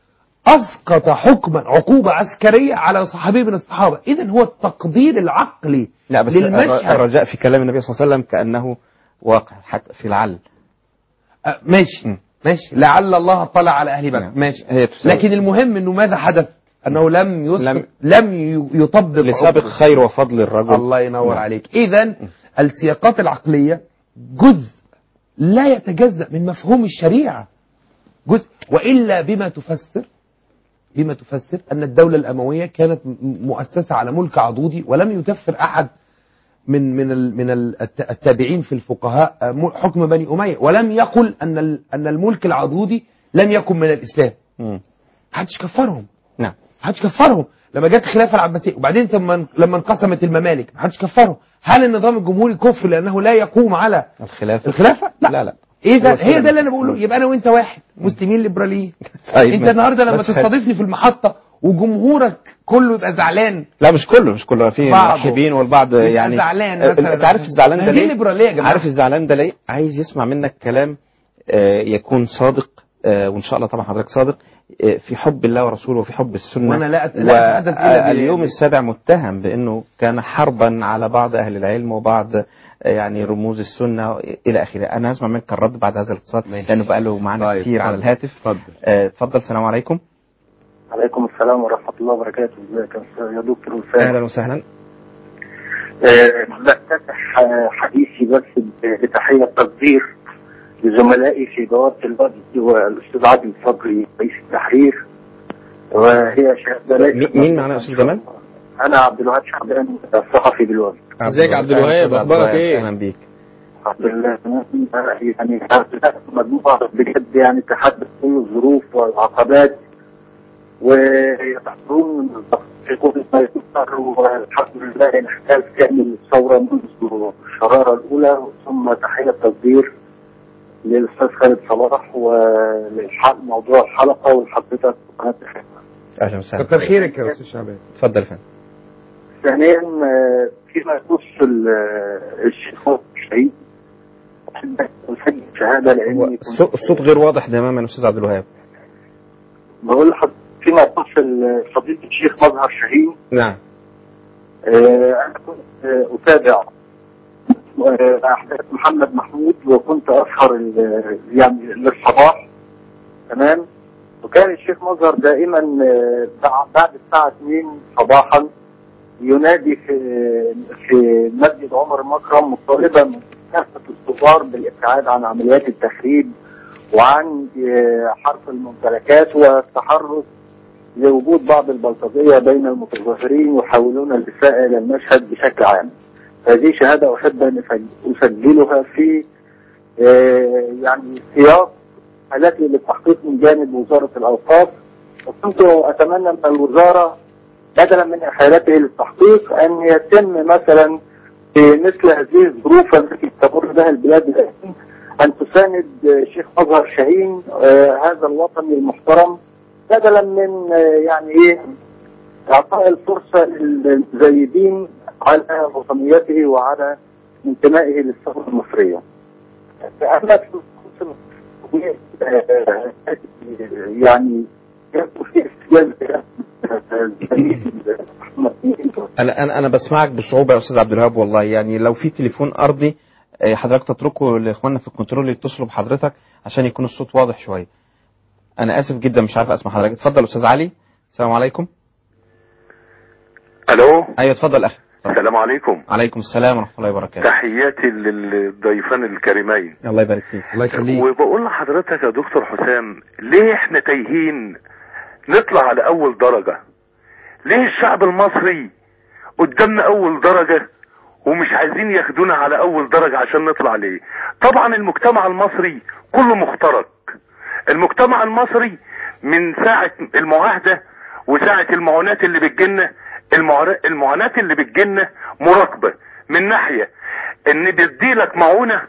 أسقط حكما عقوبة عسكرية على صحابي من الصحابة إذا هو التقدير العقلي لا بس الر- للمشهد الرجاء في كلام النبي صلى الله عليه وسلم كأنه واقع حتى في العل أه، ماشي مم. ماشي لعل الله اطلع على اهل بدر نعم. ماشي هي تساوي. لكن المهم انه ماذا حدث انه لم يسقط لم- لم, ي- يطبق لسابق عقوبة. خير وفضل الرجل الله ينور نعم. عليك اذا السياقات العقليه جزء لا يتجزا من مفهوم الشريعه جزء والا بما تفسر بما تفسر ان الدوله الامويه كانت م- مؤسسه على ملك عضوضي ولم يكفر احد من من ال- من ال- الت- التابعين في الفقهاء آه، م- حكم بني اميه ولم يقل ان ال- ان الملك العضوضي لم يكن من الاسلام مم. محدش كفرهم نعم محدش كفرهم لما جت الخلافه العباسيه وبعدين ثم لما انقسمت الممالك محدش كفرهم هل النظام الجمهوري كفر لانه لا يقوم على الخلافة الخلافه لا لا لا اذا هو هي سلم. ده اللي انا بقوله يبقى انا وانت واحد مسلمين ليبراليين طيب انت ماشي. النهارده لما بس خل- تستضيفني في المحطه وجمهورك كله يبقى زعلان لا مش كله مش كله في بعضه. مرحبين والبعض يبقى يعني زعلان آه، مثلاً. انت عارف الزعلان ما ده هي دي ليه؟ الليبرالية يا جماعة. عارف الزعلان ده ليه؟ عايز يسمع منك كلام آه، يكون صادق آه، وان شاء الله طبعا حضرتك صادق آه، في حب الله ورسوله وفي حب السنه وأنا لا أت- لا أتحدث إلا ب- اليوم السابع متهم بانه كان حربا على بعض اهل العلم وبعض آه، يعني رموز السنه الى اخره انا هسمع منك الرد بعد هذا الاتصال ماشي. لانه بقى له معانا طيب، كتير على اتفضل. الهاتف اتفضل. آه، اتفضل السلام عليكم عليكم السلام ورحمة الله وبركاته ازيك يا أستاذ- يا دكتور وسام اهلا وسهلا آه، بفتتح آه، حديثي بس ب- بتحية تقدير لزملائي في بوابة الوفد والأستاذ عادل صبري رئيس التحرير وهي شهادة ليست مين- مين معنا يا أستاذ جمال؟ أنا عبد الوهاب شعبان الصحفي بالوفد ازيك يا عبد الوهاب؟ أخبارك إيه؟ اهلا بيك الحمد لله يعني مجموعة بجد يعني تحدث كل الظروف والعقبات ويتحضرون في كل ما يقدر والحمد لله نحتاج كامل الثورة منذ الشرارة الأولى ثم تحية تقدير للأستاذ خالد صلاح ولموضوع الحلقة ولحضرتك قناة الخير. اهلا وسهلا كتر خيرك يا استاذ شعبان اتفضل يا فندم ثانيا آه، فيما يخص ال- آه، الشيخ الشهيد أحب أن أسجل شهادة هو لأني الصوت الصوت غير واضح تماما يا استاذ عبد الوهاب بقول لحضرتك فيما يخص ال- فضيلة الشيخ مظهر شاهين نعم آه، أنا كنت آه، أتابع آه، أحداث محمد محمود وكنت أسهر ال- يعني للصباح تمام وكان الشيخ مظهر دائما آه، بع- بعد الساعة 2 صباحا ينادي في في مسجد عمر مكرم مطالبا من كافة الثوار بالابتعاد عن عمليات التخريب وعن آه، حرف الممتلكات والتحرك لوجود بعض البلطجية بين المتظاهرين يحاولون الإساءة إلى المشهد بشكل عام هذه شهادة أحب أن أسج- أسجلها في آه، يعني سياق التي للتحقيق من جانب وزارة الأوقاف وكنت أتمنى من الوزارة بدلا من إحالته للتحقيق أن يتم مثلا في مثل هذه الظروف التي تمر بها البلاد الآن أن تساند آه، شيخ مظهر شاهين آه، هذا الوطني المحترم بدلا من آه، يعني إيه إعطاء الفرصة للمزيدين على وطنيته وعلى انتمائه للثورة المصرية. أما في الخصوص آه، يعني يبدو في استجابة انا انا انا بسمعك بصعوبه يا استاذ عبد الوهاب والله يعني لو في تليفون ارضي آه، حضرتك تتركوا لاخواننا في الكنترول يتصلوا بحضرتك عشان يكون الصوت واضح شويه انا اسف جدا مش عارف اسمع حضرتك اتفضل استاذ علي السلام عليكم الو ايوه اتفضل اخي السلام عليكم عليكم السلام ورحمه الله وبركاته تحياتي للضيفان الكريمين الله يبارك فيك الله يخليك وبقول لحضرتك يا دكتور حسام ليه احنا تايهين نطلع على اول درجة ليه الشعب المصري قدامنا اول درجة ومش عايزين ياخدونا على اول درجة عشان نطلع ليه طبعا المجتمع المصري كله مخترق المجتمع المصري من ساعة المعاهدة وساعة المعونات اللي بتجيلنا المعر- المعاناة اللي بتجيلنا مراقبة من ناحية ان بيديلك معونة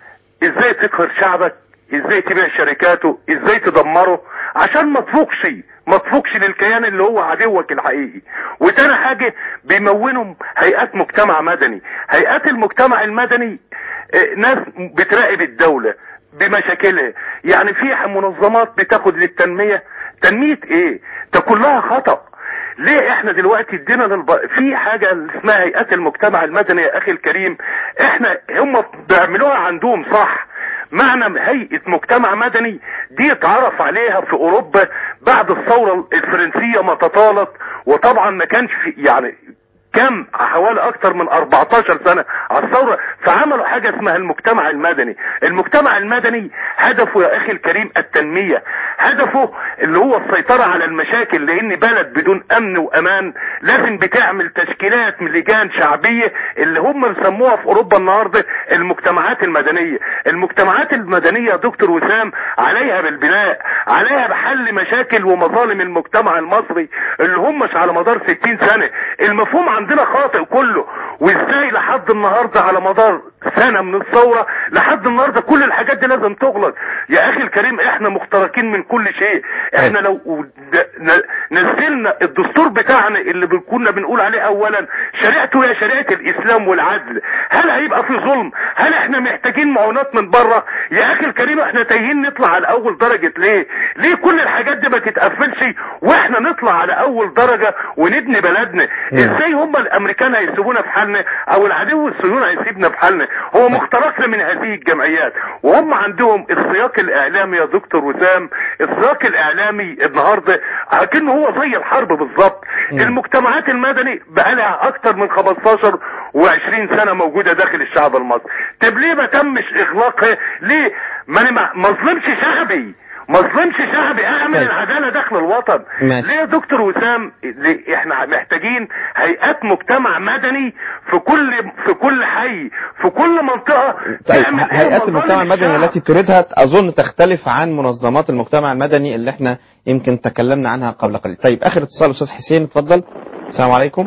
ازاي تقهر شعبك ازاي تبيع شركاته ازاي تدمره عشان ما تفوقش ما تفوقش للكيان اللي هو عدوك الحقيقي وتاني حاجة بيمونهم هيئات مجتمع مدني هيئات المجتمع المدني آه، ناس بتراقب الدولة بمشاكلها يعني في منظمات بتاخد للتنمية تنمية ايه ده كلها خطأ ليه احنا دلوقتي ادينا للب... في حاجة اسمها هيئات المجتمع المدني يا اخي الكريم احنا هم بيعملوها عندهم صح معنى هيئة مجتمع مدني دي اتعرف عليها في اوروبا بعد الثورة الفرنسية ما تطالت وطبعا ما كانش في يعني كم حوالي اكتر من 14 سنة على الثورة فعملوا حاجة اسمها المجتمع المدني المجتمع المدني هدفه يا اخي الكريم التنمية هدفه اللي هو السيطرة على المشاكل لان بلد بدون امن وامان لازم بتعمل تشكيلات من لجان شعبية اللي هم بيسموها في اوروبا النهاردة المجتمعات المدنية المجتمعات المدنية يا دكتور وسام عليها بالبناء عليها بحل مشاكل ومظالم المجتمع المصري اللي هم مش على مدار 60 سنة المفهوم عندنا خاطئ كله وازاي لحد النهاردة على مدار سنة من الثورة لحد النهاردة كل الحاجات دي لازم تغلق يا اخي الكريم احنا مخترقين من كل شيء احنا لو د- ن- نزلنا الدستور بتاعنا اللي بن- كنا بنقول عليه اولا شريعته هي شريعة الاسلام والعدل هل هيبقى في ظلم هل احنا محتاجين معونات من بره يا اخي الكريم احنا تايهين نطلع على اول درجة ليه ليه كل الحاجات دي ما تتقفلش واحنا نطلع على اول درجة ونبني بلدنا ازاي هم الامريكان هيسيبونا في حالنا او العدو الصهيوني هيسيبنا في حالنا هو مخترقنا من هذه الجمعيات وهم عندهم السياق الاعلامي يا دكتور وسام السياق الاعلامي النهارده كأنه هو زي الحرب بالظبط المجتمعات المدني بقالها اكتر من 15 و20 سنه موجوده داخل الشعب المصري طب ليه ما تمش اغلاقها ليه ما أنا ما ما اظلمش شعبي ما اظلمش شعبي اعمل طيب. العداله داخل الوطن ماشي. ليه يا دكتور وسام ليه احنا محتاجين هيئات مجتمع مدني في كل في كل حي في كل منطقه طيب تعمل ه- إيه هيئات مظالم المجتمع المدني الشعب. التي تريدها اظن تختلف عن منظمات المجتمع المدني اللي احنا يمكن تكلمنا عنها قبل قليل طيب اخر اتصال استاذ حسين اتفضل السلام عليكم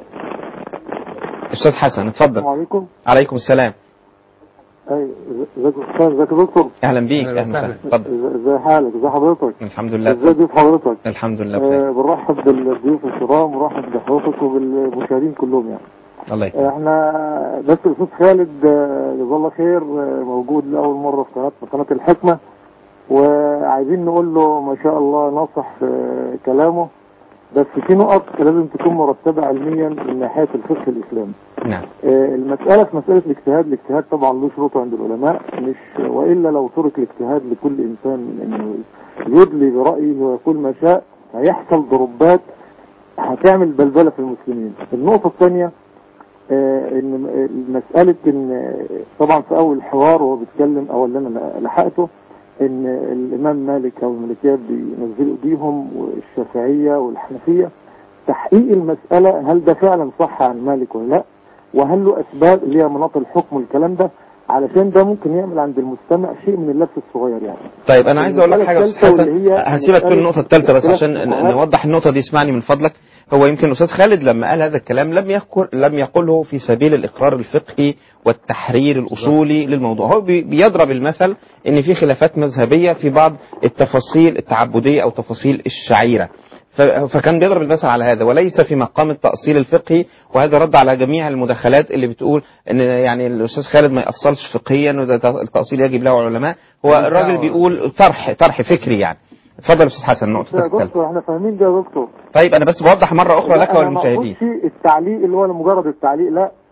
استاذ حسن اتفضل السلام عليكم عليكم السلام اي ازيك يا استاذ ازيك يا دكتور اهلا بيك أهلا اهلا وسهلا. وسهلا اتفضل إز- ازي حالك ازي حضرتك الحمد لله ازاي ضيوف حضرتك الحمد لله بخير آه بنرحب بالضيوف الكرام ونرحب بحضرتك وبالمشاهدين كلهم يعني الله يكرمك احنا بس الاستاذ خالد آه، جزاه الله خير آه، موجود لاول مره في قناه في قناه الحكمه وعايزين نقول له ما شاء الله نصح في كلامه بس في نقط لازم تكون مرتبه علميا من ناحيه الفقه الاسلامي نعم آه، المسألة في مسألة الاجتهاد الاجتهاد طبعا له شروطه عند العلماء مش وإلا لو ترك الاجتهاد لكل إنسان إنه يدلي برأيه ويقول ما شاء هيحصل ضربات هتعمل بلبلة في المسلمين النقطة الثانية آه، إن مسألة إن آه، طبعا في أول الحوار وهو بيتكلم أو اللي أنا لحقته إن الإمام مالك أو الملكيات بينزلوا إيديهم والشافعية والحنفية تحقيق المسألة هل ده فعلا صح عن مالك ولا لا وهل له اسباب اللي هي مناط الحكم والكلام ده علشان ده ممكن يعمل عند المستمع شيء من اللبس الصغير يعني طيب انا عايز اقول لك حاجه يا استاذ المسألة حسن الثالثة واللي هي هسيبك تقول مسألة النقطه الثالثه بس اختلاف عشان ن- الفقهاء. نوضح النقطه دي اسمعني من فضلك هو يمكن استاذ خالد لما قال هذا الكلام لم يذكر لم يقله في سبيل الاقرار الفقهي والتحرير الاصولي للموضوع هو بي- بيضرب المثل ان في خلافات مذهبيه في بعض التفاصيل التعبديه او تفاصيل الشعيره ف- فكان بيضرب المثل على هذا وليس في مقام التأصيل الفقهي وهذا رد على جميع المداخلات اللي بتقول ان يعني الاستاذ خالد ما يأصلش فقهيا وده ت- التأصيل يجب له علماء هو ماليش الراجل دعوة. بيقول طرح طرح فكري يعني اتفضل يا استاذ حسن نقطتك يا الثالثه دكتور احنا فاهمين ده يا دكتور طيب انا بس بوضح مره اخرى لا، لك أنا ما وللمشاهدين أقصدش التعليق اللي هو لمجرد التعليق لا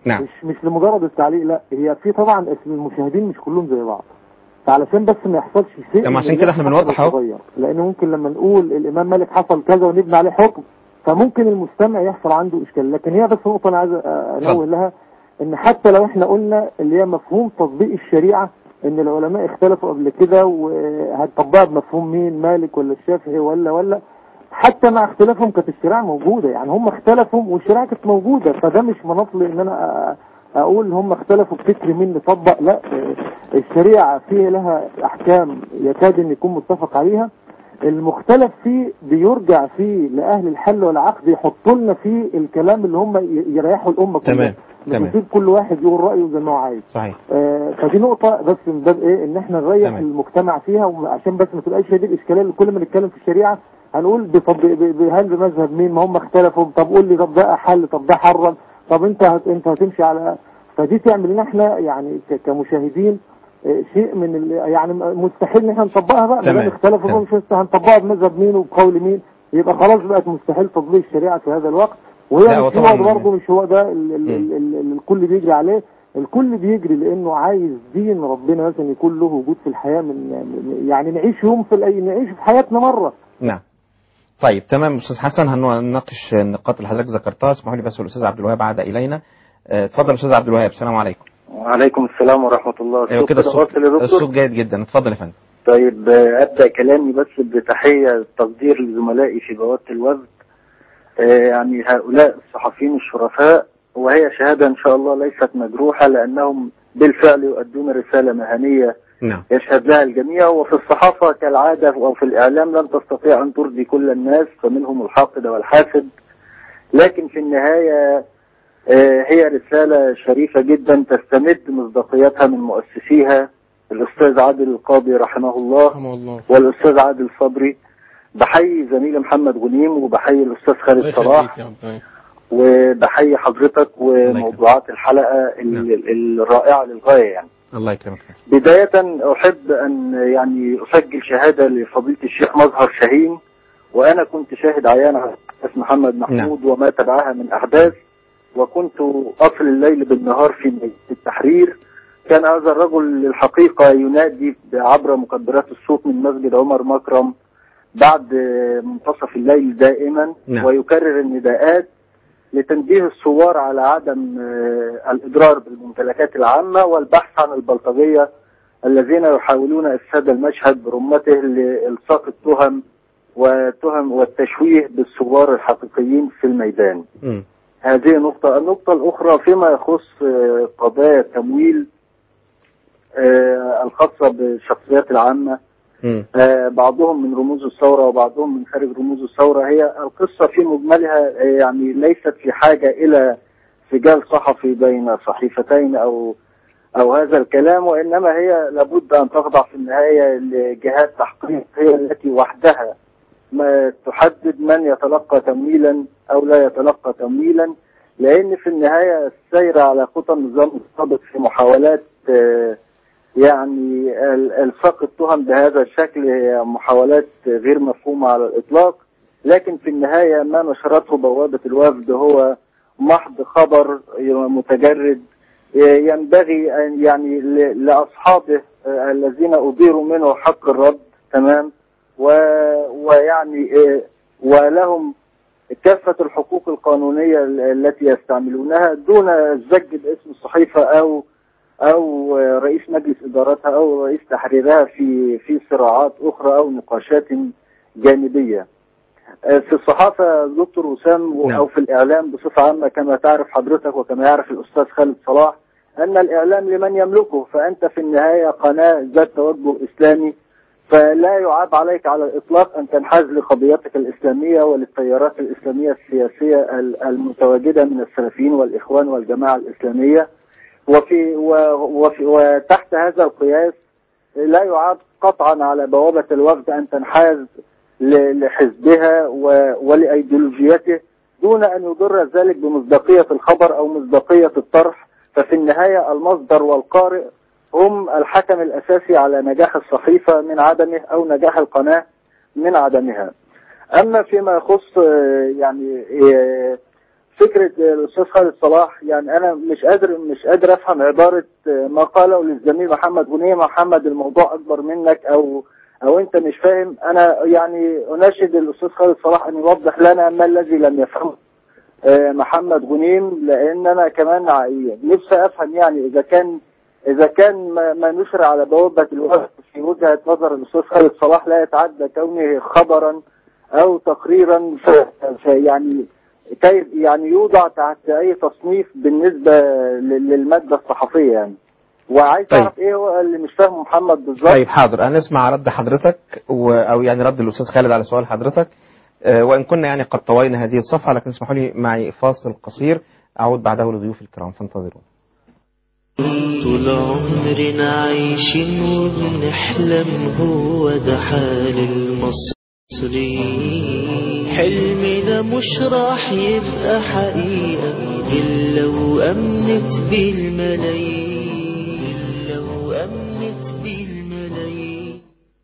نعم مش مش لمجرد التعليق لا هي في طبعا اسم المشاهدين مش كلهم زي بعض فعلشان بس ما يحصلش شيء طب من عشان كده احنا الناس بنوضح حصل اهو. صغير. لان ممكن لما نقول الامام مالك حصل كذا ونبني عليه حكم فممكن المستمع يحصل عنده اشكال لكن هي بس نقطه انا عايز أ- انوه لها ان حتى لو احنا قلنا اللي هي مفهوم تطبيق الشريعه ان العلماء اختلفوا قبل كده وهتطبقها بمفهوم مين مالك ولا الشافعي ولا ولا حتى مع اختلافهم كانت الشريعه موجوده يعني هم اختلفوا والشريعه كانت موجوده فده مش مناط ان انا أ- اقول هم اختلفوا بفكر مين نطبق لا الشريعه فيه لها احكام يكاد ان يكون متفق عليها المختلف فيه بيرجع فيه لاهل الحل والعقد يحطوا لنا فيه الكلام اللي هم ي- يريحوا الامه كلها تمام، مش تمام. يسيب كل واحد يقول رايه زي ما هو عايز صحيح آه، فدي نقطة بس من باب ايه ان احنا نريح تمام. المجتمع فيها وعشان بس ما تبقاش هي دي الاشكالية اللي كل ما نتكلم في الشريعة هنقول بطب ب- ب- هل بمذهب مين ما هم اختلفوا طب قول لي طب ده حل طب ده حرم طب انت هت انت هتمشي على فدي تعمل لنا احنا يعني ك- كمشاهدين آه، شيء من ال... يعني مستحيل ان احنا نطبقها بقى ما تمام. دام اختلفوا تمام. مش لسه هنطبقها بمذهب مين وبقول مين يبقى خلاص بقت مستحيل تطبيق الشريعة في هذا الوقت وهي لا، هو مش طبعاً- هو برضه مش هو ده ال- ال- ال- ال- ال- الكل بيجري عليه الكل بيجري لانه عايز دين ربنا مثلا يكون له وجود في الحياه من من- يعني نعيش يوم في الأي نعيش في حياتنا مره نعم طيب تمام استاذ حسن هنناقش النقاط اللي حضرتك ذكرتها اسمحوا لي بس الاستاذ عبد الوهاب عاد الينا آه، اتفضل استاذ عبد الوهاب السلام عليكم وعليكم السلام ورحمة الله ايوه الصوت كده كده الصوت واصل يا دكتور الصوت جيد جدا اتفضل يا فندم طيب آه، أبدأ كلامي بس بتحية تقدير لزملائي في بوابة الوفد آه، يعني هؤلاء الصحفيين الشرفاء وهي شهادة إن شاء الله ليست مجروحة لأنهم بالفعل يؤدون رسالة مهنية نعم يشهد لها الجميع وفي الصحافة كالعادة أو في الإعلام لن تستطيع أن ترضي كل الناس فمنهم الحاقد والحاسد لكن في النهاية آه، هي رسالة شريفة جدا تستمد مصداقيتها من مؤسسيها الأستاذ عادل القاضي رحمه الله رحمه الله والأستاذ عادل صبري بحيي زميلي محمد غنيم وبحيي الأستاذ خالد الله صلاح يخليك يا عبد الله. وبحيي حضرتك وموضوعات الحلقة ال- ال- الرائعة للغاية يعني الله يكرمك بداية أحب أن يعني أسجل شهادة لفضيلة الشيخ مظهر شاهين وأنا كنت شاهد عيان على أحداث محمد محمود وما تبعها من أحداث وكنت أصل الليل بالنهار في ميدان التحرير كان هذا الرجل الحقيقة ينادي عبر مكبرات الصوت من مسجد عمر مكرم بعد منتصف الليل دائما نعم. ويكرر النداءات لتنبيه الثوار على عدم آه، الإضرار بالممتلكات العامة والبحث عن البلطجية الذين يحاولون إفساد المشهد برمته لإلصاق التهم وتهم والتشويه بالثوار الحقيقيين في الميدان مم. هذه نقطة النقطة الأخرى فيما يخص آه، قضايا التمويل آه، الخاصة بالشخصيات العامة مم. آه، بعضهم من رموز الثورة وبعضهم من خارج رموز الثورة هي القصة في مجملها آه، يعني ليست في حاجة إلى سجال صحفي بين صحيفتين أو أو هذا الكلام وإنما هي لابد أن تخضع في النهاية لجهات تحقيق هي التي وحدها ما تحدد من يتلقى تمويلا أو لا يتلقى تمويلا لأن في النهاية السير على خطى النظام السابق في محاولات آه، يعني ال- الصاق التهم بهذا الشكل هي محاولات غير مفهومة على الإطلاق لكن في النهاية ما نشرته بوابة الوفد هو محض خبر متجرد ينبغي أن يعني ل- لأصحابه آه، الذين أضيروا منه حق الرد تمام و- ويعني آه، ولهم كافة الحقوق القانونية ال- التي يستعملونها دون الزج باسم الصحيفة أو أو رئيس مجلس إدارتها أو رئيس تحريرها في في صراعات أخرى أو نقاشات جانبية. آه، في الصحافة دكتور وسام نعم. أو في الإعلام بصفة عامة كما تعرف حضرتك وكما يعرف الأستاذ خالد صلاح أن الإعلام لمن يملكه فأنت في النهاية قناة ذات توجه إسلامي فلا يعاب عليك على الإطلاق أن تنحاز لقضيتك الإسلامية وللتيارات الإسلامية السياسية ال- المتواجدة من السلفيين والإخوان والجماعة الإسلامية وفي و- وفي وتحت هذا القياس لا يعاب قطعا على بوابة الوفد أن تنحاز ل- لحزبها و- ولأيديولوجيته دون أن يضر ذلك بمصداقية الخبر أو مصداقية الطرح ففي النهاية المصدر والقارئ هم الحكم الأساسي على نجاح الصحيفة من عدمه أو نجاح القناة من عدمها أما فيما يخص آه، يعني آه، فكرة الأستاذ خالد صلاح يعني أنا مش قادر مش قادر أفهم عبارة ما قاله للزميل محمد غنيمة محمد الموضوع أكبر منك أو أو أنت مش فاهم أنا يعني أناشد الأستاذ خالد صلاح أن يوضح لنا ما الذي لم يفهمه آه، محمد غنيم لأن أنا كمان ع- نفسي أفهم يعني إذا كان إذا كان ما- ما نشر على بوابة الوقت في وجهة نظر الأستاذ خالد صلاح لا يتعدى كونه خبرا أو تقريرا ف- ف- يعني كيف يعني يوضع تحت أي تصنيف بالنسبة لل- للمادة الصحفية يعني وعايز طيب. أعرف إيه هو اللي مش فاهمه محمد بالظبط طيب حاضر هنسمع رد حضرتك و... او يعني رد الاستاذ خالد على سؤال حضرتك آه، وان كنا يعني قد طوينا هذه الصفحه لكن اسمحوا لي معي فاصل قصير اعود بعده لضيوف الكرام فانتظروا طول عمرنا عايشين وبنحلم هو ده حال المصري حلمنا مش راح يبقى حقيقة إلا وأمنت بالملايين إلا وأمنت بالملايين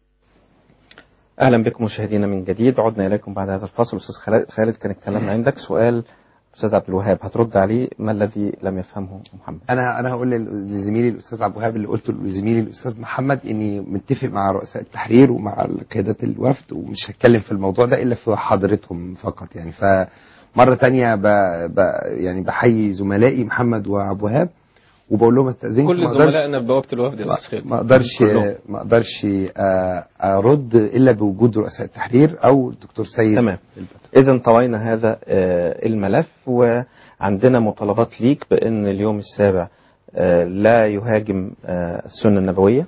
اهلا بكم مشاهدينا من جديد عدنا اليكم بعد هذا الفاصل استاذ خالد- خالد كان الكلام عندك سؤال استاذ عبد الوهاب هترد عليه ما الذي لم يفهمه محمد انا انا هقول لل- لزميلي الاستاذ عبد الوهاب اللي قلته لزميلي الاستاذ محمد اني متفق مع رؤساء التحرير ومع قيادات الوفد ومش هتكلم في الموضوع ده الا في حضرتهم فقط يعني فمره تانية ب... ب... يعني بحيي زملائي محمد وعبد الوهاب وبقول لهم استاذنكم كل ما أقدرش- زملائنا ببوابه الوفد يا ما- استاذ خالد ما اقدرش كلهم. ما اقدرش آه، ارد الا بوجود رؤساء التحرير او الدكتور سيد تمام اذا طوينا هذا آه، الملف وعندنا مطالبات ليك بان اليوم السابع آه، لا يهاجم آه، السنه النبويه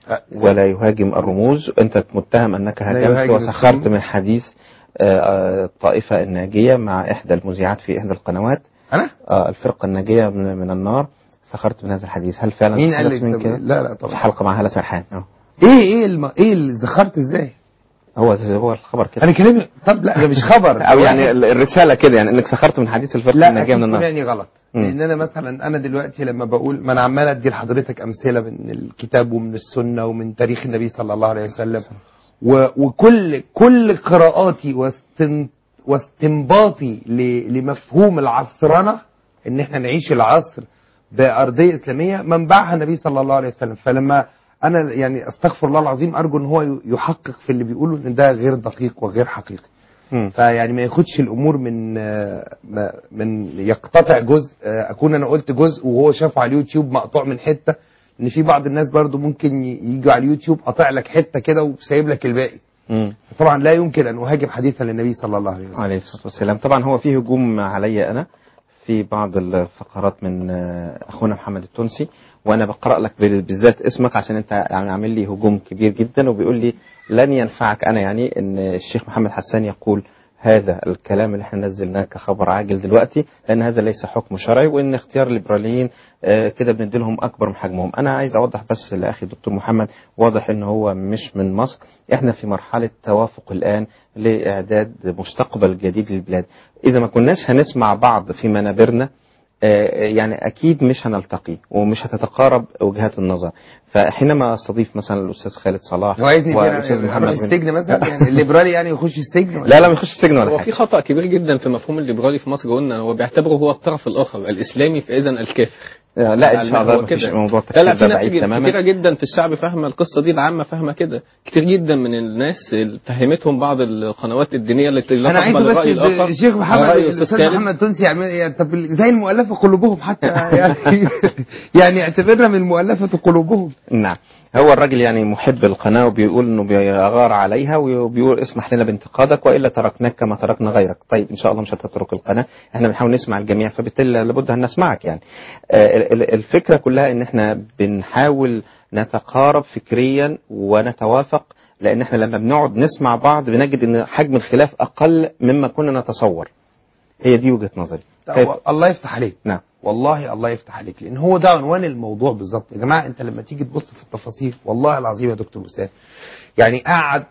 ولا يهاجم الرموز انت متهم انك لا هاجمت يهاجم وسخرت السنة. من حديث آه، آه، الطائفه الناجيه مع احدى المذيعات في احدى القنوات انا آه، الفرقه الناجيه من, من النار سخرت من هذا الحديث هل فعلا مين قال حدث لك من طب- كده لا لا طبعا في حلقه مع هلا سرحان اه ايه ايه الم... ايه اللي ذكرت ازاي هو هو الخبر كده انا كلامي طب لا ده مش خبر او يعني ال- الرساله كده يعني انك سخرت من حديث الفرقه لا الناجيه من أكيد النار سمعني غلط مم. لان انا مثلا انا دلوقتي لما بقول ما انا عمال ادي لحضرتك امثله من الكتاب ومن السنه ومن تاريخ النبي صلى الله عليه وسلم و... وكل كل قراءاتي واستن... واستنباطي ل... لمفهوم العصرنه ان احنا نعيش العصر بارضيه اسلاميه منبعها النبي صلى الله عليه وسلم فلما انا يعني استغفر الله العظيم ارجو ان هو يحقق في اللي بيقوله ان ده غير دقيق وغير حقيقي فيعني ما ياخدش الامور من آه، ما- من يقتطع جزء آه، اكون انا قلت جزء وهو شافه على اليوتيوب مقطوع من حته ان في بعض الناس برضو ممكن ي- يجوا على اليوتيوب قاطع لك حته كده وسايب لك الباقي مم. طبعا لا يمكن ان اهاجم حديثا للنبي صلى الله عليه وسلم عليه الصلاة والسلام طبعا هو في هجوم علي أنا في بعض الفقرات من آه، أخونا محمد التونسي وأنا بقرأ لك بال- بالذات اسمك عشان أنت يعني عامل لي هجوم كبير جدا وبيقول لي لن ينفعك أنا يعني أن الشيخ محمد حسان يقول هذا الكلام اللي احنا نزلناه كخبر عاجل دلوقتي لان هذا ليس حكم شرعي وان اختيار الليبراليين آه، كده بندي لهم اكبر من حجمهم انا عايز اوضح بس لاخي الدكتور محمد واضح ان هو مش من مصر احنا في مرحله توافق الان لاعداد مستقبل جديد للبلاد اذا ما كناش هنسمع بعض في منابرنا آه، يعني اكيد مش هنلتقي ومش هتتقارب وجهات النظر فحينما استضيف مثلا الاستاذ خالد صلاح هو عايزني والاستاذ اروح محمد بن- السجن مثلا يعني الليبرالي يعني يخش السجن ولا لا لا ما يخش السجن ولا هو حاجه في خطأ كبير جدا في مفهوم الليبرالي في مصر قلنا هو بيعتبره هو الطرف الآخر الإسلامي فإذا الكافر لا لا ان شاء الله هو مفيش كده. موضوع لا لا التفكير في ده ناس بعيد تماما كتيرة جدا في الشعب فاهمة القصة دي العامة فاهمة كده كتير جدا من الناس اللي فهمتهم بعض القنوات الدينية اللي لا انا عايزه تقبل بس الرأي الآخر الشيخ محمد على رأي الأستاذ الاستاذ خالد. محمد تونسي يعمل يعني طب زي المؤلفه قلوبهم حتى يعني يعني اعتبرنا من مؤلفه قلوبهم نعم هو الراجل يعني محب القناة وبيقول انه بيغار عليها وبيقول اسمح لنا بانتقادك والا تركناك كما تركنا غيرك طيب ان شاء الله مش هتترك القناة احنا بنحاول نسمع الجميع فبالتالي لابد ان نسمعك يعني آه، ال- ال- الفكرة كلها ان احنا بنحاول نتقارب فكريا ونتوافق لان احنا لما بنقعد نسمع بعض بنجد ان حجم الخلاف اقل مما كنا نتصور هي دي وجهة نظري كيف- هو الله يفتح عليك نعم والله الله يفتح عليك لان هو ده عنوان الموضوع بالظبط يا جماعه انت لما تيجي تبص في التفاصيل والله العظيم يا دكتور وسام يعني قعد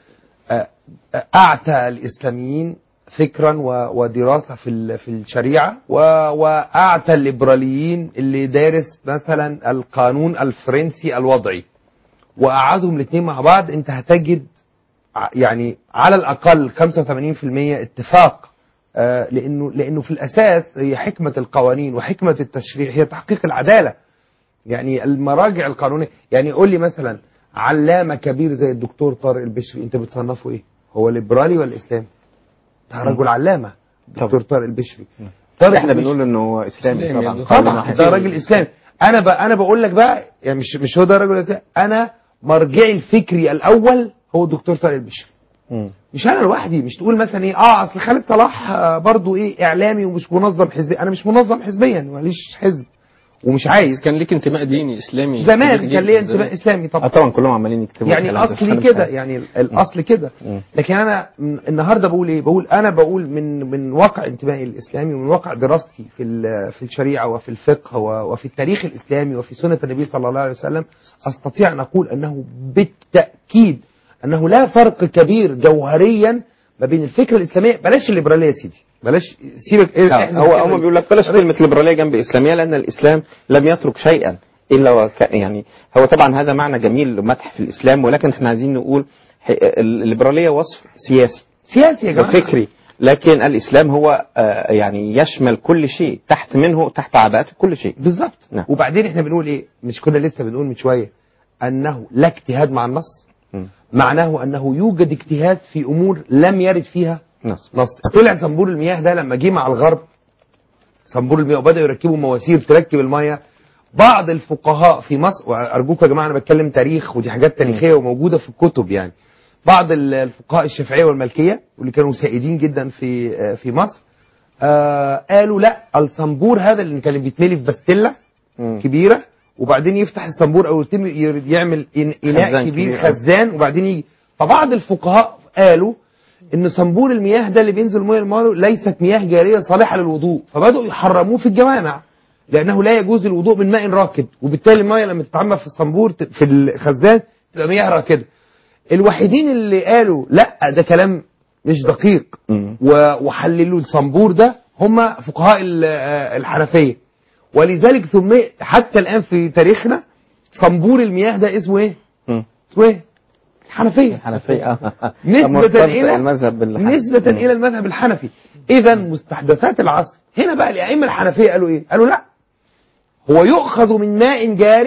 آه، آه، اعتى الاسلاميين فكرا و- ودراسه في ال- في الشريعه و- واعتى الليبراليين اللي دارس مثلا القانون الفرنسي الوضعي وقعدهم الاثنين مع بعض انت هتجد ع- يعني على الاقل 85% اتفاق آه، لانه لانه في الاساس هي حكمه القوانين وحكمه التشريع هي تحقيق العداله يعني المراجع القانونيه يعني قول لي مثلا علامه كبير زي الدكتور طارق البشري انت بتصنفه ايه هو ليبرالي ولا اسلامي ده رجل علامه دكتور طارق البشري طارق احنا البشري- بنقول انه هو اسلامي إسلامي، طبعا دكتور. طبعا ده راجل اسلامي انا ب... انا بقول لك بقى يعني مش مش هو ده الراجل الاسلامي انا مرجعي الفكري الاول هو الدكتور طارق البشري مم. مش انا لوحدي مش تقول مثلا ايه اه اصل خالد صلاح آه، برضو ايه اعلامي ومش منظم حزبي انا مش منظم حزبيا ماليش حزب ومش عايز كان ليك انتماء ديني اسلامي زمان كبير كان ليا جداً انتماء زمان. اسلامي طبعا اه طبعا كلهم عمالين يكتبوا يعني الكلام ده، الاصل بس أنا كده مش يعني الاصل كده مم. لكن انا م- النهارده بقول ايه بقول انا بقول من من واقع انتمائي الاسلامي ومن واقع دراستي في ال- في الشريعه وفي الفقه و- وفي التاريخ الاسلامي وفي سنه النبي صلى الله عليه وسلم استطيع ان اقول انه بالتاكيد انه لا فرق كبير جوهريا ما بين الفكره الاسلاميه بلاش الليبراليه يا سيدي بلاش سيبك إيه، آه، احذف هو الكلمة هم دي. بيقول لك بلاش كلمه ليبراليه جنب اسلاميه لان الاسلام لم يترك شيئا الا وك يعني هو طبعا هذا معنى جميل مدح في الاسلام ولكن احنا عايزين نقول ح- الليبراليه وصف سياسي سياسي يا جماعه وفكري لكن الاسلام هو آه، يعني يشمل كل شيء تحت منه تحت عباءته كل شيء بالظبط نعم. وبعدين احنا بنقول ايه مش كنا لسه بنقول من شويه انه لا اجتهاد مع النص مم. معناه انه يوجد اجتهاد في امور لم يرد فيها نص نص طلع صنبور المياه ده لما جه مع الغرب صنبور المياه وبداوا يركبوا مواسير تركب المياه بعض الفقهاء في مصر وارجوكم يا جماعه انا بتكلم تاريخ ودي حاجات تاريخيه وموجوده في الكتب يعني بعض ال- الفقهاء الشافعيه والمالكيه واللي كانوا سائدين جدا في آه، في مصر آه قالوا لا الصنبور هذا اللي كان بيتملي في بستله مم. كبيره وبعدين يفتح الصنبور او يتم ي- يعمل إن- اناء خزان كبير كبير. خزان وبعدين يجي فبعض الفقهاء قالوا ان صنبور المياه ده اللي بينزل ميه الماء ليست مياه جاريه صالحه للوضوء فبداوا يحرموه في الجوامع لانه لا يجوز الوضوء من ماء راكد وبالتالي الميه لما تتعمل في الصنبور ت- في الخزان تبقى مياه راكده الوحيدين اللي قالوا لا ده كلام مش دقيق مم. و- وحللوا الصنبور ده هم فقهاء ال- آه، الحنفيه ولذلك ثم حتى الان في تاريخنا صنبور المياه ده اسمه ايه؟ مم. اسمه ايه؟ الحنفيه الحنفيه آه. نسبة مرتبط إلى المذهب الحنفي. نسبة مم. إلى المذهب الحنفي إذا مستحدثات العصر هنا بقى الأئمة الحنفية قالوا إيه؟ قالوا لا هو يؤخذ من ماء جار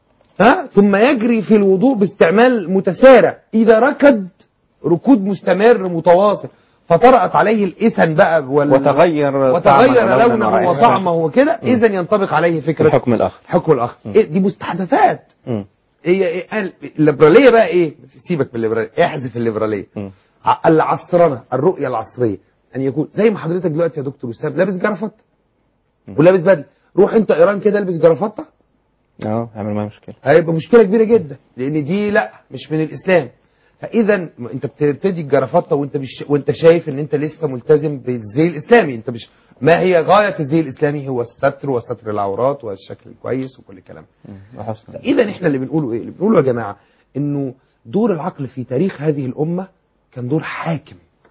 ها ثم يجري في الوضوء باستعمال متسارع إذا ركد ركود مستمر متواصل فطرأت عليه الإثن بقى وال... وتغير وتغير طعما ولونا لونه ورائحة. وطعمه وكده إذا ينطبق عليه فكرة الحكم الاخر حكم الآخر إيه دي مستحدثات مم. هي إيه قال- الليبراليه بقى ايه سيبك من الليبراليه احذف الليبراليه مم. ع- العصرنه الرؤيه العصريه ان يكون زي ما حضرتك دلوقتي يا دكتور وسام لابس جرافطه ولابس بدله روح انت ايران كده البس جرافطه اه يعمل معايا مشكله هيبقى مشكله كبيره جدا لان دي لا مش من الاسلام فاذا انت بتبتدي الجرافطه وانت مش وانت شايف ان انت لسه ملتزم بالزي الاسلامي انت مش ما هي غايه الزي الاسلامي هو الستر وستر العورات والشكل الكويس وكل الكلام ده. وحسن اذا احنا اللي بنقوله ايه اللي بنقوله يا جماعه انه دور العقل في تاريخ هذه الامه كان دور حاكم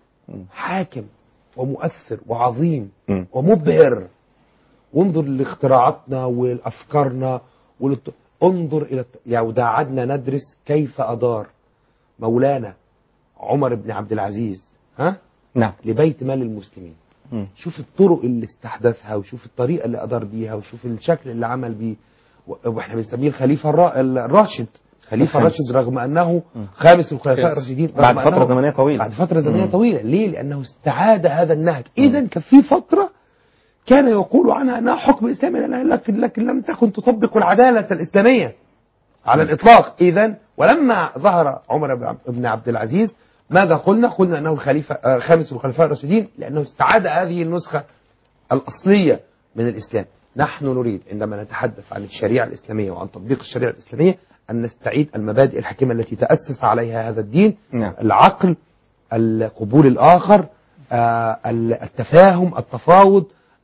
حاكم ومؤثر وعظيم مم. ومبهر وانظر لاختراعاتنا والافكارنا وللت... انظر الى الت- يعني وده قعدنا ندرس كيف ادار مولانا عمر بن عبد العزيز ها نعم لبيت مال المسلمين مم. شوف الطرق اللي استحدثها وشوف الطريقه اللي ادار بيها وشوف الشكل اللي عمل بيه و- واحنا بنسميه الخليفه الرا... الراشد خليفه الخامس. الراشد رغم انه خامس الخلفاء خامس. الراشدين بعد رغم فترة أنه- زمنية طويلة. بعد فتره زمنيه مم. طويله ليه لانه استعاد هذا النهج اذا كان في فتره كان يقول عنها انها حكم اسلامي لكن لكن لم تكن تطبق العداله الاسلاميه على الاطلاق اذا ولما ظهر عمر بن عبد- بن عبد العزيز ماذا قلنا؟ قلنا انه خليفه آه، خامس الخلفاء الراشدين لانه استعاد هذه النسخه الاصليه من الاسلام. نحن نريد عندما نتحدث عن الشريعه الاسلاميه وعن تطبيق الشريعه الاسلاميه ان نستعيد المبادئ الحكيمه التي تاسس عليها هذا الدين نعم. العقل قبول الاخر آه، التفاهم التفاوض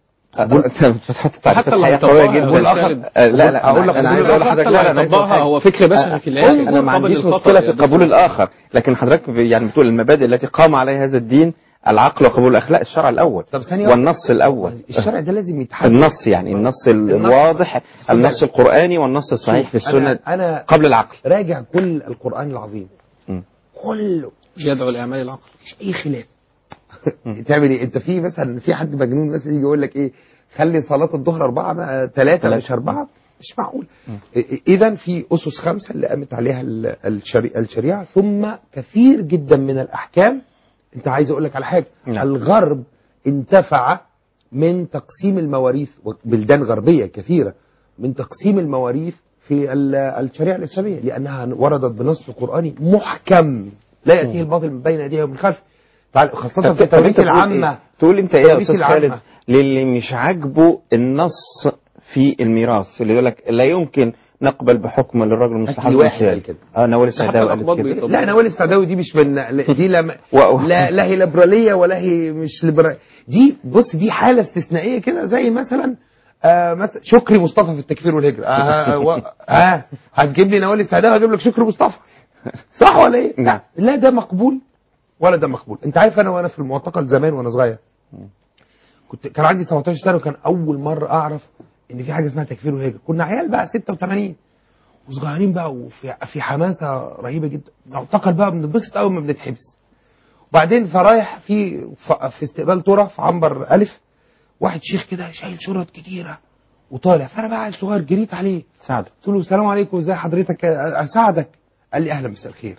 انت بتحط حتى لو الحياة طبقها قوية يا جدا أستاذ خالد. آه، لا لا أقول لك انا أقول عايز لك اقول لحضرتك حتى لا لو لا أنا عايز طبقها أقول هو فكر بشري في الاخر انا ما قابل عنديش للخطأ مشكله يا في دكتور قبول حسام. الاخر لكن حضرتك ب- يعني بتقول المبادئ التي قام عليها هذا الدين العقل وقبول الاخلاق الشرع الاول طب ثانية واحدة. والنص الاول الشرع ده لازم يتحدث النص يعني النص الواضح النص القراني والنص الصحيح في السنه أنا, أنا قبل العقل راجع كل القرآن العظيم مم. كله يدعو لاعمال العقل مفيش أي خلاف تعمل ايه انت في مثلا في حد مجنون مثلا يجي يقول لك ايه خلي صلاه الظهر اربعه بقى ثلاثه ثلاثة. مش اربعه مش معقول اذا في اسس خمسه اللي قامت عليها ال- الشري- الشريعه ثم كثير جدا من الاحكام انت عايز اقول لك على حاجه نعم. الغرب انتفع من تقسيم المواريث بلدان غربيه كثيره من تقسيم المواريث في ال- الشريعه الاسلاميه لانها وردت بنص قراني محكم لا ياتيه الباطل من بين يديه ومن خلفه تعال خاصه طب في طب التواريث انت تقول العامه إيه؟ تقول انت ايه يا التواريث استاذ خالد العامة. للي مش عاجبه النص في الميراث اللي يقول لك لا يمكن نقبل بحكم للرجل المستحق أكل واحد مثال. قال كده. اه نوال حتى السعداوي قالت الأقباط كده بيطبقوا. لا نوال السعداوي دي مش من دي لا لا, لا هي ليبراليه ولا هي مش ليبراليه دي بص دي حاله استثنائيه كده زي مثلا آه مثلا شكري مصطفى في التكفير والهجره آه, آه, و- آه هتجيب لي نوال السعداوي هجيب لك شكري مصطفى صح ولا ايه؟ نعم لا ده مقبول ولا ده مقبول انت عارف انا وانا في المعتقل زمان وانا صغير كنت كان عندي 17 سنه وكان اول مره اعرف ان في حاجه اسمها تكفير وهجره كنا عيال بقى 86 وصغيرين بقى وفي في حماسه رهيبه جدا معتقل بقى بنتبسط قوي ما بنتحبس وبعدين فرايح في ف- في استقبال ترى في عنبر الف واحد شيخ كده شايل شرط كتيره وطالع فانا بقى عيل صغير جريت عليه ساعده قلت له السلام عليكم ازي حضرتك أ- اساعدك قال لي اهلا مساء الخير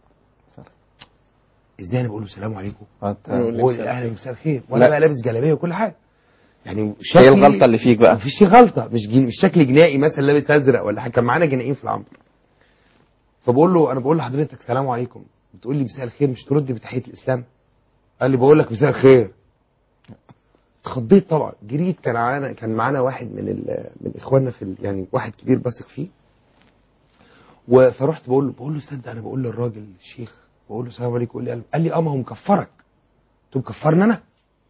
ازاي انا بقول له السلام عليكم يقول لي بقول مساء اهلا مساء الخير وانا لا. بقى لابس جلابيه وكل حاجه يعني هي شكلي الغلطه اللي فيك بقى مفيش غلطه مش جن... مش شكل جنائي مثلا لابس ازرق ولا حاجه كان معانا جنائيين في العنبر فبقول له انا بقول لحضرتك السلام عليكم بتقول لي مساء الخير مش تردي بتحيه الاسلام قال لي بقول لك مساء الخير اتخضيت طبعا جريت كان معانا كان معانا واحد من ال... من اخواننا في ال... يعني واحد كبير بثق فيه و- فرحت بقول له بقول له صدق انا بقول للراجل الشيخ بقول له السلام عليكم يقول لي قال لي اه ما هو مكفرك قلت له مكفرني انا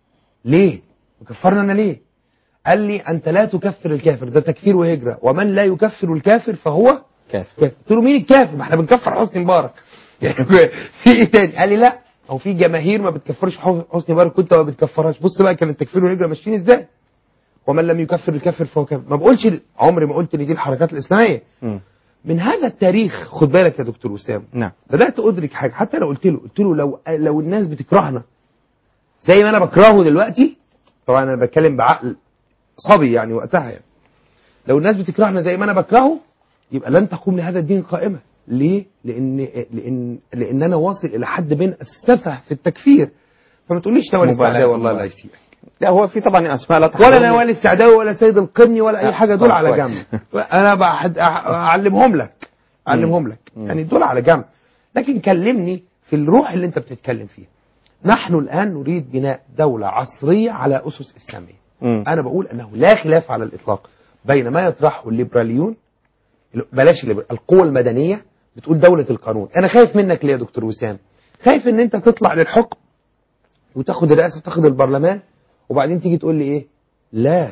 ليه مكفرني انا ليه قال لي انت لا تكفر الكافر ده تكفير وهجره ومن لا يكفر الكافر فهو كافر كافر قلت له مين الكافر ما احنا بنكفر حسني مبارك يعني في ايه تاني قال لي لا هو في جماهير ما بتكفرش حسني مبارك كنت ما بتكفرهاش بص بقى كان التكفير والهجره ماشيين ازاي ومن لم يكفر الكافر فهو كافر ما بقولش عمري ما قلت ان دي الحركات الاسلاميه مم. من هذا التاريخ خد بالك يا دكتور وسام نعم بدات ادرك حاجه حتى انا قلت له قلت له لو لو الناس بتكرهنا زي ما انا بكرهه دلوقتي طبعا انا بتكلم بعقل صبي يعني وقتها يعني لو الناس بتكرهنا زي ما انا بكرهه يبقى لن تقوم لهذا الدين قائمه ليه لان لان لان انا واصل الى حد من السفه في التكفير فما تقوليش نوال مبالاة السعداوي والله لا مبالاة. يسيئك لا هو في طبعا اسماء لا ولا تحضرني. نوال السعداوي ولا سيد القرني ولا اي لا، حاجه دول طب على كويس. جنب انا بحد اعلمهم لك اعلمهم لك يعني دول على جنب لكن كلمني في الروح اللي انت بتتكلم فيها نحن الان نريد بناء دوله عصريه على اسس اسلاميه مم. انا بقول انه لا خلاف على الاطلاق بين ما يطرحه الليبراليون بلاش الليبرال القوى المدنيه بتقول دوله القانون انا خايف منك ليه يا دكتور وسام خايف ان انت تطلع للحكم وتاخد الرئاسه وتاخد البرلمان وبعدين تيجي تقول لي ايه لا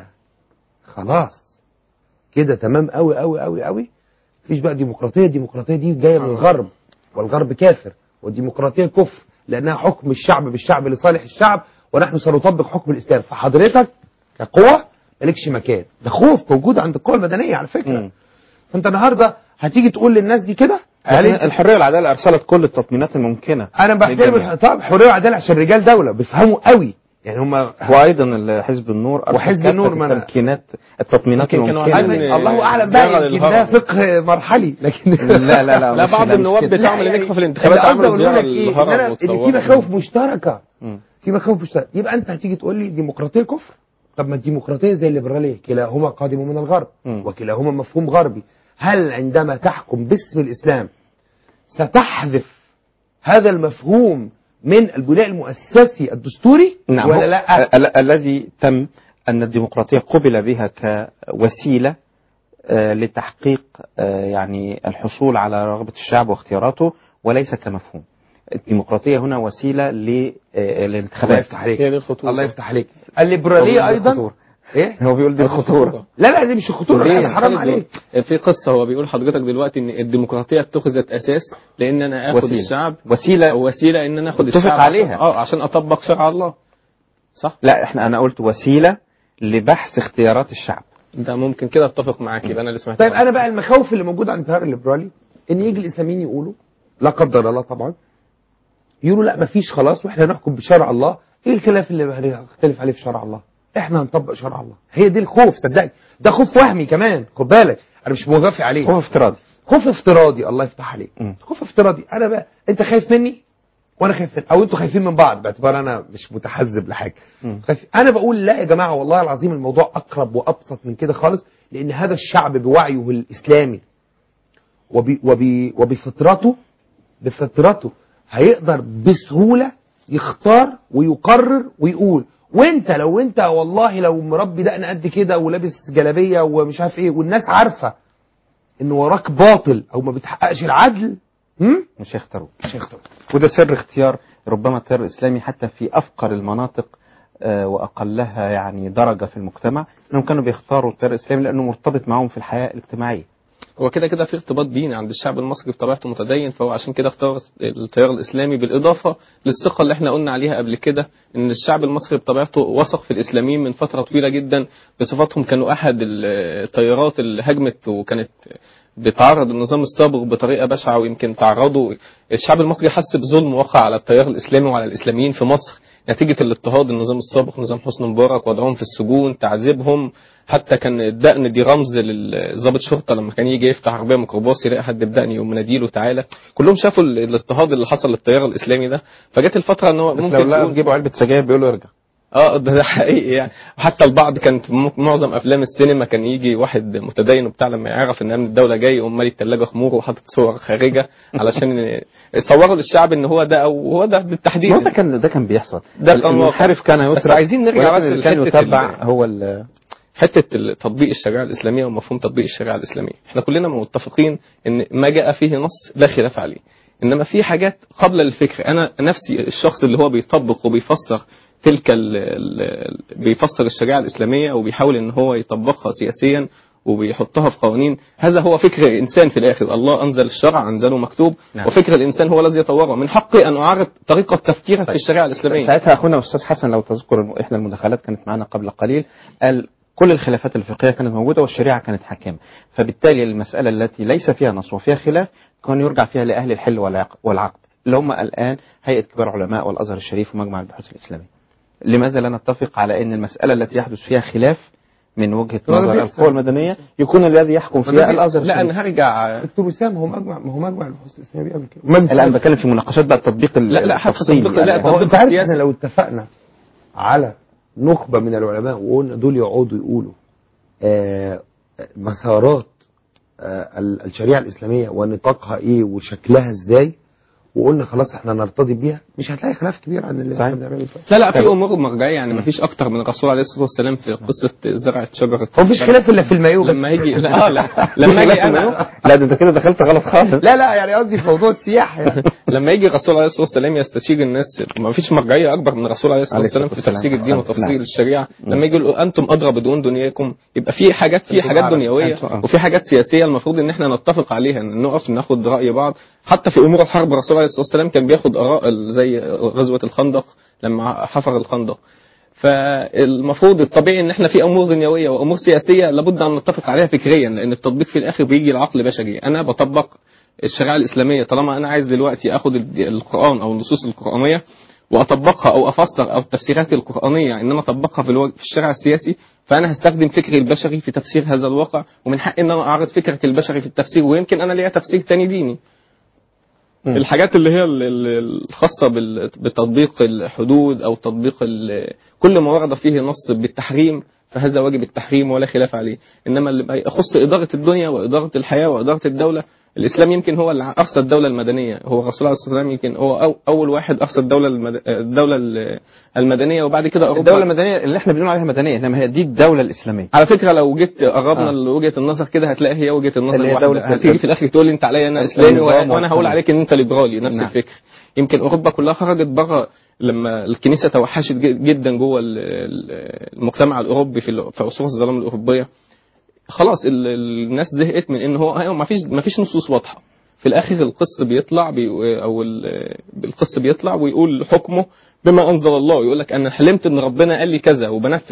خلاص كده تمام قوي قوي قوي قوي مفيش بقى ديمقراطيه الديمقراطيه دي جايه من الغرب والغرب كافر والديمقراطيه كفر لانها حكم الشعب بالشعب لصالح الشعب ونحن سنطبق حكم الاسلام فحضرتك كقوه مالكش مكان ده خوف موجود عند القوى المدنيه على فكره فانت النهارده هتيجي تقول للناس دي كده لكن الحريه والعداله ارسلت كل التطمينات الممكنه انا بحترم للجميع. الح- طب حريه وعداله عشان رجال دوله بيفهموا قوي يعني هم وايضا حزب النور أرسل وحزب كافة النور ما أنا- التمكينات التطمينات لكن كانوا الممكنه عاملين- الله اعلم بقى زيارة يمكن ده للهرم. فقه مرحلي لكن لا لا لا لا مش- بعض لا، مش النواب كده. بتاعهم اللي لا، نجحوا في اللي الانتخابات قصدي عملوا أقوله زياره لك إيه؟ إن للهرم أنا- إن في وتصوروا مخاوف مشتركه مم. في مخاوف مشتركه يبقى انت هتيجي تقول لي ديمقراطيه كفر طب ما الديمقراطيه زي الليبراليه كلاهما قادم من الغرب مم. وكلاهما مفهوم غربي هل عندما تحكم باسم الاسلام ستحذف هذا المفهوم من البناء المؤسسي الدستوري نعم ولا هو لا ال- الذي تم أن الديمقراطية قبل بها كوسيلة آه، لتحقيق آه، يعني الحصول على رغبة الشعب واختياراته وليس كمفهوم الديمقراطية هنا وسيلة ل- آه، الله للانتخابات يفتح عليك هي دي الخطوره الله يفتح عليك هو الليبراليه بيقول دي ايضا الخطورة. ايه هو بيقول دي الخطورة لا لا دي مش الخطوره ليه؟ لا، حرام خالد، عليك في قصه هو بيقول حضرتك دلوقتي ان الديمقراطيه اتخذت اساس لان انا اخد وسيلة. الشعب وسيلة او وسيله ان انا اخد اتفق الشعب عليها. عشان اه عشان اطبق شرع الله صح لا احنا أنا قلت وسيلة لبحث اختيارات الشعب ده ممكن كده اتفق معاك يبقى انا اللي سمعت طيب انا بقى المخاوف اللي موجوده عند التيار الليبرالي ان يجي الاسلاميين يقولوا لا قدر الله طبعا يقولوا لا مفيش خلاص واحنا نحكم بشرع الله ايه الخلاف اللي هنختلف عليه في شرع الله احنا هنطبق شرع الله هي دي الخوف صدقني ده خوف وهمي كمان خد بالك انا مش موافق عليه خوف افتراضي خوف افتراضي الله يفتح عليك خوف افتراضي انا بقى انت خايف مني وانا خايف منك او انتوا خايفين من بعض باعتبار انا مش متحزب لحاجه خايف انا بقول لا يا جماعه والله العظيم الموضوع اقرب وابسط من كده خالص لان هذا الشعب بوعيه الاسلامي وبي وبي وبفطرته بفطرته هيقدر بسهوله يختار ويقرر ويقول وانت لو انت والله لو مربي دقن قد كده ولابس جلابيه ومش عارف ايه والناس عارفه ان وراك باطل او ما بتحققش العدل هم؟ مش هيختاروه مش هيختاروه وده سر اختيار ربما التيار الاسلامي حتى في افقر المناطق آه، واقلها يعني درجه في المجتمع انهم كانوا بيختاروا التيار الاسلامي لانه مرتبط معاهم في الحياه الاجتماعيه هو كده كده في ارتباط ديني عند الشعب المصري بطبيعته متدين فهو عشان كده اختار التيار الاسلامي بالاضافه للثقه اللي احنا قلنا عليها قبل كده ان الشعب المصري بطبيعته وثق في الاسلاميين من فتره طويله جدا بصفتهم كانوا احد التيارات اللي هجمت وكانت بتعرض النظام السابق بطريقه بشعه ويمكن تعرضوا الشعب المصري حس بظلم وقع على التيار الاسلامي وعلى الاسلاميين في مصر نتيجة الاضطهاد النظام السابق نظام حسني مبارك وضعهم في السجون تعذيبهم حتى كان الدقن دي رمز للضابط شرطة لما كان يجي يفتح عربية ميكروباص يلاقي حد بدقن يقوم مناديله تعالى كلهم شافوا ال- الاضطهاد اللي حصل للتيار الإسلامي ده فجت الفترة ان هو بس ممكن لو لقى تقول- تجيبوا علبه سجاير بيقولوا ارجع اه ده, ده حقيقي يعني وحتى البعض كانت في م- معظم افلام السينما كان يجي واحد متدين وبتاع لما يعرف ان امن الدوله جاي يقوم مالي الثلاجه خمور وحاطط صور خارجه علشان يصوروا للشعب ان هو ده او هو ده بالتحديد ما ده كان ده كان بيحصل ده كان واقع. المنحرف كان بس يسرق عايزين نرجع ولكن بس اللي كان لحتة يتبع ال- هو ال- حته تطبيق الشريعه الاسلاميه ومفهوم تطبيق الشريعه الاسلاميه احنا كلنا متفقين ان ما جاء فيه نص لا خلاف عليه انما في حاجات قبل الفكر انا نفسي الشخص اللي هو بيطبق وبيفسر تلك ال ال بيفسر الشريعه الاسلاميه وبيحاول ان هو يطبقها سياسيا وبيحطها في قوانين هذا هو فكر انسان في الاخر الله انزل الشرع انزله مكتوب نعم. وفكر الانسان هو الذي يطوره من حقي ان اعرض طريقه تفكيره في الشريعه الاسلاميه ساعتها اخونا استاذ حسن لو تذكر إنه احدى المداخلات كانت معنا قبل قليل قال كل الخلافات الفقهيه كانت موجوده والشريعه كانت حاكمه فبالتالي المساله التي ليس فيها نص وفيها خلاف كان يرجع فيها لاهل الحل والعق- والعقد اللي هم الان هيئه كبار العلماء والازهر الشريف ومجمع البحوث الاسلاميه لماذا لا نتفق على ان المساله التي يحدث فيها خلاف من وجهه هو ده نظر بيحصل. القوى المدنيه يكون الذي يحكم فيها الازهر لا الشريف انا هرجع دكتور وسام هو مجمع ما هو مجمع البحوث الاسلاميه بيعمل كده لا انا بتكلم في مناقشات بقى التطبيق لا، لا، حتى التفصيلي تطبيق- لا، يعني. هو تطبيق انت عارف السياسة. احنا لو اتفقنا على نخبه من العلماء وقلنا دول يقعدوا يقولوا آه مسارات آه ال- الشريعه الاسلاميه ونطاقها ايه وشكلها ازاي وقلنا خلاص احنا نرتضي بيها مش هتلاقي خلاف كبير عن اللي احنا بنعمله دلوقتي. لا لا في امور مرجعيه يعني ما فيش اكتر من الرسول عليه الصلاه والسلام في قصه زرعه شجره هو مفيش خلاف الا في المايو بس لما يجي لا آه، لا لما يجي انا لا ده انت كده دخلت غلط خالص لا لا يعني قصدي في موضوع السياحه يعني لما يجي الرسول عليه الصلاه والسلام يستشير الناس ما فيش مرجعيه اكبر من الرسول عليه الصلاه عليه والسلام في الصلاة تفسير والسلام. الدين نعم. وتفسير الشريعه لما يجي يقول انتم ادرى بدون دنياكم يبقى في حاجات في أنتم حاجات أعلم. دنيويه أنتم- آه. وفي حاجات سياسيه المفروض ان احنا نتفق عليها ان نقف ناخد راي بعض حتى في امور الحرب الرسول عليه الصلاه والسلام كان بياخد اراء ال- زي غزوه الخندق لما حفر الخندق فالمفروض الطبيعي ان احنا في امور دنيويه وامور سياسيه لابد ان نتفق عليها فكريا لان التطبيق في الاخر بيجي لعقل بشري انا بطبق الشريعه الاسلاميه طالما انا عايز دلوقتي اخد ال- القران او النصوص القرانيه واطبقها او افسر او التفسيرات القرانيه ان انا اطبقها في, الو... في الشرع السياسي فانا هستخدم فكري البشري في تفسير هذا الواقع ومن حقي ان انا اعرض فكرك البشري في التفسير ويمكن انا ليا تفسير تاني ديني مم. الحاجات اللي هي ال- ال- الخاصة بال- بتطبيق الحدود أو تطبيق ال- كل ما ورد فيه نص بالتحريم فهذا واجب التحريم ولا خلاف عليه إنما اللي يخص إدارة الدنيا وإدارة الحياة وإدارة الدولة الإسلام يمكن هو اللي أرسى الدولة المدنية هو الرسول عليه الصلاة والسلام يمكن هو أو أول واحد أرسى الدولة المد... الدولة ال- المدنية وبعد كده أوروبا الدولة المدنية اللي احنا بنقول عليها مدنية انما هي دي الدولة الإسلامية على فكره لو جيت قربنا آه. لوجهه النظر كده هتلاقي هي وجهه النظر اللي هي واحدة. دولة هتيجي في الاخر تقول لي انت عليا انا اسلامي النظام وانا وأنا هقول والقانون. عليك ان انت ليبرالي نفس نعم. الفكر يمكن اوروبا كلها خرجت بره لما الكنيسه توحشت ج- جدا جوه ال- ال- المجتمع الاوروبي في ال- في عصور الظلام الاوروبيه خلاص ال- ال- الناس زهقت من ان هو أيوة ما فيش ما فيش نصوص واضحه في الاخر القس بيطلع بي او ال- القس بيطلع ويقول حكمه بما انزل الله ويقول لك انا حلمت ان ربنا قال لي كذا وبنفذ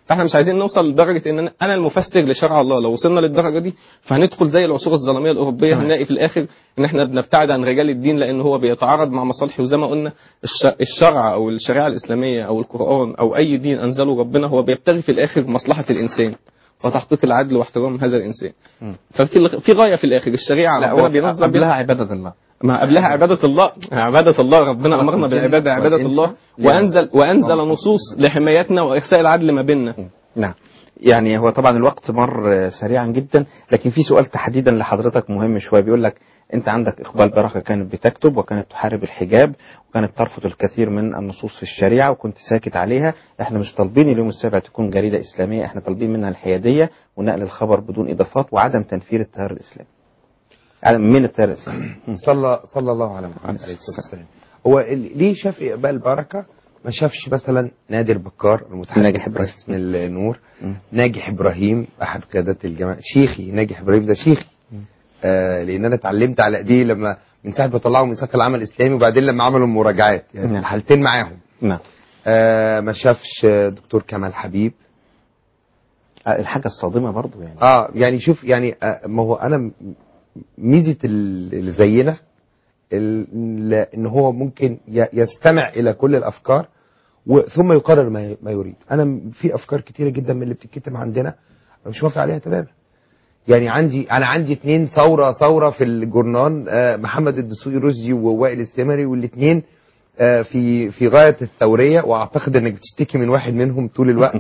فاحنا مش عايزين نوصل لدرجه ان أنا- انا المفسر لشرع الله لو وصلنا للدرجه دي فهندخل زي العصور الظلاميه الاوروبيه نعم. هنلاقي في الاخر ان احنا بنبتعد عن رجال الدين لان هو بيتعارض مع مصالحه وزي ما قلنا الش- الشرع او الشريعه الاسلاميه او القران او اي دين انزله ربنا هو بيبتغي في الاخر مصلحه الانسان وتحقيق العدل واحترام هذا الانسان ففي الغ- في غايه في الاخر الشريعه لا ربنا هو بينزل قبلها بيها- عبادة الله ما قبلها عبادة الله عبادة الله ربنا أمرنا بالعبادة عبادة الله وأنزل وأنزل نصوص لحمايتنا وإرساء العدل ما بيننا نعم يعني هو طبعا الوقت مر آه، سريعا جدا لكن في سؤال تحديدا لحضرتك مهم شويه بيقول لك انت عندك اقبال بركه كانت بتكتب وكانت تحارب الحجاب وكانت ترفض الكثير من النصوص في الشريعه وكنت ساكت عليها احنا مش طالبين اليوم السابع تكون جريده اسلاميه احنا طالبين منها الحياديه ونقل الخبر بدون اضافات وعدم تنفير التيار الاسلامي عدم من التيار الاسلامي صلى صلى الله على محمد عليه الصلاه والسلام هو ال- ليه شاف اقبال بركه ما شافش مثلا نادر بكار المتحدث ناجح إبراهيم. باسم النور ناجح ابراهيم احد قيادات الجماعه شيخي ناجح ابراهيم ده شيخي آه لان انا اتعلمت على ايديه لما من ساعه ما طلعوا ميثاق العمل الاسلامي وبعدين لما عملوا المراجعات يعني نعم. الحالتين معاهم نعم آه ما شافش آه، دكتور كمال حبيب آه، الحاجه الصادمه برضو يعني اه يعني شوف يعني آه ما هو انا م- ميزه ال- اللي زينا ال- ان هو ممكن ي- يستمع الى كل الافكار و- ثم يقرر ما ي- ما يريد انا م- في افكار كتيره جدا من اللي بتتكتب عندنا أنا مش موافق عليها تماما يعني عندي انا عندي اتنين ثوره ثوره في الجورنان آه، محمد الدسوقي رشدي ووائل السمري والاثنين في في غايه الثوريه واعتقد انك بتشتكي من واحد منهم طول الوقت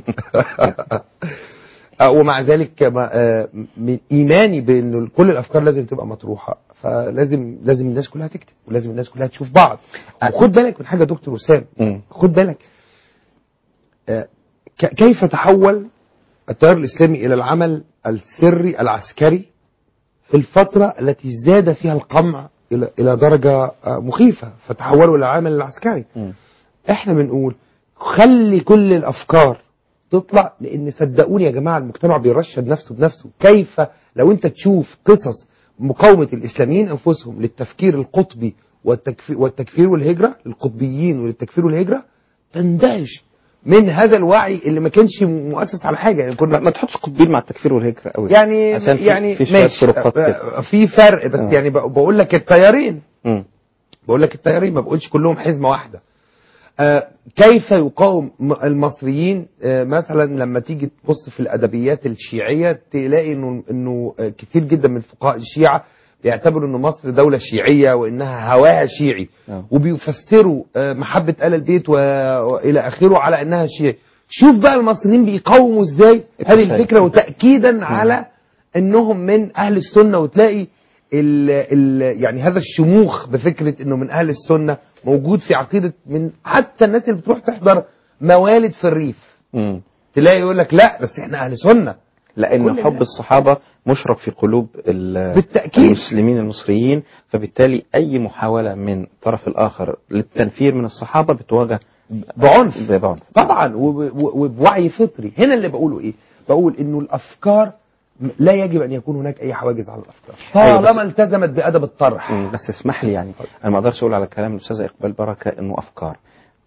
آه، ومع ذلك ما- آه، من ايماني بان كل الافكار لازم تبقى مطروحه فلازم لازم الناس كلها تكتب ولازم الناس كلها تشوف بعض وخد بالك من حاجه يا دكتور وسام خد بالك آه، ك- كيف تحول التيار الاسلامي الى العمل السري العسكري في الفتره التي زاد فيها القمع الى الى درجه آه، مخيفه فتحولوا الى العمل العسكري احنا بنقول خلي كل الافكار تطلع لان صدقوني يا جماعه المجتمع بيرشد نفسه بنفسه كيف لو انت تشوف قصص مقاومه الاسلاميين انفسهم للتفكير القطبي والتكفير, والتكفير والهجره القطبيين وللتكفير والهجره تندهش من هذا الوعي اللي ما كانش مؤسس على حاجه يعني كنا ما تحطش قطبين مع التكفير والهجره قوي يعني عشان في يعني في شويه ماشي طرقات كده آه، في فرق بس آه. يعني بق- بقول لك التيارين مم. بقول لك التيارين ما بقولش كلهم حزمه واحده آه، كيف يقاوم م- المصريين آه، مثلا لما تيجي تبص في الادبيات الشيعيه تلاقي انه انه آه، كتير جدا من فقهاء الشيعه بيعتبروا ان مصر دوله شيعيه وانها هواها شيعي آه. وبيفسروا آه، محبه ال البيت و- والى اخره على انها شيعي شوف بقى المصريين بيقاوموا ازاي هذه التفاهم. الفكره وتاكيدا على انهم من اهل السنه وتلاقي ال ال يعني هذا الشموخ بفكره انه من اهل السنه موجود في عقيده من حتى الناس اللي بتروح تحضر موالد في الريف مم. تلاقي يقول لك لا بس احنا اهل سنه لان كل حب الناس. الصحابه مشرب في قلوب ال- بالتأكيد. المسلمين المصريين فبالتالي اي محاوله من الطرف الاخر للتنفير من الصحابه بتواجه بعنف بعنف طبعا وب- و- وبوعي فطري هنا اللي بقوله ايه بقول انه الافكار م- لا يجب ان يكون هناك اي حواجز على الافكار أيوة بس- طالما التزمت بادب الطرح مم، بس اسمح لي يعني انا ما اقدرش اقول على كلام الاستاذه اقبال بركه انه افكار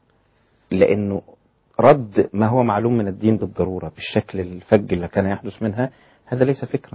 لانه رد ما هو معلوم من الدين بالضروره بالشكل الفج اللي كان يحدث منها هذا ليس فكرا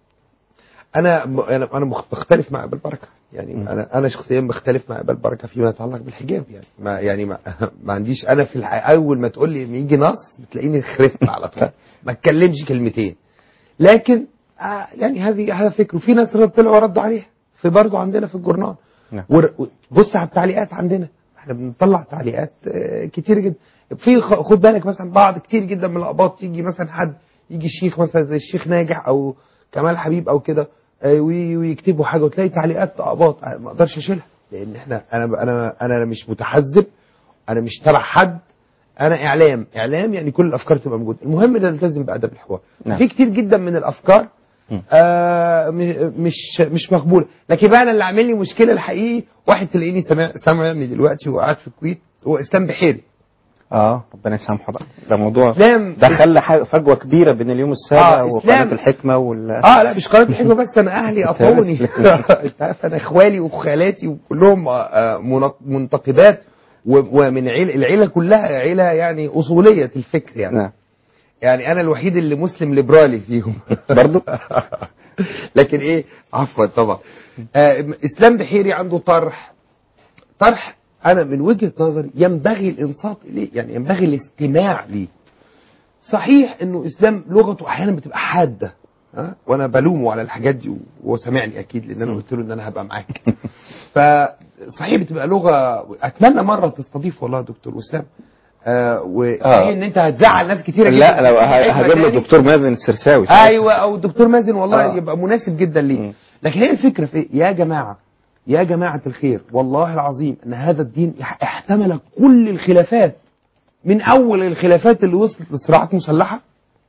انا انا انا مخ- بختلف مع ابل بركه يعني انا انا شخصيا بختلف مع ابل بركه فيما يتعلق بالحجاب يعني ما يعني ما, ما عنديش انا في الح... اول ما تقول لي إن يجي نص بتلاقيني خرست على طول ما اتكلمش كلمتين لكن آه يعني هذه هذا فكر وفي ناس رد طلعوا ردوا عليها في برضه عندنا في الجورنال نعم. ور- و- بص على التعليقات عندنا احنا بنطلع تعليقات آه، كتير جدا في خ- خد بالك مثلا بعض كتير جدا من الاقباط يجي مثلا حد يجي شيخ مثلا زي الشيخ ناجح او كمال حبيب او كده آه، وي- ويكتبوا حاجه وتلاقي تعليقات اقباط آه، ما اقدرش اشيلها لان احنا انا انا انا مش متحزب انا مش تبع حد انا اعلام اعلام يعني كل الافكار تبقى موجوده المهم ان نلتزم بادب الحوار نعم. في كتير جدا من الافكار آه م- مش مش مقبوله لكن بقى انا اللي عامل لي مشكله الحقيقي واحد تلاقيني سامع سامعني دلوقتي وقاعد في الكويت هو اسلام بحيري اه ربنا يسامحه بقى ده موضوع إسلام ده خلى ح- فجوه كبيره بين اليوم السابع آه، وقناه إسلام. الحكمه وال اه لا مش قناه الحكمه بس انا اهلي قطعوني انت عارف انا اخوالي وخالاتي وكلهم آه، آه، منق- منتقبات و- ومن عيل العيله كلها عيله يعني اصوليه الفكر يعني نعم يعني انا الوحيد اللي مسلم ليبرالي فيهم برضو لكن ايه عفوا طبعا آه اسلام بحيري عنده طرح طرح انا من وجهه نظري ينبغي الانصات اليه يعني ينبغي الاستماع ليه صحيح انه اسلام لغته احيانا بتبقى حاده ها وانا بلومه على الحاجات دي وهو سامعني اكيد لان انا قلت له ان انا هبقى معاك فصحيح بتبقى لغه اتمنى مره تستضيف والله يا دكتور وسام آه وصحيح ان انت هتزعل ناس كتيره جدا لا لو في حتة هجيب له تاني. الدكتور مازن السرساوي ايوه او الدكتور مازن والله آه. يبقى مناسب جدا ليه لكن هي الفكره في ايه يا جماعه يا جماعه الخير والله العظيم ان هذا الدين يح- احتمل كل الخلافات من اول الخلافات اللي وصلت لصراعات مسلحه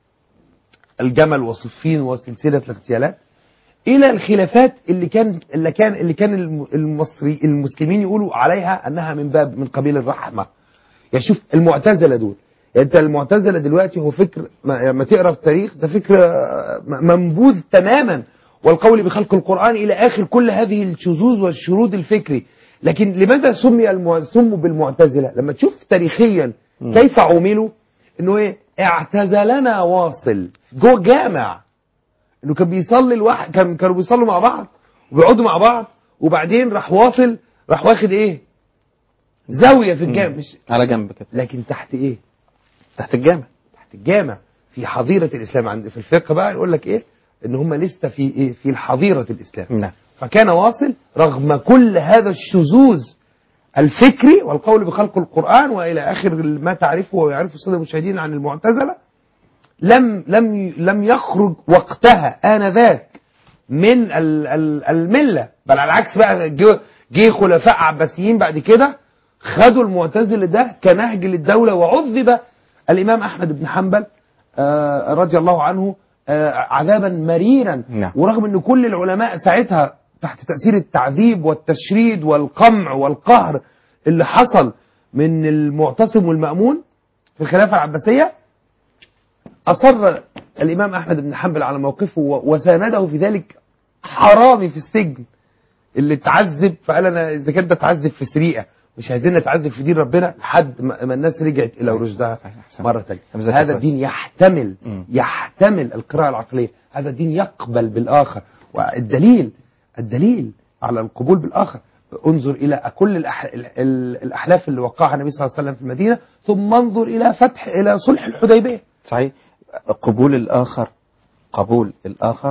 الجمل وصفين وسلسله الاغتيالات الى الخلافات اللي كان اللي كان اللي كان الم- المصري المسلمين يقولوا عليها انها من باب من قبيل الرحمه يعني شوف المعتزله دول يعني انت المعتزله دلوقتي هو فكر ما- لما تقرا في التاريخ ده فكر آه، م- منبوذ تماما والقول بخلق القران الى اخر كل هذه الشذوذ والشرود الفكري لكن لماذا سمي المع... سموا بالمعتزله لما تشوف تاريخيا كيف عملوا انه ايه اعتزلنا واصل جوه جامع انه كان بيصلي الواحد كان كانوا بيصلوا مع بعض وبيقعدوا مع بعض وبعدين راح واصل راح واخد ايه زاويه في الجامع مش على جنب كده لكن تحت ايه تحت الجامع تحت الجامع في حظيره الاسلام عند في الفقه بقى يقول لك ايه ان هم لسه في ايه في حظيره الاسلام نعم فكان واصل رغم كل هذا الشذوذ الفكري والقول بخلق القرآن وإلى آخر ما تعرفه ويعرفه السادة المشاهدين عن المعتزلة لم لم لم يخرج وقتها آنذاك من ال- ال- الملة بل على العكس بقى جه جه خلفاء عباسيين بعد كده خدوا المعتزلة ده كنهج للدولة وعذب الإمام أحمد بن حنبل آه، رضي الله عنه آه، عذابا مريرا نعم. ورغم ان كل العلماء ساعتها تحت تأثير التعذيب والتشريد والقمع والقهر اللي حصل من المعتصم والمأمون في الخلافة العباسية أصر الإمام أحمد بن حنبل على موقفه و- وسانده في ذلك حرامي في السجن اللي اتعذب فقال أنا إذا كان ده اتعذب في سرقة مش عايزين نتعذب في دين ربنا لحد ما ما الناس رجعت إلى رشدها مرة تانية ذكي هذا كويس. الدين يحتمل مم. يحتمل القراءة العقلية هذا الدين يقبل بالآخر والدليل الدليل على القبول بالآخر انظر إلى كل الأح... ال- ال- الأحلاف اللي وقعها النبي صلى الله عليه وسلم في المدينة ثم انظر إلى فتح إلى صلح الحديبية صحيح قبول الآخر قبول الآخر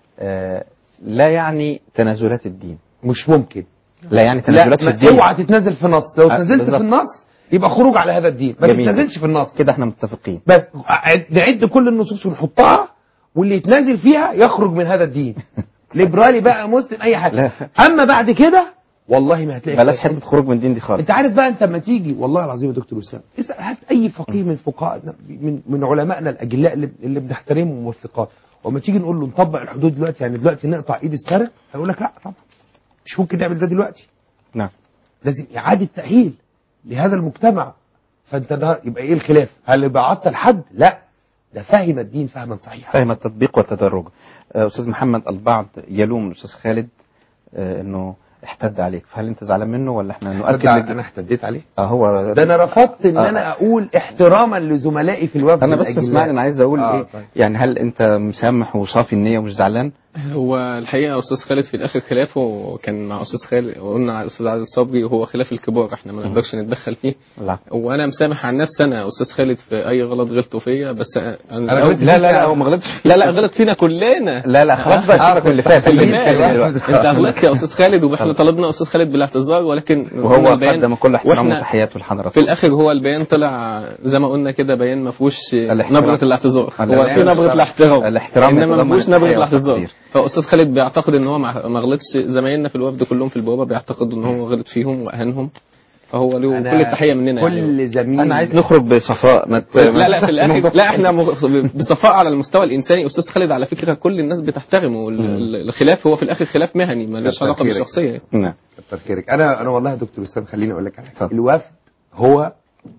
آه لا يعني تنازلات الدين مش ممكن لا يعني لا تنازلات في ما الدين اوعى تتنازل في نص لو آه، تنزلت بالظبط. في النص يبقى خروج على هذا الدين ما جميل. تتنازلش في النص كده احنا متفقين بس عد- نعد كل النصوص ونحطها واللي يتنازل فيها يخرج من هذا الدين ليبرالي بقى مسلم اي حاجه لا. اما بعد كده والله ما هتلاقي بلاش خلاف. حته خروج من الدين دي خالص انت عارف بقى انت لما تيجي والله العظيم يا دكتور وسام اسال هات اي فقيه من فقهاء من من علمائنا الاجلاء اللي, اللي بنحترمهم والثقات وما تيجي نقول له نطبق الحدود دلوقتي يعني دلوقتي نقطع ايد السارق هيقول لك لا طبعا مش ممكن نعمل ده دلوقتي نعم لازم اعاده تاهيل لهذا المجتمع فانت ده يبقى ايه الخلاف هل يبقى عطل حد لا ده فهم الدين فهما صحيحا فهم التطبيق والتدرج آه، استاذ محمد البعض يلوم الاستاذ خالد آه، انه احتد عليك فهل انت زعلان منه ولا احنا نؤكد لك انا احتديت عليه اه هو ده انا رفضت ان آه. انا اقول احتراما لزملائي في الوفد انا بس الأجلاء. اسمعني انا عايز اقول آه، ايه طيب. يعني هل انت مسامح وصافي النيه ومش زعلان هو الحقيقه استاذ خالد في الاخر خلافه كان مع استاذ خالد وقلنا على الاستاذ عادل صبري وهو خلاف الكبار احنا ما نقدرش نتدخل فيه لا وانا مسامح عن نفسي انا استاذ خالد في اي غلط غلطه فيا بس أنا غلطت لا لا لا هو ما غلطش لا لا غلط فينا كلنا لا لا خلاص بقى سيبك من اللي فات خلي اللي بالك. فات دلوقتي. انت غلطت يا استاذ خالد واحنا طلبنا استاذ خالد بالاعتذار ولكن وهو قلنا البيان- قدم كل احترام وإحنا وتحياته لحضرتك في الاخر هو البيان طلع زي ما قلنا كده بيان ما فيهوش الاحترام. نبره الاعتذار هو الاحترام. في نبره الاحترام الاحترام انما ما يتضمن فيهوش نبره التحية الاعتذار والتقدير. فاستاذ خالد بيعتقد ان هو ما ما غلطش زمايلنا في الوفد كلهم في البوابه بيعتقدوا ان هو غلط فيهم واهانهم فهو له أنا كل التحيه مننا يعني. كل زميل انا عايز نخرج بصفاء ما ت- لا لا ما في الاخر الموضوع- لا احنا مغ- بصفاء على المستوى الانساني استاذ خالد على فكره كل الناس بتحترمه ال- ال- الخلاف هو في الاخر خلاف مهني ملوش كتر علاقه خيرك. بالشخصيه نعم كتر خيرك انا انا والله يا دكتور وسام خليني اقول لك على حاجه الوفد هو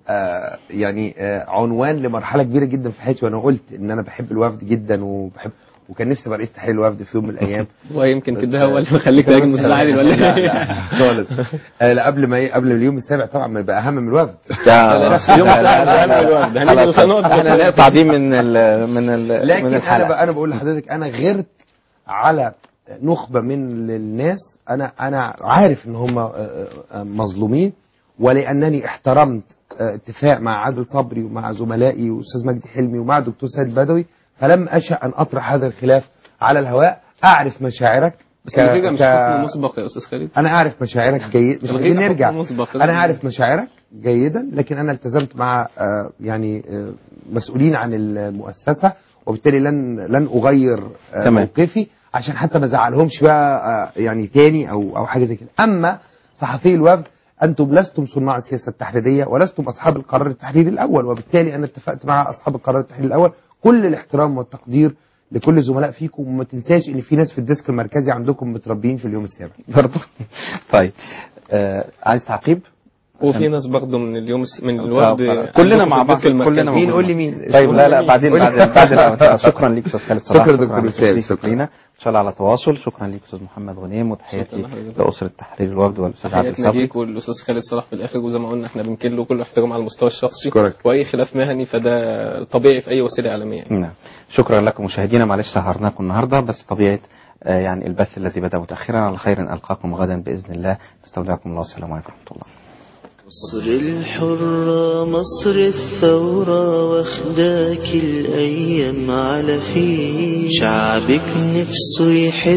آه يعني آه عنوان لمرحله كبيره جدا في حياتي وانا قلت ان انا بحب الوفد جدا وبحب وكان نفسي ابقى رئيس تحرير الوفد في يوم من الايام ويمكن كده هو اللي مخليك تهاجم الاستاذ عادل ولا لا ايه؟ لا خالص آه، لا قبل ما ي- قبل اليوم السابع طبعا ما يبقى اهم من الوفد لا، لا، اليوم السابع ده أهم من الوفد. هنيجي خلاص، للقنوات بقى. احنا نقطع دي من ال من ال لكن من انا الحلقه بقى انا بقول لحضرتك انا غيرت على نخبه من الناس انا انا عارف ان هم آه، آه، مظلومين ولانني احترمت آه، اتفاق مع عادل صبري ومع زملائي واستاذ مجدي حلمي ومع الدكتور سيد بدوي فلم اشا ان اطرح هذا الخلاف على الهواء اعرف مشاعرك بس ك- النتيجه مش ك- حكم مسبق يا استاذ خالد انا اعرف مشاعرك جيد مش الغير عايزين حكم نرجع مسبق. انا عارف مشاعرك جيدا لكن انا التزمت مع آه، يعني آه، مسؤولين عن المؤسسه وبالتالي لن لن اغير آه، تمام. موقفي عشان حتى ما ازعلهمش بقى آه، يعني تاني او او حاجه زي كده اما صحفي الوفد انتم لستم صناع السياسه التحريريه ولستم اصحاب القرار التحريري الاول وبالتالي انا اتفقت مع اصحاب القرار التحريري الاول كل الاحترام والتقدير لكل الزملاء فيكم وما تنساش ان في ناس في الديسك المركزي عندكم متربيين في اليوم السابع برضه طيب آه عايز تعقيب وفي ناس برضه من اليوم الس- من الوفد آه، كلنا مع بعض كلنا مين موجودين. قول لي مين طيب لا لا بعدين قول لي. بعد بعد الأوقات. شكرا ليك استاذ خالد صلاح شكرا دكتور على وسام، تشريفك شكرا. لينا ان شاء الله على تواصل شكرا ليك استاذ محمد غنيم وتحياتي شكرا لحضرتك. لاسره تحرير الوفد والاستاذ عادل تحياتنا صبري ليك والاستاذ خالد صلاح في الاخر وزي ما قلنا احنا بنكل له كل احترام على المستوى الشخصي أشكرك. واي خلاف مهني فده طبيعي في اي وسيله اعلاميه نعم شكرا لكم مشاهدينا معلش سهرناكم النهارده بس طبيعه آه، يعني البث الذي بدا متاخرا على خير القاكم غدا باذن الله نستودعكم الله والسلام عليكم ورحمه الله مصر الحرة مصر الثورة واخداك الأيام على فيه شعبك نفسه يحب